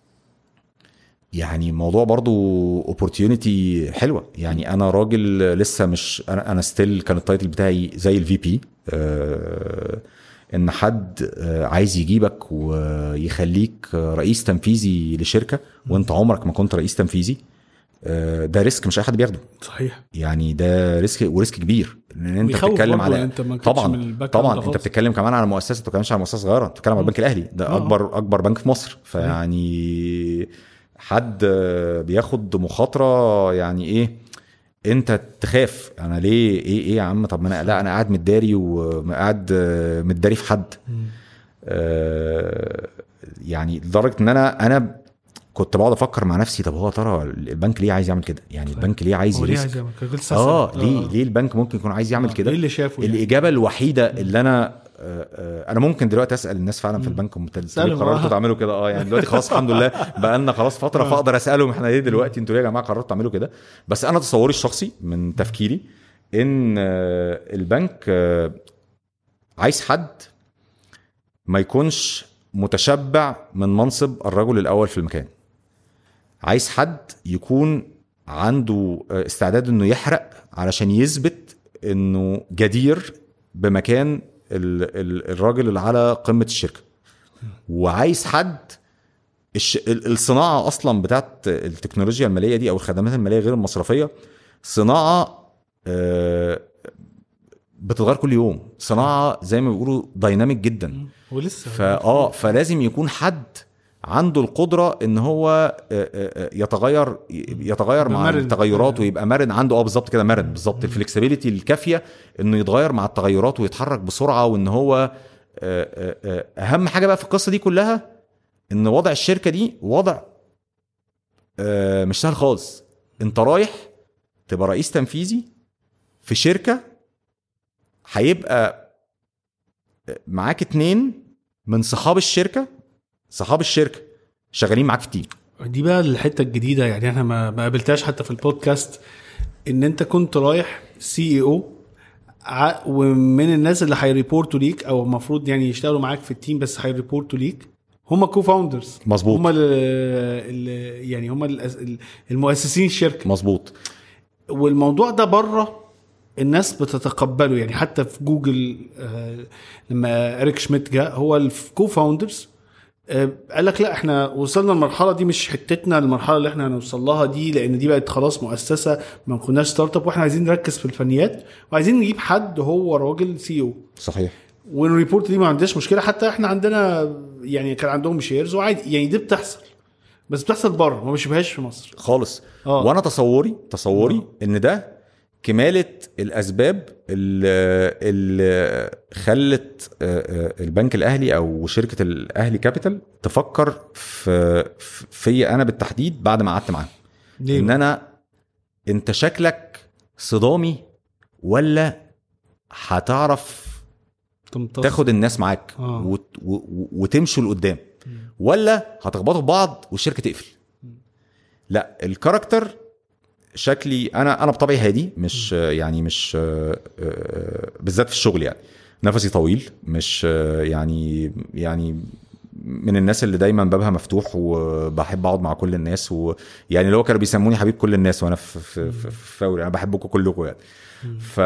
[SPEAKER 1] يعني موضوع برضو اوبورتيونيتي حلوه يعني انا راجل لسه مش انا انا ستيل كان التايتل بتاعي زي الفي بي ان حد آه، عايز يجيبك ويخليك رئيس تنفيذي لشركه وانت عمرك ما كنت رئيس تنفيذي آه، ده ريسك مش اي حد بياخده
[SPEAKER 3] صحيح
[SPEAKER 1] يعني ده ريسك وريسك كبير لان انت
[SPEAKER 3] ويخوف
[SPEAKER 1] بتتكلم
[SPEAKER 3] برضه
[SPEAKER 1] على
[SPEAKER 3] يعني انت ما كنتش
[SPEAKER 1] طبعا
[SPEAKER 3] من الباك
[SPEAKER 1] طبعا
[SPEAKER 3] جراوند
[SPEAKER 1] انت
[SPEAKER 3] خالص.
[SPEAKER 1] بتتكلم كمان على مؤسسه انت ما بتتكلمش على مؤسسه صغيره انت بتتكلم على البنك الاهلي ده
[SPEAKER 3] آه.
[SPEAKER 1] اكبر اكبر بنك في مصر فيعني حد بياخد مخاطره يعني ايه انت تخاف انا ليه ايه ايه يا عم طب ما انا لا انا قاعد متداري وقاعد متداري في حد آه، يعني لدرجه ان انا انا كنت بقعد افكر مع نفسي طب هو ترى البنك ليه عايز يعمل كده يعني البنك ليه عايز
[SPEAKER 3] هو ليه
[SPEAKER 1] يريسك
[SPEAKER 3] عايز يعمل كده؟ كنت لسه
[SPEAKER 1] اه
[SPEAKER 3] أسأل.
[SPEAKER 1] ليه ليه البنك ممكن يكون عايز يعمل
[SPEAKER 3] آه،
[SPEAKER 1] كده
[SPEAKER 3] ايه اللي شافه يعني؟
[SPEAKER 1] الاجابه الوحيده اللي انا آه، آه، انا ممكن دلوقتي اسال الناس فعلا في البنك هم انتوا ليه
[SPEAKER 3] اسألهم،
[SPEAKER 1] قررتوا
[SPEAKER 3] آه.
[SPEAKER 1] تعملوا كده اه يعني دلوقتي خلاص الحمد لله بقى لنا خلاص فتره
[SPEAKER 3] آه.
[SPEAKER 1] فاقدر اسالهم احنا ليه دلوقتي انتوا ليه يا جماعه قررتوا تعملوا كده بس انا تصوري الشخصي من تفكيري ان آه، البنك آه، عايز حد ما يكونش متشبع من منصب الرجل الاول في المكان عايز حد يكون عنده آه، استعداد انه يحرق علشان يثبت انه جدير بمكان ال- ال- الراجل اللي على قمه الشركه وعايز حد الش... ال- الصناعه اصلا بتاعت التكنولوجيا الماليه دي او الخدمات الماليه غير المصرفيه صناعه آه، بتتغير كل يوم صناعه زي ما بيقولوا دايناميك جدا
[SPEAKER 3] ولسه
[SPEAKER 1] فاه فلازم يكون حد عنده القدره ان هو آه، آه، آه، يتغير يتغير
[SPEAKER 3] يبقى
[SPEAKER 1] مع
[SPEAKER 3] مرن.
[SPEAKER 1] التغيرات ويبقى مرن عنده اه بالظبط كده مرن بالظبط الفلكسبيليتي الكافيه انه يتغير مع التغيرات ويتحرك بسرعه وان هو آه، آه، آه، اهم حاجه بقى في القصه دي كلها ان وضع الشركه دي وضع آه، مش سهل خالص انت رايح تبقى رئيس تنفيذي في شركه هيبقى معاك اتنين من صحاب الشركه صحاب الشركه شغالين معاك في التيم
[SPEAKER 3] دي بقى الحته الجديده يعني احنا ما ما قابلتهاش حتى في البودكاست ان انت كنت رايح سي اي او ومن الناس اللي هيريبورتوا ليك او المفروض يعني يشتغلوا معاك في التيم بس هيريبورتوا ليك هم كو فاوندرز
[SPEAKER 1] مظبوط.
[SPEAKER 3] هم ال يعني هم ال- المؤسسين الشركه
[SPEAKER 1] مظبوط
[SPEAKER 3] والموضوع ده بره الناس بتتقبله يعني حتى في جوجل آه، لما اريك شميت جاء هو الكو فاوندرز قال لك لا احنا وصلنا المرحله دي مش حتتنا المرحله اللي احنا هنوصل لها دي لان دي بقت خلاص مؤسسه ما كناش ستارت اب واحنا عايزين نركز في الفنيات وعايزين نجيب حد هو راجل سي او
[SPEAKER 1] صحيح
[SPEAKER 3] والريبورت دي ما عندناش مشكله حتى احنا عندنا يعني كان عندهم شيرز وعادي يعني دي بتحصل بس بتحصل بره ما بشوفهاش في مصر
[SPEAKER 1] خالص
[SPEAKER 3] آه.
[SPEAKER 1] وانا تصوري تصوري ان ده كماله الاسباب اللي, اللي خلت آه، آه، البنك الاهلي او شركه الاهلي كابيتال تفكر في في- فيا انا بالتحديد بعد ما قعدت معاهم
[SPEAKER 3] ليه؟
[SPEAKER 1] ان انا انت شكلك صدامي ولا هتعرف
[SPEAKER 3] تمتص.
[SPEAKER 1] تاخد الناس معاك
[SPEAKER 3] آه.
[SPEAKER 1] وت... و... و- وتمشوا لقدام ولا هتخبطوا في بعض والشركه تقفل لا الكاركتر شكلي انا انا بطبعي هادي مش يعني مش آه، آه، بالذات في الشغل يعني نفسي طويل مش آه، يعني يعني من الناس اللي دايما بابها مفتوح وبحب اقعد مع كل الناس ويعني اللي هو كانوا بيسموني حبيب كل الناس وانا في في, في, في فوري انا بحبكم كلكم يعني ف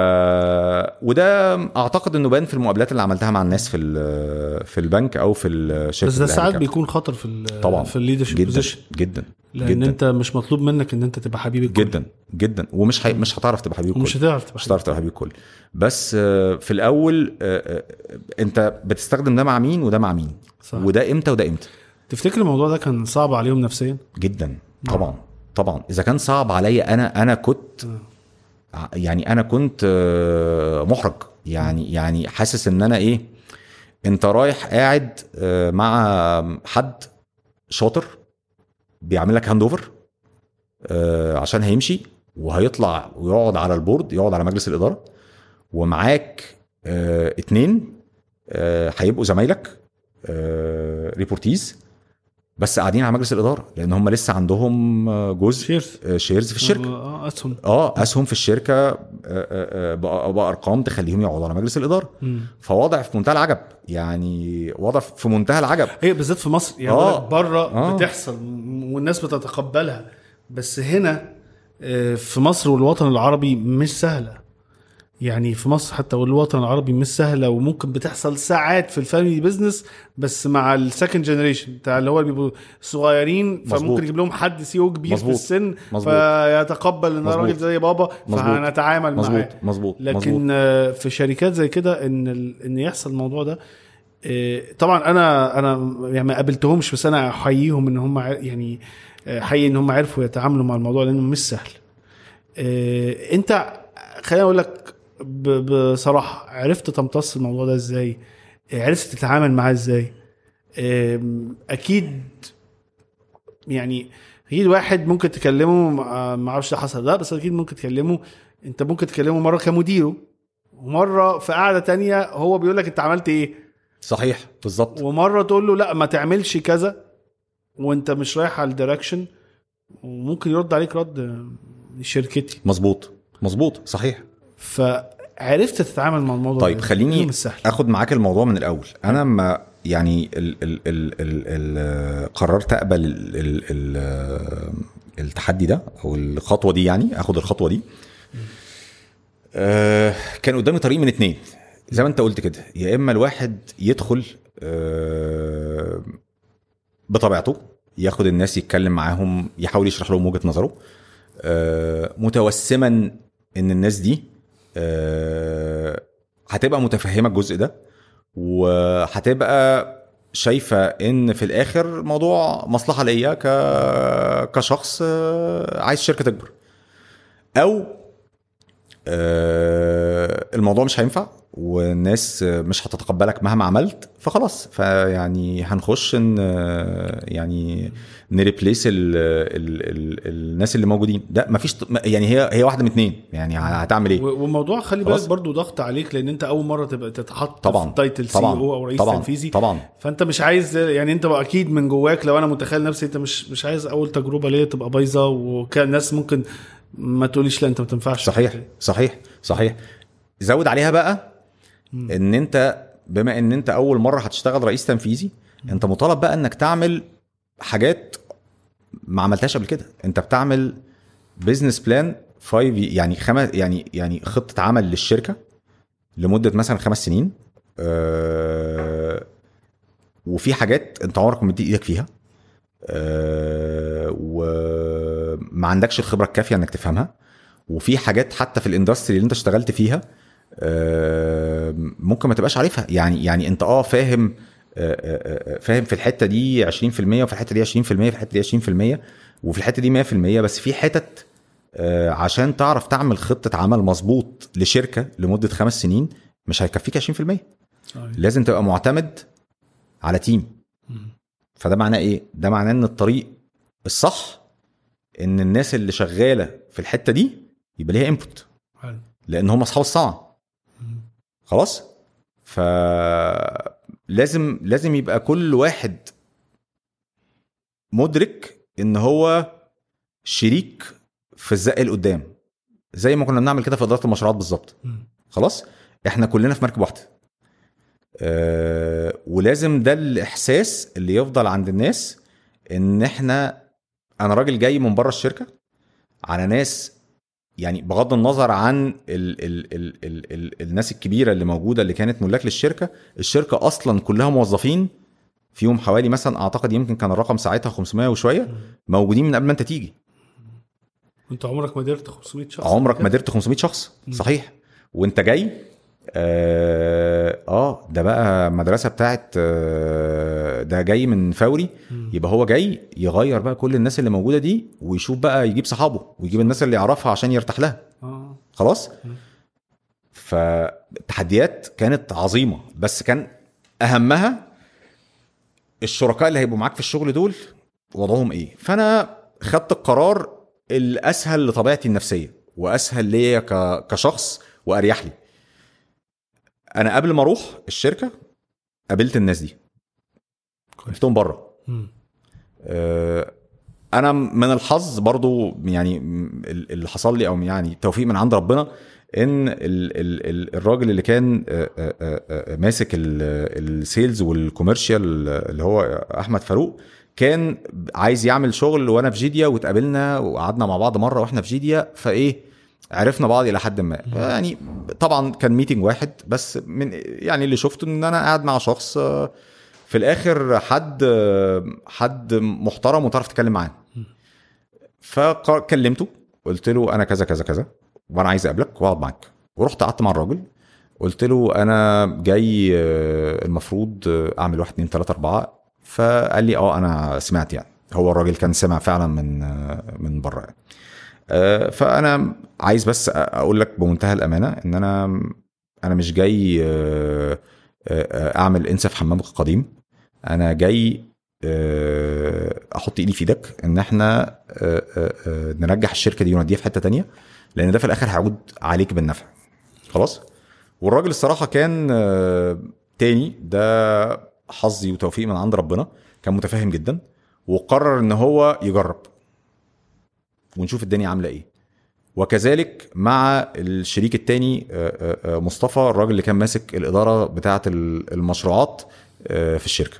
[SPEAKER 1] وده اعتقد انه بان في المقابلات اللي عملتها مع الناس في ال- في البنك او في الشركه
[SPEAKER 3] بس ده
[SPEAKER 1] الأهلي
[SPEAKER 3] ساعات
[SPEAKER 1] كابيتال.
[SPEAKER 3] بيكون خطر في ال
[SPEAKER 1] طبعا
[SPEAKER 3] في الليدرشيب
[SPEAKER 1] جدا
[SPEAKER 3] بوزيشن
[SPEAKER 1] جدا
[SPEAKER 3] لان
[SPEAKER 1] جدا
[SPEAKER 3] انت مش مطلوب منك ان انت تبقى حبيب الكل
[SPEAKER 1] جدا جدا ومش حي... مش هتعرف تبقى حبيب
[SPEAKER 3] ومش
[SPEAKER 1] الكل
[SPEAKER 3] هتعرف تبقى
[SPEAKER 1] مش
[SPEAKER 3] حبيب
[SPEAKER 1] هتعرف تبقى حبيب الكل بس آه، في الاول آه، آه، انت بتستخدم ده مع مين وده مع مين
[SPEAKER 3] صح.
[SPEAKER 1] وده امتى وده امتى
[SPEAKER 3] تفتكر الموضوع ده كان صعب عليهم نفسيا؟
[SPEAKER 1] جدا طبعا طبعا اذا كان صعب عليا انا انا كنت ع- يعني انا كنت آه، محرج يعني يعني حاسس ان انا ايه انت رايح قاعد آه، مع حد شاطر بيعمل لك هاند اوفر عشان هيمشي وهيطلع ويقعد على البورد يقعد على مجلس الاداره ومعاك آه، اتنين آه، هيبقوا زمايلك آه، ريبورتيز بس قاعدين على مجلس الاداره لان هم لسه عندهم آه، جزء
[SPEAKER 3] شيرز
[SPEAKER 1] آه، شيرز في الشركه
[SPEAKER 3] اه اسهم
[SPEAKER 1] اه اسهم في الشركه آه، آه، آه، بأ- بارقام تخليهم يقعدوا على مجلس الاداره
[SPEAKER 3] مم.
[SPEAKER 1] فوضع في منتهى العجب يعني وضع في منتهى العجب
[SPEAKER 3] هي بالذات في مصر يعني
[SPEAKER 1] آه.
[SPEAKER 3] آه. بره
[SPEAKER 1] آه.
[SPEAKER 3] آه. بتحصل والناس بتتقبلها بس هنا آه، في مصر والوطن العربي مش سهله يعني في مصر حتى والوطن العربي مش سهله وممكن بتحصل ساعات في الفاميلي بيزنس بس مع السكند جنريشن بتاع اللي هو بيبقوا صغيرين
[SPEAKER 1] مظبوط.
[SPEAKER 3] فممكن يجيب لهم حد سي او كبير
[SPEAKER 1] مظبوط.
[SPEAKER 3] في السن
[SPEAKER 1] مظبوط.
[SPEAKER 3] فيتقبل ان ده
[SPEAKER 1] مظبوط.
[SPEAKER 3] راجل زي بابا
[SPEAKER 1] مظبوط.
[SPEAKER 3] فهنتعامل معاه
[SPEAKER 1] مظبوط مظبوط مظبوط
[SPEAKER 3] لكن آه، في شركات زي كده ان ال- ان يحصل الموضوع ده آه، طبعا انا انا يعني ما قابلتهمش بس انا احييهم ان هم ع- يعني آه، حي ان هم عرفوا يتعاملوا مع الموضوع لانه مش سهل آه، انت خليني اقول لك ب- بصراحه عرفت تمتص الموضوع ده ازاي آه، عرفت تتعامل معاه ازاي آم، اكيد يعني اكيد واحد ممكن تكلمه مع- ما اعرفش ده حصل لا بس اكيد ممكن تكلمه انت ممكن تكلمه مره كمديره ومره في قعده تانية هو بيقول لك انت عملت ايه
[SPEAKER 1] صحيح بالظبط
[SPEAKER 3] ومره تقول له لا ما تعملش كذا وانت مش رايح على الدايركشن وممكن يرد عليك رد شركتي
[SPEAKER 1] مظبوط مظبوط صحيح
[SPEAKER 3] فعرفت تتعامل مع الموضوع
[SPEAKER 1] طيب
[SPEAKER 3] ده.
[SPEAKER 1] خليني
[SPEAKER 3] لأنه مش سهل
[SPEAKER 1] اخد معاك الموضوع من الاول انا ما يعني ال ال ال ال ال قررت اقبل ال ال ال التحدي ده او الخطوه دي يعني اخد الخطوه دي آه كان قدامي طريق من اتنين زي ما انت قلت كده يا اما الواحد يدخل آه بطبيعته ياخد الناس يتكلم معاهم يحاول يشرح لهم وجهه نظره آه متوسما ان الناس دي آه هتبقى متفهمه الجزء ده وهتبقى شايفه ان في الاخر موضوع مصلحه ليا ك كشخص آه، عايز الشركه تكبر او آه، الموضوع مش هينفع والناس مش هتتقبلك مهما عملت فخلاص فيعني هنخش ان يعني نريبليس ال ال ال الناس اللي موجودين ده مفيش يعني هي هي واحده من اتنين يعني هتعمل ايه
[SPEAKER 3] و- والموضوع خلي
[SPEAKER 1] خلاص.
[SPEAKER 3] بالك برضو ضغط عليك لان انت اول مره تبقى تتحط
[SPEAKER 1] طبعا
[SPEAKER 3] في تايتل سي
[SPEAKER 1] طبعا
[SPEAKER 3] او او رئيس
[SPEAKER 1] طبعا
[SPEAKER 3] تنفيذي
[SPEAKER 1] طبعا
[SPEAKER 3] فانت مش عايز يعني انت بقى اكيد من جواك لو انا متخيل نفسي انت مش مش عايز اول تجربه ليا تبقى بايظه وكان ناس ممكن ما تقوليش لا انت ما تنفعش
[SPEAKER 1] صحيح صحيح صحيح زود عليها بقى ان انت بما ان انت اول مره هتشتغل رئيس تنفيذي انت مطالب بقى انك تعمل حاجات ما عملتهاش قبل كده انت بتعمل بزنس بلان 5 يعني خمس يعني يعني خطه عمل للشركه لمده مثلا خمس سنين آه وفي حاجات انت عمرك ما مدي ايدك فيها آه وما عندكش الخبره الكافيه انك تفهمها وفي حاجات حتى في الاندستري اللي انت اشتغلت فيها آه، ممكن ما تبقاش عارفها يعني يعني انت اه فاهم آه، آه، آه، فاهم في الحته دي 20% وفي الحته دي 20% في الحته دي 20% وفي الحته دي 100% بس في حتت آه، عشان تعرف تعمل خطه عمل مظبوط لشركه لمده خمس سنين مش هيكفيك 20%
[SPEAKER 3] صحيح.
[SPEAKER 1] لازم تبقى معتمد على تيم فده معناه ايه ده معناه ان الطريق الصح ان الناس اللي شغاله في الحته دي يبقى ليها انبوت
[SPEAKER 3] حلو.
[SPEAKER 1] لان هم اصحاب الصنعه خلاص ف لازم لازم يبقى كل واحد مدرك ان هو شريك في الزق لقدام زي ما كنا بنعمل كده في اداره المشروعات بالظبط
[SPEAKER 3] مم.
[SPEAKER 1] خلاص احنا كلنا في مركب واحده أه ولازم ده الاحساس اللي يفضل عند الناس ان احنا انا راجل جاي من بره الشركه على ناس يعني بغض النظر عن ال ال ال ال ال الناس الكبيره اللي موجوده اللي كانت ملاك للشركه الشركه اصلا كلها موظفين فيهم حوالي مثلا اعتقد يمكن كان الرقم ساعتها 500 وشويه موجودين من قبل ما انت تيجي
[SPEAKER 3] انت عمرك ما درت 500 شخص
[SPEAKER 1] عمرك ما درت 500 شخص صحيح وانت جاي اه, آه ده بقى مدرسه بتاعت آه ده جاي من فوري يبقى هو جاي يغير بقى كل الناس اللي موجوده دي ويشوف بقى يجيب صحابه ويجيب الناس اللي يعرفها عشان يرتاح لها
[SPEAKER 3] اه
[SPEAKER 1] خلاص فالتحديات كانت عظيمه بس كان اهمها الشركاء اللي هيبقوا معاك في الشغل دول وضعهم ايه فانا خدت القرار الاسهل لطبيعتي النفسيه واسهل ليا ك- كشخص واريح لي انا قبل ما اروح الشركه قابلت الناس دي
[SPEAKER 3] كويس.
[SPEAKER 1] شفتهم بره
[SPEAKER 3] مم.
[SPEAKER 1] آه، انا من الحظ برضو يعني م- ال- اللي حصل لي او يعني توفيق من عند ربنا ان ال ال ال الراجل اللي كان آه، آه، آه، آه، ماسك ال- السيلز والكوميرشال اللي هو احمد فاروق كان عايز يعمل شغل وانا في جيديا واتقابلنا وقعدنا مع بعض مره واحنا في جيديا فايه عرفنا بعض الى حد ما يعني طبعا كان ميتنج واحد بس من يعني اللي شفته ان انا قاعد مع شخص آه، في الاخر حد حد محترم وتعرف تتكلم معاه فكلمته قلت له انا كذا كذا كذا وانا عايز اقابلك واقعد معاك ورحت قعدت مع الراجل قلت له انا جاي آه، المفروض آه، اعمل واحد اتنين تلاته اربعه فقال لي اه انا سمعت يعني هو الراجل كان سمع فعلا من آه، من بره يعني آه، فانا عايز بس اقول لك بمنتهى الامانه ان انا انا مش جاي آه، آه، اعمل انسى في حمامك القديم انا جاي آه، احط ايدي في ايدك ان احنا آه، آه، آه، نرجح الشركه دي ونوديها في حته تانية لان ده في الاخر هيعود عليك بالنفع خلاص والراجل الصراحه كان آه، تاني ده حظي وتوفيق من عند ربنا كان متفاهم جدا وقرر ان هو يجرب ونشوف الدنيا عامله ايه وكذلك مع الشريك التاني آه، آه، آه، مصطفى الراجل اللي كان ماسك الاداره بتاعه ال- المشروعات آه، في الشركه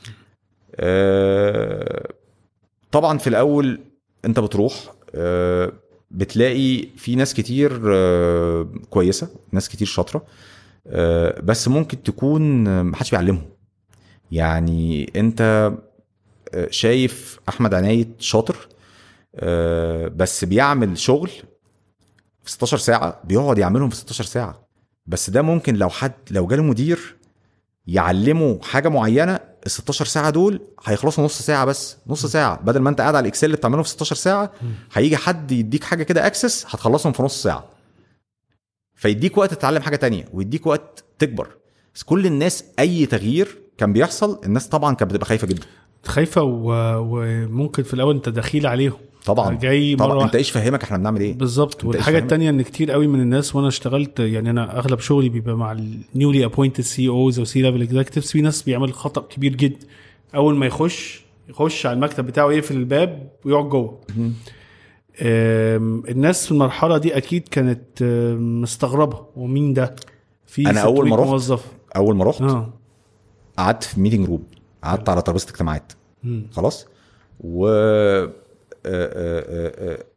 [SPEAKER 1] آه، طبعا في الاول انت بتروح آه، بتلاقي في ناس كتير آه، كويسه ناس كتير شاطره آه، بس ممكن تكون آه، محدش بيعلمهم يعني انت آه، شايف احمد عناية شاطر آه، بس بيعمل شغل في 16 ساعه بيقعد يعملهم في 16 ساعه بس ده ممكن لو حد لو جاله مدير يعلمه حاجه معينه ال 16 ساعه دول هيخلصوا نص ساعه بس نص ساعه بدل ما انت قاعد على الاكسل اللي بتعمله في 16 ساعه هيجي حد يديك حاجه كده اكسس هتخلصهم في نص ساعه فيديك وقت تتعلم حاجه تانية ويديك وقت تكبر بس كل الناس اي تغيير كان بيحصل الناس طبعا كانت بتبقى خايفه جدا
[SPEAKER 3] خايفه و... وممكن في الاول انت دخيل عليهم
[SPEAKER 1] طبعا
[SPEAKER 3] جاي مره
[SPEAKER 1] طبعا انت
[SPEAKER 3] واحدة.
[SPEAKER 1] ايش فهمك احنا بنعمل ايه
[SPEAKER 3] بالظبط
[SPEAKER 1] إيش
[SPEAKER 3] والحاجه
[SPEAKER 1] فاهمك؟
[SPEAKER 3] التانية ان كتير قوي من الناس وانا اشتغلت يعني انا اغلب شغلي بيبقى مع النيولي ابوينتد سي اوز او سي ليفل اكزكتيفز في ناس بيعمل خطا كبير جدا اول ما يخش يخش على المكتب بتاعه يقفل الباب ويقعد جوه آم، الناس في المرحله دي اكيد كانت آم، مستغربه ومين ده في
[SPEAKER 1] أنا أول ما
[SPEAKER 3] 600
[SPEAKER 1] رحت
[SPEAKER 3] موظف
[SPEAKER 1] اول ما رحت
[SPEAKER 3] اه
[SPEAKER 1] قعدت في ميتنج روم قعدت على ترابيزه اجتماعات
[SPEAKER 3] مم.
[SPEAKER 1] خلاص و آه، آه، آه، آه،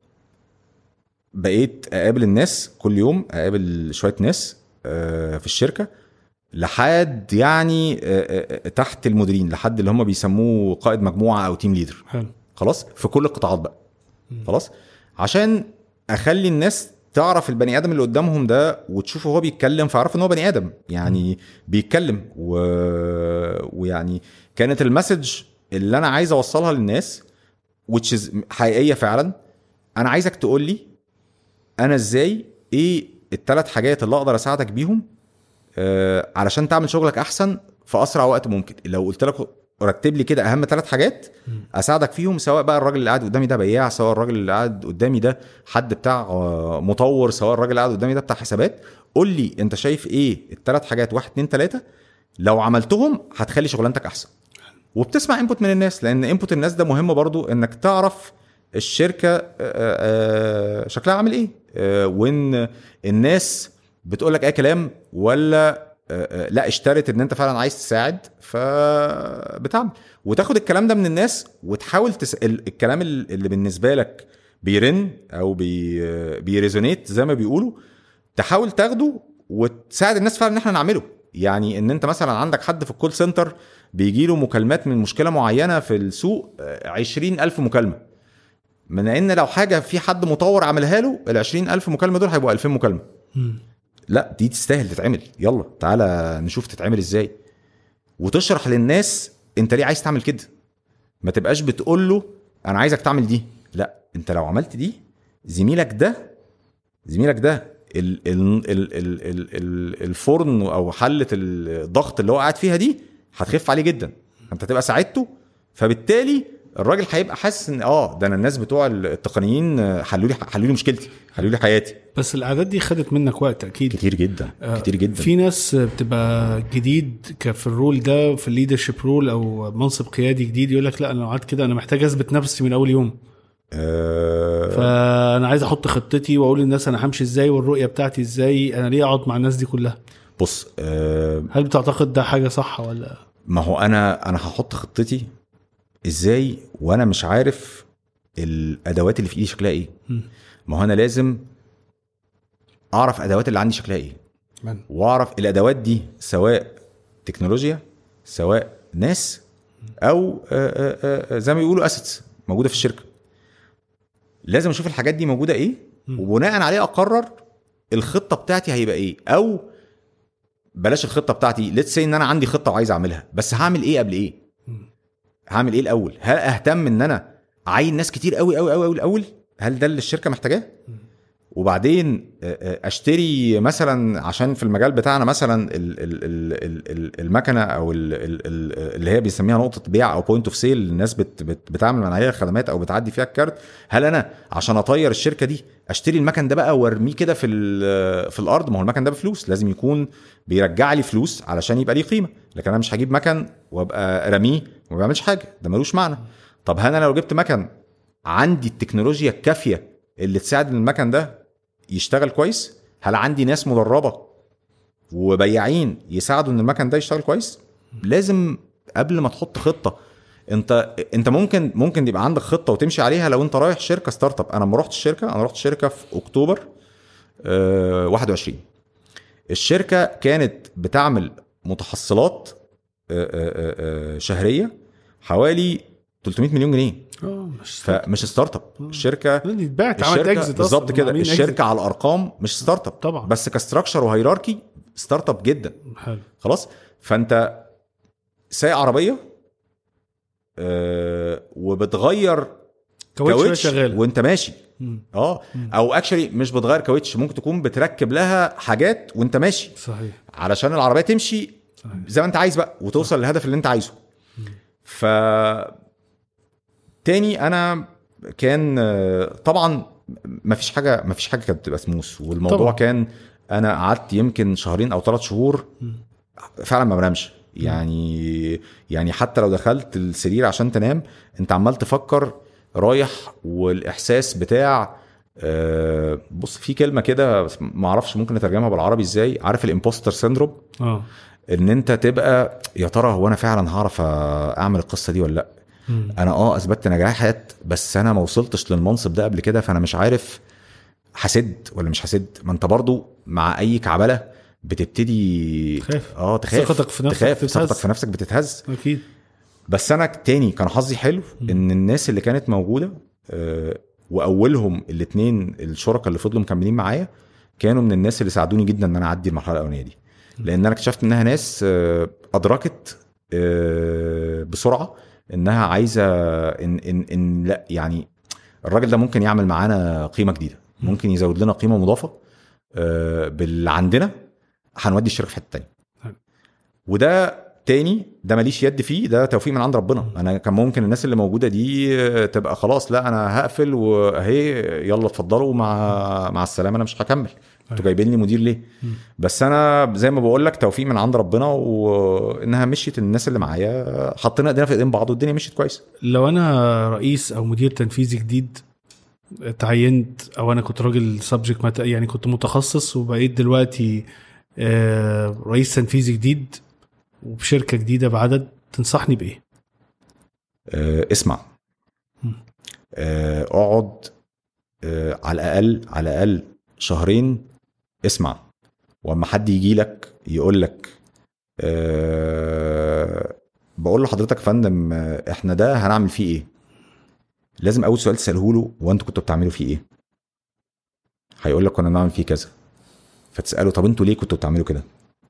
[SPEAKER 1] بقيت اقابل الناس كل يوم اقابل شويه ناس آه، في الشركه لحد يعني آه، آه، تحت المديرين لحد اللي هم بيسموه قائد مجموعه او تيم ليدر
[SPEAKER 3] حلو
[SPEAKER 1] خلاص في كل القطاعات بقى خلاص عشان اخلي الناس تعرف البني ادم اللي قدامهم ده وتشوفه هو بيتكلم فاعرف ان هو بني ادم يعني بيتكلم و... ويعني كانت المسج اللي انا عايز اوصلها للناس which is حقيقيه فعلا انا عايزك تقول لي انا ازاي ايه الثلاث حاجات اللي اقدر اساعدك بيهم آه علشان تعمل شغلك احسن في اسرع وقت ممكن لو قلت لك رتب لي كده اهم ثلاث حاجات اساعدك فيهم سواء بقى الراجل اللي قاعد قدامي ده بياع سواء الراجل اللي قاعد قدامي ده حد بتاع آه، مطور سواء الراجل اللي قاعد قدامي ده بتاع حسابات قول لي انت شايف ايه الثلاث حاجات واحد اتنين تلاته لو عملتهم هتخلي شغلانتك احسن وبتسمع انبوت من الناس لان انبوت الناس ده مهم برضو انك تعرف الشركه آه، آه، شكلها عامل ايه آه، وان الناس بتقول لك اي كلام ولا آه، آه، لا اشترت ان انت فعلا عايز تساعد فبتعمل وتاخد الكلام ده من الناس وتحاول تس... ال- الكلام ال- اللي بالنسبه لك بيرن او بي... آه، بيريزونيت زي ما بيقولوا تحاول تاخده وتساعد الناس فعلا ان احنا نعمله يعني ان انت مثلا عندك حد في الكول سنتر بيجي له مكالمات من مشكله معينه في السوق عشرين ألف مكالمه من ان لو حاجه في حد مطور عملها له ال 20000 مكالمه دول هيبقوا 2000 مكالمه
[SPEAKER 3] مم.
[SPEAKER 1] لا دي تستاهل تتعمل يلا تعالى نشوف تتعمل ازاي وتشرح للناس انت ليه عايز تعمل كده ما تبقاش بتقول له انا عايزك تعمل دي لا انت لو عملت دي زميلك ده زميلك ده ال ال ال ال ال ال الفرن او حله الضغط اللي هو قاعد فيها دي هتخف عليه جدا انت تبقى ساعدته فبالتالي الراجل هيبقى حاسس ان اه ده انا الناس بتوع التقنيين حلوا لي حلوا لي مشكلتي حلوا لي حياتي
[SPEAKER 3] بس الاعداد دي خدت منك وقت اكيد
[SPEAKER 1] كتير جدا
[SPEAKER 3] آه،
[SPEAKER 1] كتير جدا
[SPEAKER 3] في ناس بتبقى جديد ك- في الرول ده في الليدرشيب رول او منصب قيادي جديد يقول لك لا انا لو قعدت كده انا محتاج اثبت نفسي من اول يوم
[SPEAKER 1] آه
[SPEAKER 3] فانا عايز احط خطتي واقول للناس انا همشي ازاي والرؤيه بتاعتي ازاي انا ليه اقعد مع الناس دي كلها
[SPEAKER 1] بص آه
[SPEAKER 3] هل بتعتقد ده حاجه صح ولا
[SPEAKER 1] ما هو انا انا هحط خطتي ازاي وانا مش عارف الادوات اللي في ايدي شكلها ايه
[SPEAKER 3] مم.
[SPEAKER 1] ما هو انا لازم اعرف ادوات اللي عندي شكلها ايه واعرف الادوات دي سواء تكنولوجيا سواء ناس او آه، آه، آه، زي ما بيقولوا اسيتس موجوده في الشركه لازم اشوف الحاجات دي موجوده ايه
[SPEAKER 3] مم.
[SPEAKER 1] وبناء عليه اقرر الخطه بتاعتي هيبقى ايه او بلاش الخطه بتاعتي ليتس سي ان انا عندي خطه وعايز اعملها بس هعمل ايه قبل ايه
[SPEAKER 3] مم.
[SPEAKER 1] هعمل ايه الاول هل اهتم ان انا اعين ناس كتير قوي قوي قوي قوي الاول هل ده اللي الشركه محتاجاه وبعدين آه، آه، اشتري مثلا عشان في المجال بتاعنا مثلا ال- ال- ال- ال- ال- المكنه او ال- ال- ال- اللي هي بيسميها نقطه بيع او بوينت اوف سيل الناس بت بت بتعمل من عليها خدمات او بتعدي فيها الكارت هل انا عشان اطير الشركه دي اشتري المكن ده بقى وارميه كده في ال- في الارض ما هو المكن ده بفلوس لازم يكون بيرجع لي فلوس علشان يبقى ليه قيمه لكن انا مش هجيب مكن وابقى رميه وما بيعملش حاجه ده ملوش معنى طب هل انا لو جبت مكن عندي التكنولوجيا الكافيه اللي تساعد ان المكن ده يشتغل كويس هل عندي ناس مدربه وبياعين يساعدوا ان المكن ده يشتغل كويس لازم قبل ما تحط خطه انت انت ممكن ممكن يبقى عندك خطه وتمشي عليها لو انت رايح شركه ستارت اب انا لما رحت الشركه انا رحت الشركه في اكتوبر آه 21 الشركه كانت بتعمل متحصلات آه، آه، آه، شهريه حوالي 300 مليون جنيه
[SPEAKER 3] اه مش
[SPEAKER 1] فمش ستارت اب الشركه
[SPEAKER 3] دي اتباعت عملت
[SPEAKER 1] الشركه
[SPEAKER 3] اكزيت
[SPEAKER 1] بالظبط كده الشركه على الارقام مش ستارت اب
[SPEAKER 3] طبعا.
[SPEAKER 1] بس كستراكشر وهيراركي ستارت اب جدا
[SPEAKER 3] حلو
[SPEAKER 1] خلاص فانت سايق عربيه آه وبتغير
[SPEAKER 3] كاوتش
[SPEAKER 1] كاوتش
[SPEAKER 3] شغال
[SPEAKER 1] وانت ماشي
[SPEAKER 3] مم.
[SPEAKER 1] اه او اكشلي مش بتغير كاوتش ممكن تكون بتركب لها حاجات وانت ماشي
[SPEAKER 3] صحيح
[SPEAKER 1] علشان العربيه تمشي
[SPEAKER 3] صحيح.
[SPEAKER 1] زي ما انت عايز بقى وتوصل للهدف اللي انت عايزه ف تاني انا كان آه، طبعا ما فيش حاجه ما فيش حاجه كانت بتبقى سموث والموضوع
[SPEAKER 3] طبعاً.
[SPEAKER 1] طبعا. كان انا قعدت يمكن شهرين او ثلاث شهور فعلا ما بنامش يعني يعني حتى لو دخلت السرير عشان تنام انت عمال تفكر رايح والاحساس بتاع آه، بص في كلمه كده بس ما اعرفش ممكن نترجمها بالعربي ازاي عارف الامبوستر سيندروم
[SPEAKER 3] اه
[SPEAKER 1] ان انت تبقى يا ترى هو انا فعلا هعرف اعمل القصه دي ولا لا
[SPEAKER 3] مم.
[SPEAKER 1] انا اه اثبتت نجاحات بس انا ما وصلتش للمنصب ده قبل كده فانا مش عارف هسد ولا مش هسد ما انت برضو مع اي كعبله بتبتدي
[SPEAKER 3] تخاف.
[SPEAKER 1] اه تخاف
[SPEAKER 3] ثقتك في نفسك
[SPEAKER 1] تخاف
[SPEAKER 3] بتتهز.
[SPEAKER 1] ثقتك في نفسك بتتهز
[SPEAKER 3] اكيد
[SPEAKER 1] بس انا تاني كان حظي حلو ان الناس اللي كانت موجوده آه، واولهم الاثنين الشركاء اللي فضلوا مكملين معايا كانوا من الناس اللي ساعدوني جدا ان انا اعدي المرحله الاولانيه دي لان انا اكتشفت انها ناس آه، ادركت آه، بسرعه انها عايزه ان ان ان لا يعني الراجل ده ممكن يعمل معانا قيمه جديده ممكن يزود لنا قيمه مضافه آه، باللي عندنا هنودي الشركه في حته تانيه
[SPEAKER 3] حلو.
[SPEAKER 1] وده تاني ده ماليش يد فيه ده توفيق من عند ربنا انا كان ممكن الناس اللي موجوده دي آه، تبقى خلاص لا انا هقفل واهي يلا اتفضلوا مع مع السلامه انا مش هكمل انتوا جايبين لي مدير ليه بس انا زي ما بقول لك توفيق من عند ربنا وانها مشيت الناس اللي معايا حطينا ايدينا في ايدين بعض والدنيا مشيت كويس
[SPEAKER 3] لو انا رئيس او مدير تنفيذي جديد تعينت او انا كنت راجل سبجكت مات يعني كنت متخصص وبقيت دلوقتي آه، رئيس تنفيذي جديد وبشركه جديده بعدد تنصحني بايه؟
[SPEAKER 1] آه، اسمع
[SPEAKER 3] مم.
[SPEAKER 1] آه، اقعد آه، على الاقل على الاقل شهرين اسمع واما حد يجي لك يقول لك أه بقول لحضرتك يا فندم آه، احنا ده هنعمل فيه ايه لازم اول سؤال تساله له هو انتوا كنتوا بتعملوا فيه ايه هيقول لك كنا بنعمل فيه كذا فتساله طب انتوا ليه كنتوا بتعملوا كده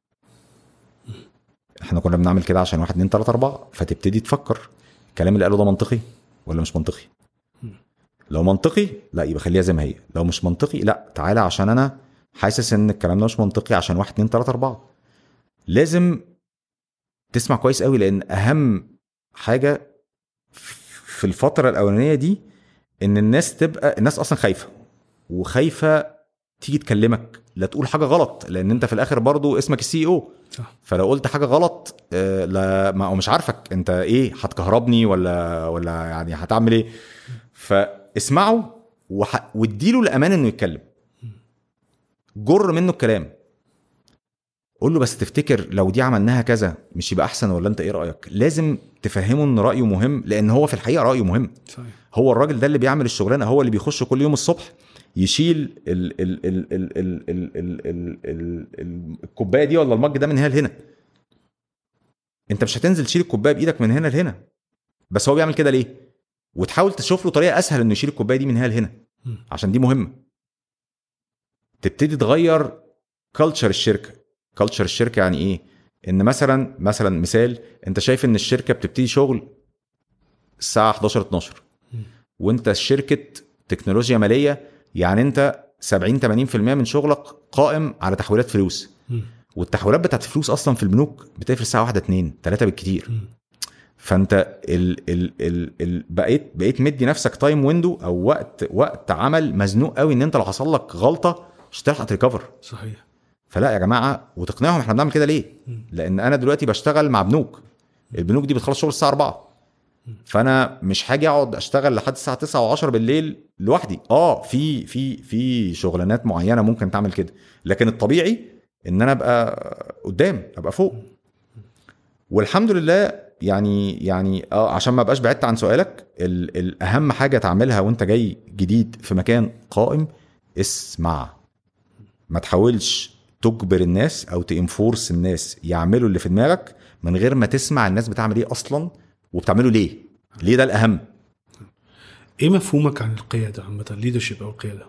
[SPEAKER 1] احنا كنا بنعمل كده عشان واحد اتنين تلاته اربعه فتبتدي تفكر الكلام اللي قاله ده منطقي ولا مش منطقي لو منطقي لا يبقى خليها زي ما هي لو مش منطقي لا تعالى عشان انا حاسس ان الكلام ده مش منطقي عشان واحد اتنين تلاته اربعه لازم تسمع كويس قوي لان اهم حاجه في الفتره الاولانيه دي ان الناس تبقى الناس اصلا خايفه وخايفه تيجي تكلمك لا تقول حاجه غلط لان انت في الاخر برضو اسمك السي او
[SPEAKER 3] صح.
[SPEAKER 1] فلو قلت حاجه غلط آه، لا ما هو مش عارفك انت ايه هتكهربني ولا ولا يعني هتعمل ايه فاسمعه وح... واديله الامان انه يتكلم جر منه الكلام قول له بس تفتكر لو دي عملناها كذا مش يبقى احسن ولا انت ايه رايك لازم تفهمه ان رايه مهم لان هو في الحقيقه رايه مهم
[SPEAKER 3] صحيح
[SPEAKER 1] هو الراجل ده اللي بيعمل الشغلانه هو اللي بيخش كل يوم الصبح يشيل ال ال ال ال ال ال ال ال ال ال الكوبايه دي ولا المج ده من هنا لهنا انت مش هتنزل تشيل الكوبايه بايدك من هنا لهنا بس هو بيعمل كده ليه وتحاول تشوف له طريقه اسهل انه يشيل الكوبايه دي من هنا لهنا
[SPEAKER 3] مم.
[SPEAKER 1] عشان دي مهمه تبتدي تغير كلتشر الشركه كلتشر الشركه يعني ايه ان مثلا مثلا مثال انت شايف ان الشركه بتبتدي شغل الساعه 11 12 وانت شركه تكنولوجيا ماليه يعني انت 70 80% من شغلك قائم على تحويلات فلوس
[SPEAKER 3] مم.
[SPEAKER 1] والتحويلات بتاعت الفلوس اصلا في البنوك بتقفل الساعه 1 2 3 بالكتير
[SPEAKER 3] مم.
[SPEAKER 1] فانت ال ال ال ال بقيت بقيت مدي نفسك تايم ويندو او وقت وقت عمل مزنوق قوي ان انت لو حصل لك غلطه مش هتلحق تريكفر
[SPEAKER 3] صحيح
[SPEAKER 1] فلا يا جماعه وتقنعهم احنا بنعمل كده ليه؟ لان انا دلوقتي بشتغل مع بنوك البنوك دي بتخلص شغل الساعه 4 فانا مش هاجي اقعد اشتغل لحد الساعه 9 و10 بالليل لوحدي اه في في في شغلانات معينه ممكن تعمل كده لكن الطبيعي ان انا ابقى قدام ابقى فوق والحمد لله يعني يعني اه عشان ما ابقاش بعدت عن سؤالك ال- الاهم حاجه تعملها وانت جاي جديد في مكان قائم اسمع ما تحاولش تجبر الناس او تنفورس الناس يعملوا اللي في دماغك من غير ما تسمع الناس بتعمل ايه اصلا وبتعمله ليه ليه ده الاهم
[SPEAKER 3] ايه مفهومك عن القياده عامه الليدرشيب او القياده؟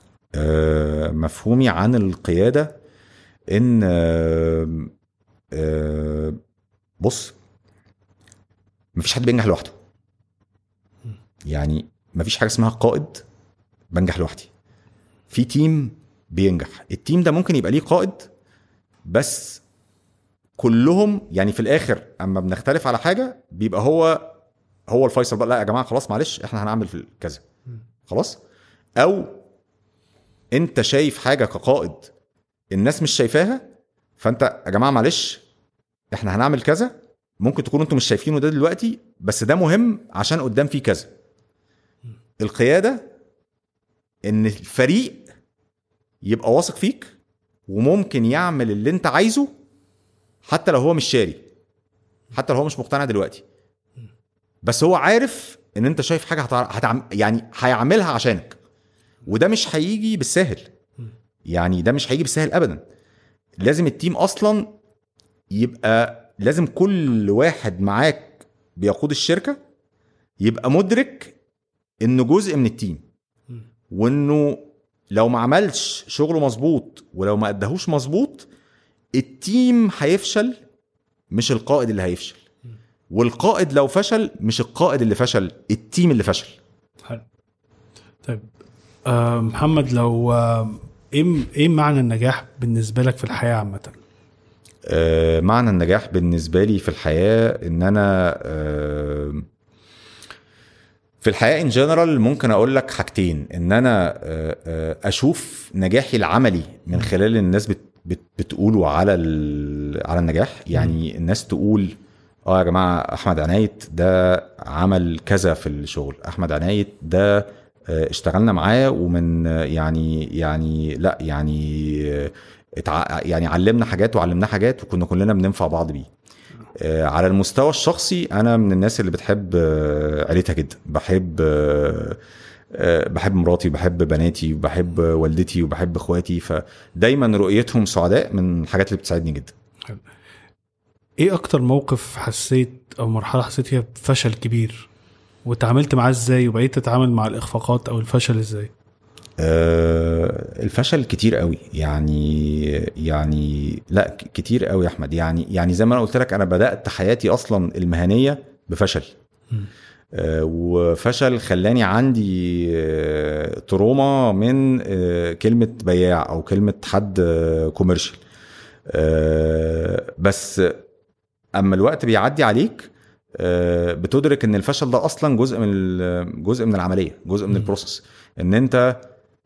[SPEAKER 1] آه، مفهومي عن القياده ان آه، آه، بص مفيش حد بينجح لوحده يعني مفيش حاجه اسمها قائد بنجح لوحدي في تيم بينجح التيم ده ممكن يبقى ليه قائد بس كلهم يعني في الاخر اما بنختلف على حاجه بيبقى هو هو الفيصل بقى لا يا جماعه خلاص معلش احنا هنعمل في كذا خلاص او انت شايف حاجه كقائد الناس مش شايفاها فانت يا جماعه معلش احنا هنعمل كذا ممكن تكونوا انتم مش شايفينه ده دلوقتي بس ده مهم عشان قدام فيه كذا القياده ان الفريق يبقى واثق فيك وممكن يعمل اللي انت عايزه حتى لو هو مش شاري حتى لو هو مش مقتنع دلوقتي بس هو عارف ان انت شايف حاجه هتع... هتعم... يعني هيعملها عشانك وده مش هيجي بالساهل يعني ده مش هيجي بالساهل ابدا لازم التيم اصلا يبقى لازم كل واحد معاك بيقود الشركه يبقى مدرك انه جزء من التيم وانه لو ما عملش شغله مظبوط ولو ما اداهوش مظبوط التيم هيفشل مش القائد اللي هيفشل والقائد لو فشل مش القائد اللي فشل التيم اللي فشل
[SPEAKER 3] حلو طيب آه محمد لو آه ايه ايه معنى النجاح بالنسبه لك في الحياه عامه
[SPEAKER 1] آه معنى النجاح بالنسبه لي في الحياه ان انا آه في الحياه ان جنرال ممكن اقول لك حاجتين ان انا آه، آه، اشوف نجاحي العملي من خلال الناس بت بت بتقوله على ال- على النجاح يعني الناس تقول اه يا جماعه احمد عنايت ده عمل كذا في الشغل احمد عنايت ده آه، اشتغلنا معاه ومن آه، يعني يعني لا يعني آه، اتع... يعني علمنا حاجات وعلمناه حاجات وكنا كلنا بننفع بعض بيه آه، على المستوى الشخصي انا من الناس اللي بتحب آه، عيلتها جدا بحب آه، آه، بحب مراتي وبحب بناتي وبحب والدتي وبحب اخواتي فدايما رؤيتهم سعداء من الحاجات اللي بتساعدني جدا
[SPEAKER 3] ايه اكتر موقف حسيت او مرحله حسيت فيها بفشل كبير وتعاملت معاه ازاي وبقيت تتعامل مع الاخفاقات او الفشل ازاي
[SPEAKER 1] آه، الفشل كتير قوي يعني يعني لا ك- كتير قوي يا احمد يعني يعني زي ما انا قلت لك انا بدات حياتي اصلا المهنيه بفشل آه، وفشل خلاني عندي آه، تروما من آه، كلمه بياع او كلمه حد كوميرشال بس اما الوقت بيعدي عليك آه، بتدرك ان الفشل ده اصلا جزء من ال- جزء من العمليه جزء من
[SPEAKER 3] مم.
[SPEAKER 1] البروسيس ان انت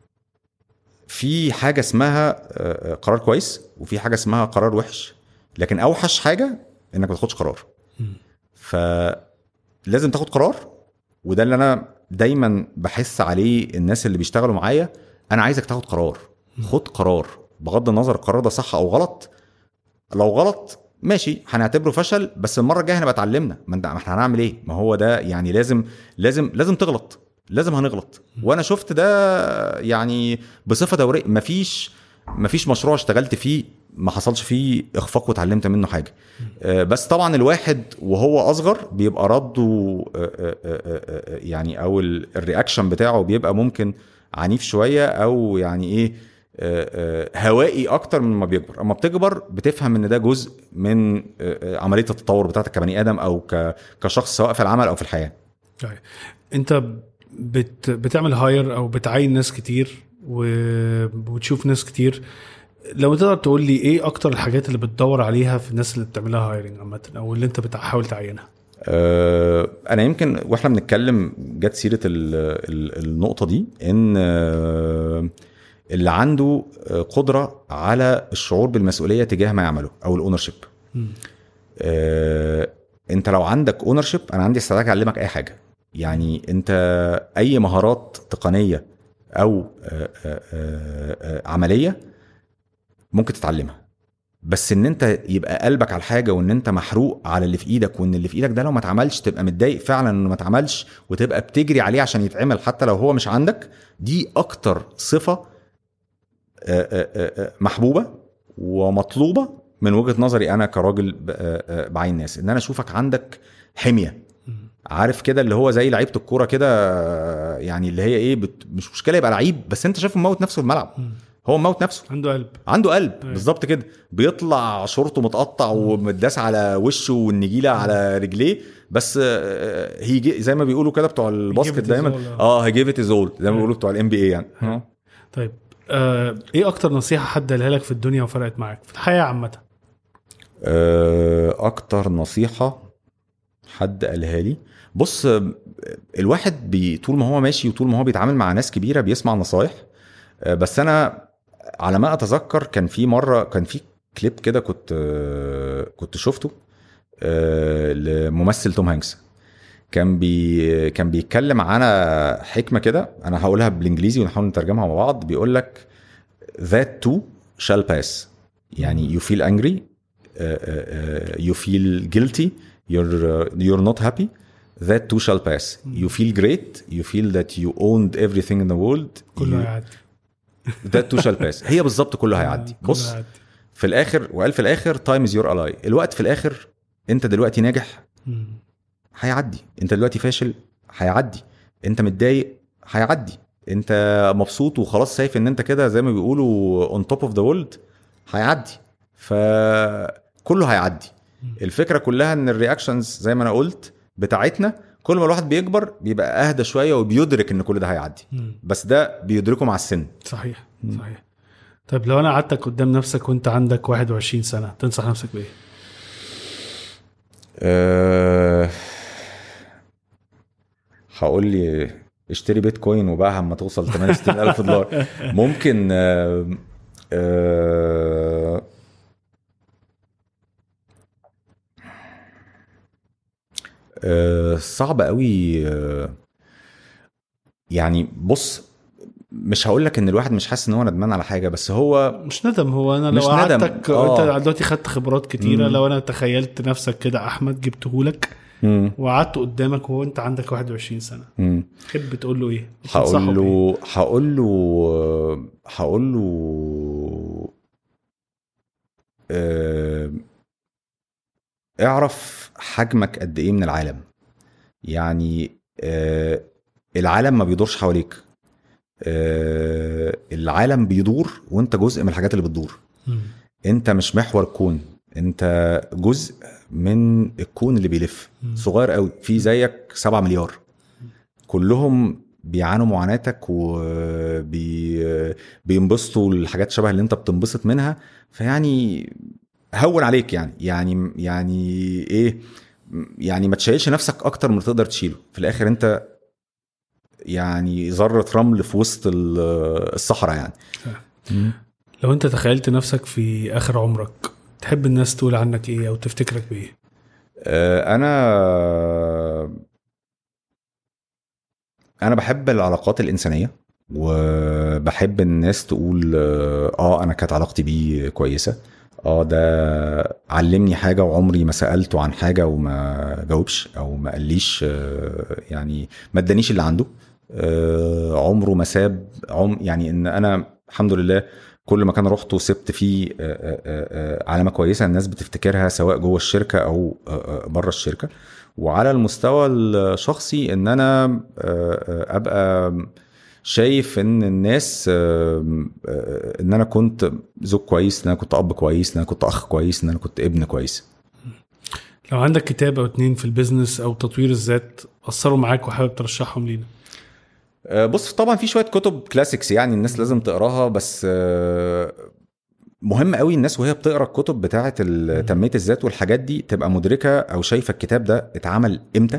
[SPEAKER 1] في حاجه اسمها آه، قرار كويس وفي حاجه اسمها قرار وحش لكن اوحش حاجه انك ما تاخدش قرار
[SPEAKER 3] مم.
[SPEAKER 1] فلازم تاخد قرار وده اللي انا دايما بحس عليه الناس اللي بيشتغلوا معايا انا عايزك تاخد قرار خد قرار بغض النظر القرار ده صح او غلط لو غلط ماشي هنعتبره فشل بس المره الجايه هنبقى اتعلمنا ما انت- ما احنا هنعمل ايه ما هو ده يعني لازم لازم لازم تغلط لازم هنغلط وانا شفت ده يعني بصفه دوريه مفيش مفيش مشروع اشتغلت فيه ما حصلش فيه اخفاق واتعلمت منه حاجه آه، بس طبعا الواحد وهو اصغر بيبقى رده آه، آه، آه، آه، يعني او ال- الرياكشن بتاعه بيبقى ممكن عنيف شويه او يعني ايه آه، آه، هوائي اكتر من ما بيكبر اما بتكبر بتفهم ان ده جزء من آه، آه، عمليه التطور بتاعتك كبني ادم او ك- كشخص سواء في العمل او في الحياه
[SPEAKER 3] طيب انت بت بتعمل هاير او بتعين ناس كتير و- وتشوف ناس كتير لو تقدر تقول لي ايه اكتر الحاجات اللي بتدور عليها في الناس اللي بتعملها هايرنج عامه او اللي انت بتحاول تعينها
[SPEAKER 1] آه، انا يمكن واحنا بنتكلم جت سيره ال ال النقطه دي ان آه، اللي عنده آه، قدره على الشعور بالمسؤوليه تجاه ما يعمله او الاونرشيب انت لو عندك اونرشيب انا عندي استعداد اعلمك اي حاجه يعني انت اي مهارات تقنيه او آه، آه، آه، آه، عمليه ممكن تتعلمها بس ان انت يبقى قلبك على الحاجه وان انت محروق على اللي في ايدك وان اللي في ايدك ده لو ما اتعملش تبقى متضايق فعلا انه ما اتعملش وتبقى بتجري عليه عشان يتعمل حتى لو هو مش عندك دي اكتر صفه آه، آه، آه، آه، محبوبه ومطلوبه من وجهه نظري انا كراجل ب- آه، آه، بعين ناس ان انا اشوفك عندك حميه عارف كده اللي هو زي لعيبه الكوره كده آه، يعني اللي هي ايه بت... مش مشكله يبقى لعيب بس انت شايفه مموت نفسه في الملعب هو مموت نفسه
[SPEAKER 3] عنده قلب
[SPEAKER 1] عنده قلب
[SPEAKER 3] أيوة.
[SPEAKER 1] بالظبط كده بيطلع شورته متقطع ومتداس على وشه والنجيله على رجليه بس هي زي ما بيقولوا كده بتوع الباسكت
[SPEAKER 3] it his
[SPEAKER 1] دايما
[SPEAKER 3] all،
[SPEAKER 1] اه هي جيف ات از اول زي ما بيقولوا بتوع الام بي اي يعني آه.
[SPEAKER 3] طيب آه ايه اكتر نصيحه حد قالها لك في الدنيا وفرقت معاك في الحياه عامه
[SPEAKER 1] آه، اكتر نصيحه حد قالها لي بص آه، الواحد بي طول ما هو ماشي وطول ما هو بيتعامل مع ناس كبيره بيسمع نصايح آه، بس انا على ما اتذكر كان في مره كان في كليب كده كنت آه، كنت شفته آه، لممثل توم هانكس كان بي كان بيتكلم عن حكمه كده انا هقولها بالانجليزي ونحاول نترجمها مع بعض بيقول لك that too shall pass يعني you feel angry uh, uh, uh, you feel guilty you're uh, you're not happy that too shall pass you feel great you feel that you owned everything in the world
[SPEAKER 3] كله
[SPEAKER 1] you,
[SPEAKER 3] هيعدي
[SPEAKER 1] that too shall pass هي بالظبط كله هيعدي
[SPEAKER 3] كله
[SPEAKER 1] بص
[SPEAKER 3] هيعدي.
[SPEAKER 1] في الاخر وقال في الاخر time is your ally الوقت في الاخر انت دلوقتي ناجح
[SPEAKER 3] مم.
[SPEAKER 1] هيعدي انت دلوقتي فاشل هيعدي انت متضايق هيعدي انت مبسوط وخلاص شايف ان انت كده زي ما بيقولوا اون توب اوف ذا وورلد هيعدي فكله هيعدي الفكره كلها ان الرياكشنز زي ما انا قلت بتاعتنا كل ما الواحد بيكبر بيبقى اهدى شويه وبيدرك ان كل ده هيعدي
[SPEAKER 3] مم.
[SPEAKER 1] بس ده بيدركه مع السن
[SPEAKER 3] صحيح صحيح طيب لو انا قعدتك قدام نفسك وانت عندك 21 سنه تنصح نفسك بايه؟
[SPEAKER 1] أه هقول لي اشتري بيتكوين وباعها اما توصل 68 الف دولار ممكن أه أه أه صعب قوي أه يعني بص مش هقول لك ان الواحد مش حاسس ان هو ندمان على حاجه بس هو
[SPEAKER 3] مش ندم هو انا لو
[SPEAKER 1] مش ندم.
[SPEAKER 3] قعدتك
[SPEAKER 1] آه.
[SPEAKER 3] انت دلوقتي خدت خبرات كتيره
[SPEAKER 1] مم.
[SPEAKER 3] لو انا تخيلت نفسك كده احمد جبتهولك
[SPEAKER 1] مم.
[SPEAKER 3] وقعدت قدامك وهو انت عندك 21 سنه
[SPEAKER 1] مم.
[SPEAKER 3] تحب تقول له ايه؟ تنصحه
[SPEAKER 1] هقول
[SPEAKER 3] بإيه؟
[SPEAKER 1] له هقول له هقول له آه، اعرف حجمك قد ايه من العالم يعني آه، العالم ما بيدورش حواليك آه، العالم بيدور وانت جزء من الحاجات اللي بتدور
[SPEAKER 3] مم.
[SPEAKER 1] انت مش محور الكون انت جزء من الكون اللي بيلف
[SPEAKER 3] مم.
[SPEAKER 1] صغير قوي في زيك 7 مليار كلهم بيعانوا معاناتك وبينبسطوا الحاجات شبه اللي انت بتنبسط منها فيعني هون عليك يعني يعني يعني ايه يعني ما تشيلش نفسك اكتر من اللي تقدر تشيله في الاخر انت يعني ذره رمل في وسط ال- الصحراء يعني
[SPEAKER 3] لو انت تخيلت نفسك في اخر عمرك تحب الناس تقول عنك ايه او تفتكرك بايه؟
[SPEAKER 1] آه، انا انا بحب العلاقات الانسانيه وبحب الناس تقول اه آه، انا كانت علاقتي بيه كويسه اه ده علمني حاجه وعمري ما سالته عن حاجه وما جاوبش او ما قاليش آه، يعني ما ادانيش اللي عنده آه، عمره ما ساب عم يعني ان انا الحمد لله كل مكان رحته سبت فيه آه، آه، آه، علامه كويسه الناس بتفتكرها سواء جوه الشركه او آه، آه، بره الشركه وعلى المستوى الشخصي ان انا آه، آه، ابقى شايف ان الناس آه، آه، ان انا كنت زوج كويس ان انا كنت اب كويس ان انا كنت اخ كويس ان انا كنت ابن كويس
[SPEAKER 3] لو عندك كتاب او اتنين في البيزنس او تطوير الذات اثروا معاك وحابب ترشحهم لينا
[SPEAKER 1] آه، بص طبعا في شويه كتب كلاسيكس يعني الناس لازم تقراها بس آه، مهم قوي الناس وهي بتقرا الكتب بتاعه ال- تنميه الذات والحاجات دي تبقى مدركه او شايفه الكتاب ده اتعمل امتى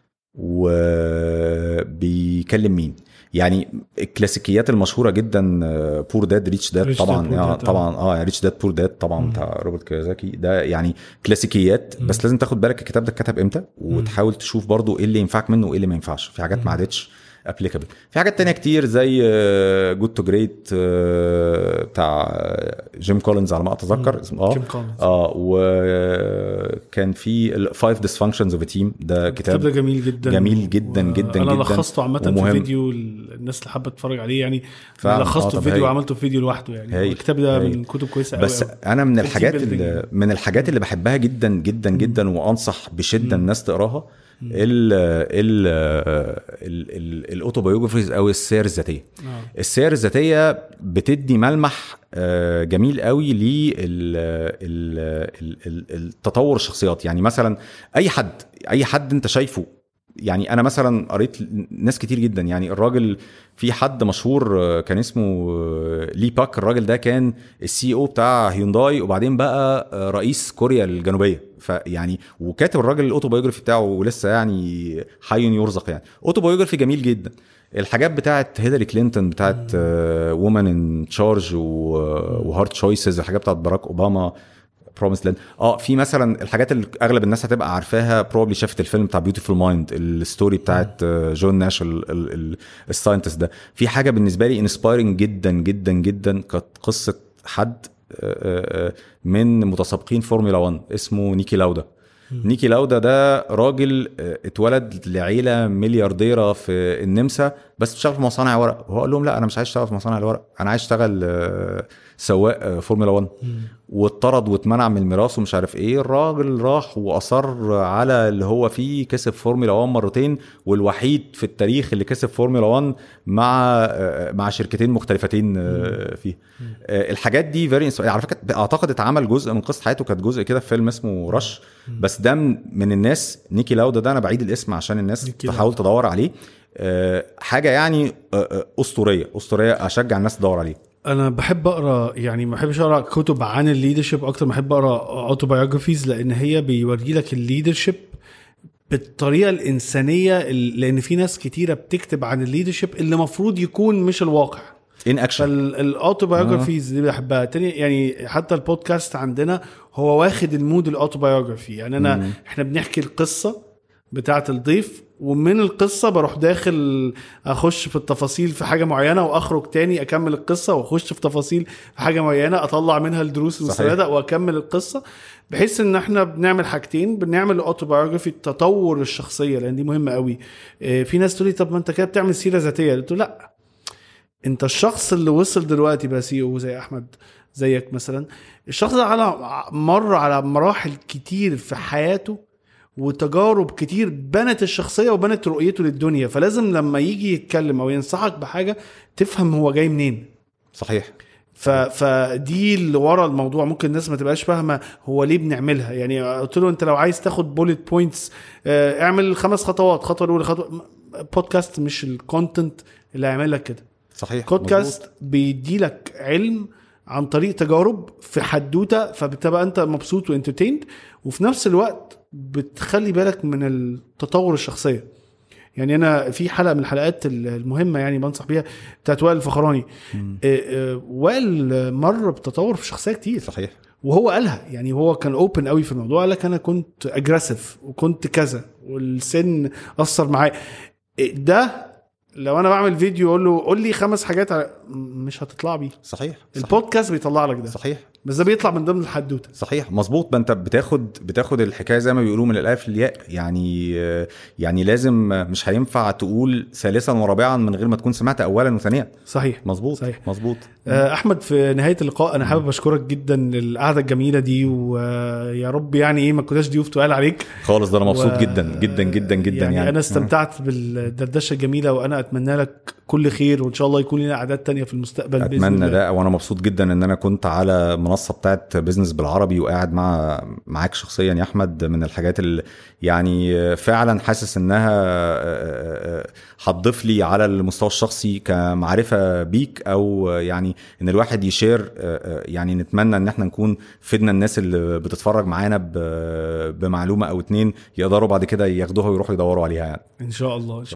[SPEAKER 1] وبيكلم مين يعني الكلاسيكيات المشهوره جدا بور داد ريتش داد
[SPEAKER 3] Rich Dad,
[SPEAKER 1] طبعا
[SPEAKER 3] Poor
[SPEAKER 1] آه،
[SPEAKER 3] Dad،
[SPEAKER 1] طبعا اه ريتش داد بور داد طبعا بتاع روبرت كيوساكي ده يعني كلاسيكيات بس لازم تاخد بالك الكتاب ده اتكتب امتى وتحاول تشوف برضو ايه اللي ينفعك منه وايه اللي ما ينفعش في حاجات ما عادتش ابليكابل في حاجات تانية كتير زي جود تو جريت بتاع جيم كولينز على ما اتذكر اسمه اه
[SPEAKER 3] جيم كولينز.
[SPEAKER 1] اه وكان في الفايف ديسفانكشنز اوف تيم ده
[SPEAKER 3] الكتاب ده
[SPEAKER 1] كتاب
[SPEAKER 3] جميل جدا
[SPEAKER 1] جميل جدا جدا
[SPEAKER 3] انا
[SPEAKER 1] جدا
[SPEAKER 3] لخصته عامه في
[SPEAKER 1] ومهم.
[SPEAKER 3] فيديو الناس اللي حابه تتفرج عليه يعني
[SPEAKER 1] فعلا.
[SPEAKER 3] انا
[SPEAKER 1] آه،
[SPEAKER 3] لخصته
[SPEAKER 1] طب
[SPEAKER 3] في فيديو
[SPEAKER 1] هايل.
[SPEAKER 3] وعملته في فيديو لوحده يعني
[SPEAKER 1] هايل.
[SPEAKER 3] الكتاب ده
[SPEAKER 1] هايل.
[SPEAKER 3] من كتب كويسه قوي
[SPEAKER 1] بس
[SPEAKER 3] قوي.
[SPEAKER 1] انا من الحاجات
[SPEAKER 3] building.
[SPEAKER 1] اللي من الحاجات اللي بحبها جدا جدا جدا وانصح بشده الناس تقراها ال ال ال الاوتوبيوجرافيز او السير الذاتيه
[SPEAKER 3] آه.
[SPEAKER 1] السير الذاتيه بتدي ملمح آه، جميل قوي للتطور الشخصيات يعني مثلا اي حد اي حد انت شايفه يعني انا مثلا قريت ناس كتير جدا يعني الراجل في حد مشهور آه، كان اسمه آه، لي باك الراجل ده كان السي او بتاع هيونداي وبعدين بقى آه، رئيس كوريا الجنوبيه فيعني وكاتب الراجل الاوتوبيوجرافي بتاعه ولسه يعني حي يرزق يعني اوتوبيوجرافي جميل جدا الحاجات بتاعت هيلاري كلينتون بتاعت وومن ان تشارج وهارد تشويسز الحاجات بتاعت باراك اوباما بروميس لاند اه في مثلا الحاجات اللي اغلب الناس هتبقى عارفاها بروبلي شافت الفيلم بتاع بيوتيفول مايند الستوري بتاعت آه، جون ناش الساينتست ده في حاجه بالنسبه لي انسبايرنج جدا جدا جدا كانت قصه حد آه، آه، من متسابقين فورمولا 1 اسمه نيكي لاودا نيكي لاودا ده راجل آه، اتولد لعيله مليارديره في النمسا بس بيشتغل في مصانع ورق وهو قال لهم لا انا مش عايز اشتغل في مصانع الورق انا عايز اشتغل آه، سواق آه، فورمولا 1 واتطرد واتمنع من الميراث ومش عارف ايه الراجل راح واصر على اللي هو فيه كسب فورمولا 1 مرتين والوحيد في التاريخ اللي كسب فورمولا 1 مع آه، مع شركتين مختلفتين آه، فيه آه، الحاجات دي فيري على فكره اعتقد اتعمل جزء من قصه حياته كانت جزء كده في فيلم اسمه رش بس ده من من الناس نيكي لاودا ده انا بعيد الاسم عشان الناس
[SPEAKER 3] نيكي
[SPEAKER 1] تحاول تدور عليه آه، حاجه يعني آه، آه، اسطوريه اسطوريه اشجع الناس تدور عليه
[SPEAKER 3] انا بحب اقرا يعني ما بحبش اقرا كتب عن الليدرشيب اكتر ما بحب اقرا اوتوبايوجرافيز لان هي بيوري لك الليدرشيب بالطريقه الانسانيه ال- لان في ناس كتيره بتكتب عن الليدرشيب اللي المفروض يكون مش الواقع
[SPEAKER 1] ان اكشن
[SPEAKER 3] فالاوتوبايوجرافيز دي بحبها تاني يعني حتى البودكاست عندنا هو واخد المود الاوتوبايوجرافي يعني انا
[SPEAKER 1] مم.
[SPEAKER 3] احنا بنحكي القصه بتاعه الضيف ومن القصه بروح داخل اخش في التفاصيل في حاجه معينه واخرج تاني اكمل القصه واخش في تفاصيل في حاجه معينه اطلع منها الدروس
[SPEAKER 1] صحيح.
[SPEAKER 3] المستفاده واكمل القصه بحيث ان احنا بنعمل حاجتين بنعمل الاوتوبايوجرافي تطور الشخصيه لان دي مهمه قوي إيه، في ناس تقول لي طب ما انت كده بتعمل سيره ذاتيه قلت له لا انت الشخص اللي وصل دلوقتي بقى سي او زي احمد زيك مثلا الشخص ده على مر على مراحل كتير في حياته وتجارب كتير بنت الشخصيه وبنت رؤيته للدنيا فلازم لما يجي يتكلم او ينصحك بحاجه تفهم هو جاي منين
[SPEAKER 1] صحيح
[SPEAKER 3] ف... فدي اللي ورا الموضوع ممكن الناس ما تبقاش فاهمه هو ليه بنعملها يعني قلت له انت لو عايز تاخد بوليت بوينتس اعمل خمس خطوات خطوه الاولى خطوه بودكاست مش الكونتنت اللي هيعمل لك كده
[SPEAKER 1] صحيح
[SPEAKER 3] بودكاست بيدي لك علم عن طريق تجارب في حدوته فبتبقى انت مبسوط وانترتيند وفي نفس الوقت بتخلي بالك من التطور الشخصيه يعني انا في حلقه من الحلقات المهمه يعني بنصح بيها بتاعت وائل الفخراني آه، آه، وائل مر بتطور في الشخصيه كتير
[SPEAKER 1] صحيح
[SPEAKER 3] وهو قالها يعني هو كان اوبن قوي في الموضوع قال لك انا كنت اجريسيف وكنت كذا والسن اثر معايا ده لو انا بعمل فيديو اقول له قول لي خمس حاجات على مش هتطلع بيه
[SPEAKER 1] صحيح صحيح
[SPEAKER 3] البودكاست بيطلع لك ده
[SPEAKER 1] صحيح
[SPEAKER 3] بس ده بيطلع من ضمن الحدوته
[SPEAKER 1] صحيح مظبوط ما انت بتاخد بتاخد الحكايه زي ما بيقولوا من الالف للياء يعني يعني لازم مش هينفع تقول ثالثا ورابعا من غير ما تكون سمعت اولا وثانيا
[SPEAKER 3] صحيح
[SPEAKER 1] مظبوط
[SPEAKER 3] صحيح.
[SPEAKER 1] مظبوط
[SPEAKER 3] آه، احمد في نهايه اللقاء انا حابب اشكرك جدا للقعده الجميله دي ويا رب يعني ايه ما كناش ضيوف تقال عليك
[SPEAKER 1] خالص ده انا مبسوط
[SPEAKER 3] و-
[SPEAKER 1] جدا جدا جدا جدا
[SPEAKER 3] يعني,
[SPEAKER 1] يعني,
[SPEAKER 3] انا استمتعت بالدردشه الجميله وانا اتمنى لك كل خير وان شاء الله يكون لنا اعداد تانية في المستقبل بإذن
[SPEAKER 1] اتمنى
[SPEAKER 3] الله.
[SPEAKER 1] ده وانا مبسوط جدا ان انا كنت على منصه بتاعت بيزنس بالعربي وقاعد مع معاك شخصيا يا احمد من الحاجات اللي يعني فعلا حاسس انها هتضيف لي على المستوى الشخصي كمعرفه بيك او يعني ان الواحد يشير يعني نتمنى ان احنا نكون فدنا الناس اللي بتتفرج معانا ب- بمعلومه او اتنين يقدروا بعد كده ياخدوها ويروحوا يدوروا عليها يعني
[SPEAKER 3] ان شاء الله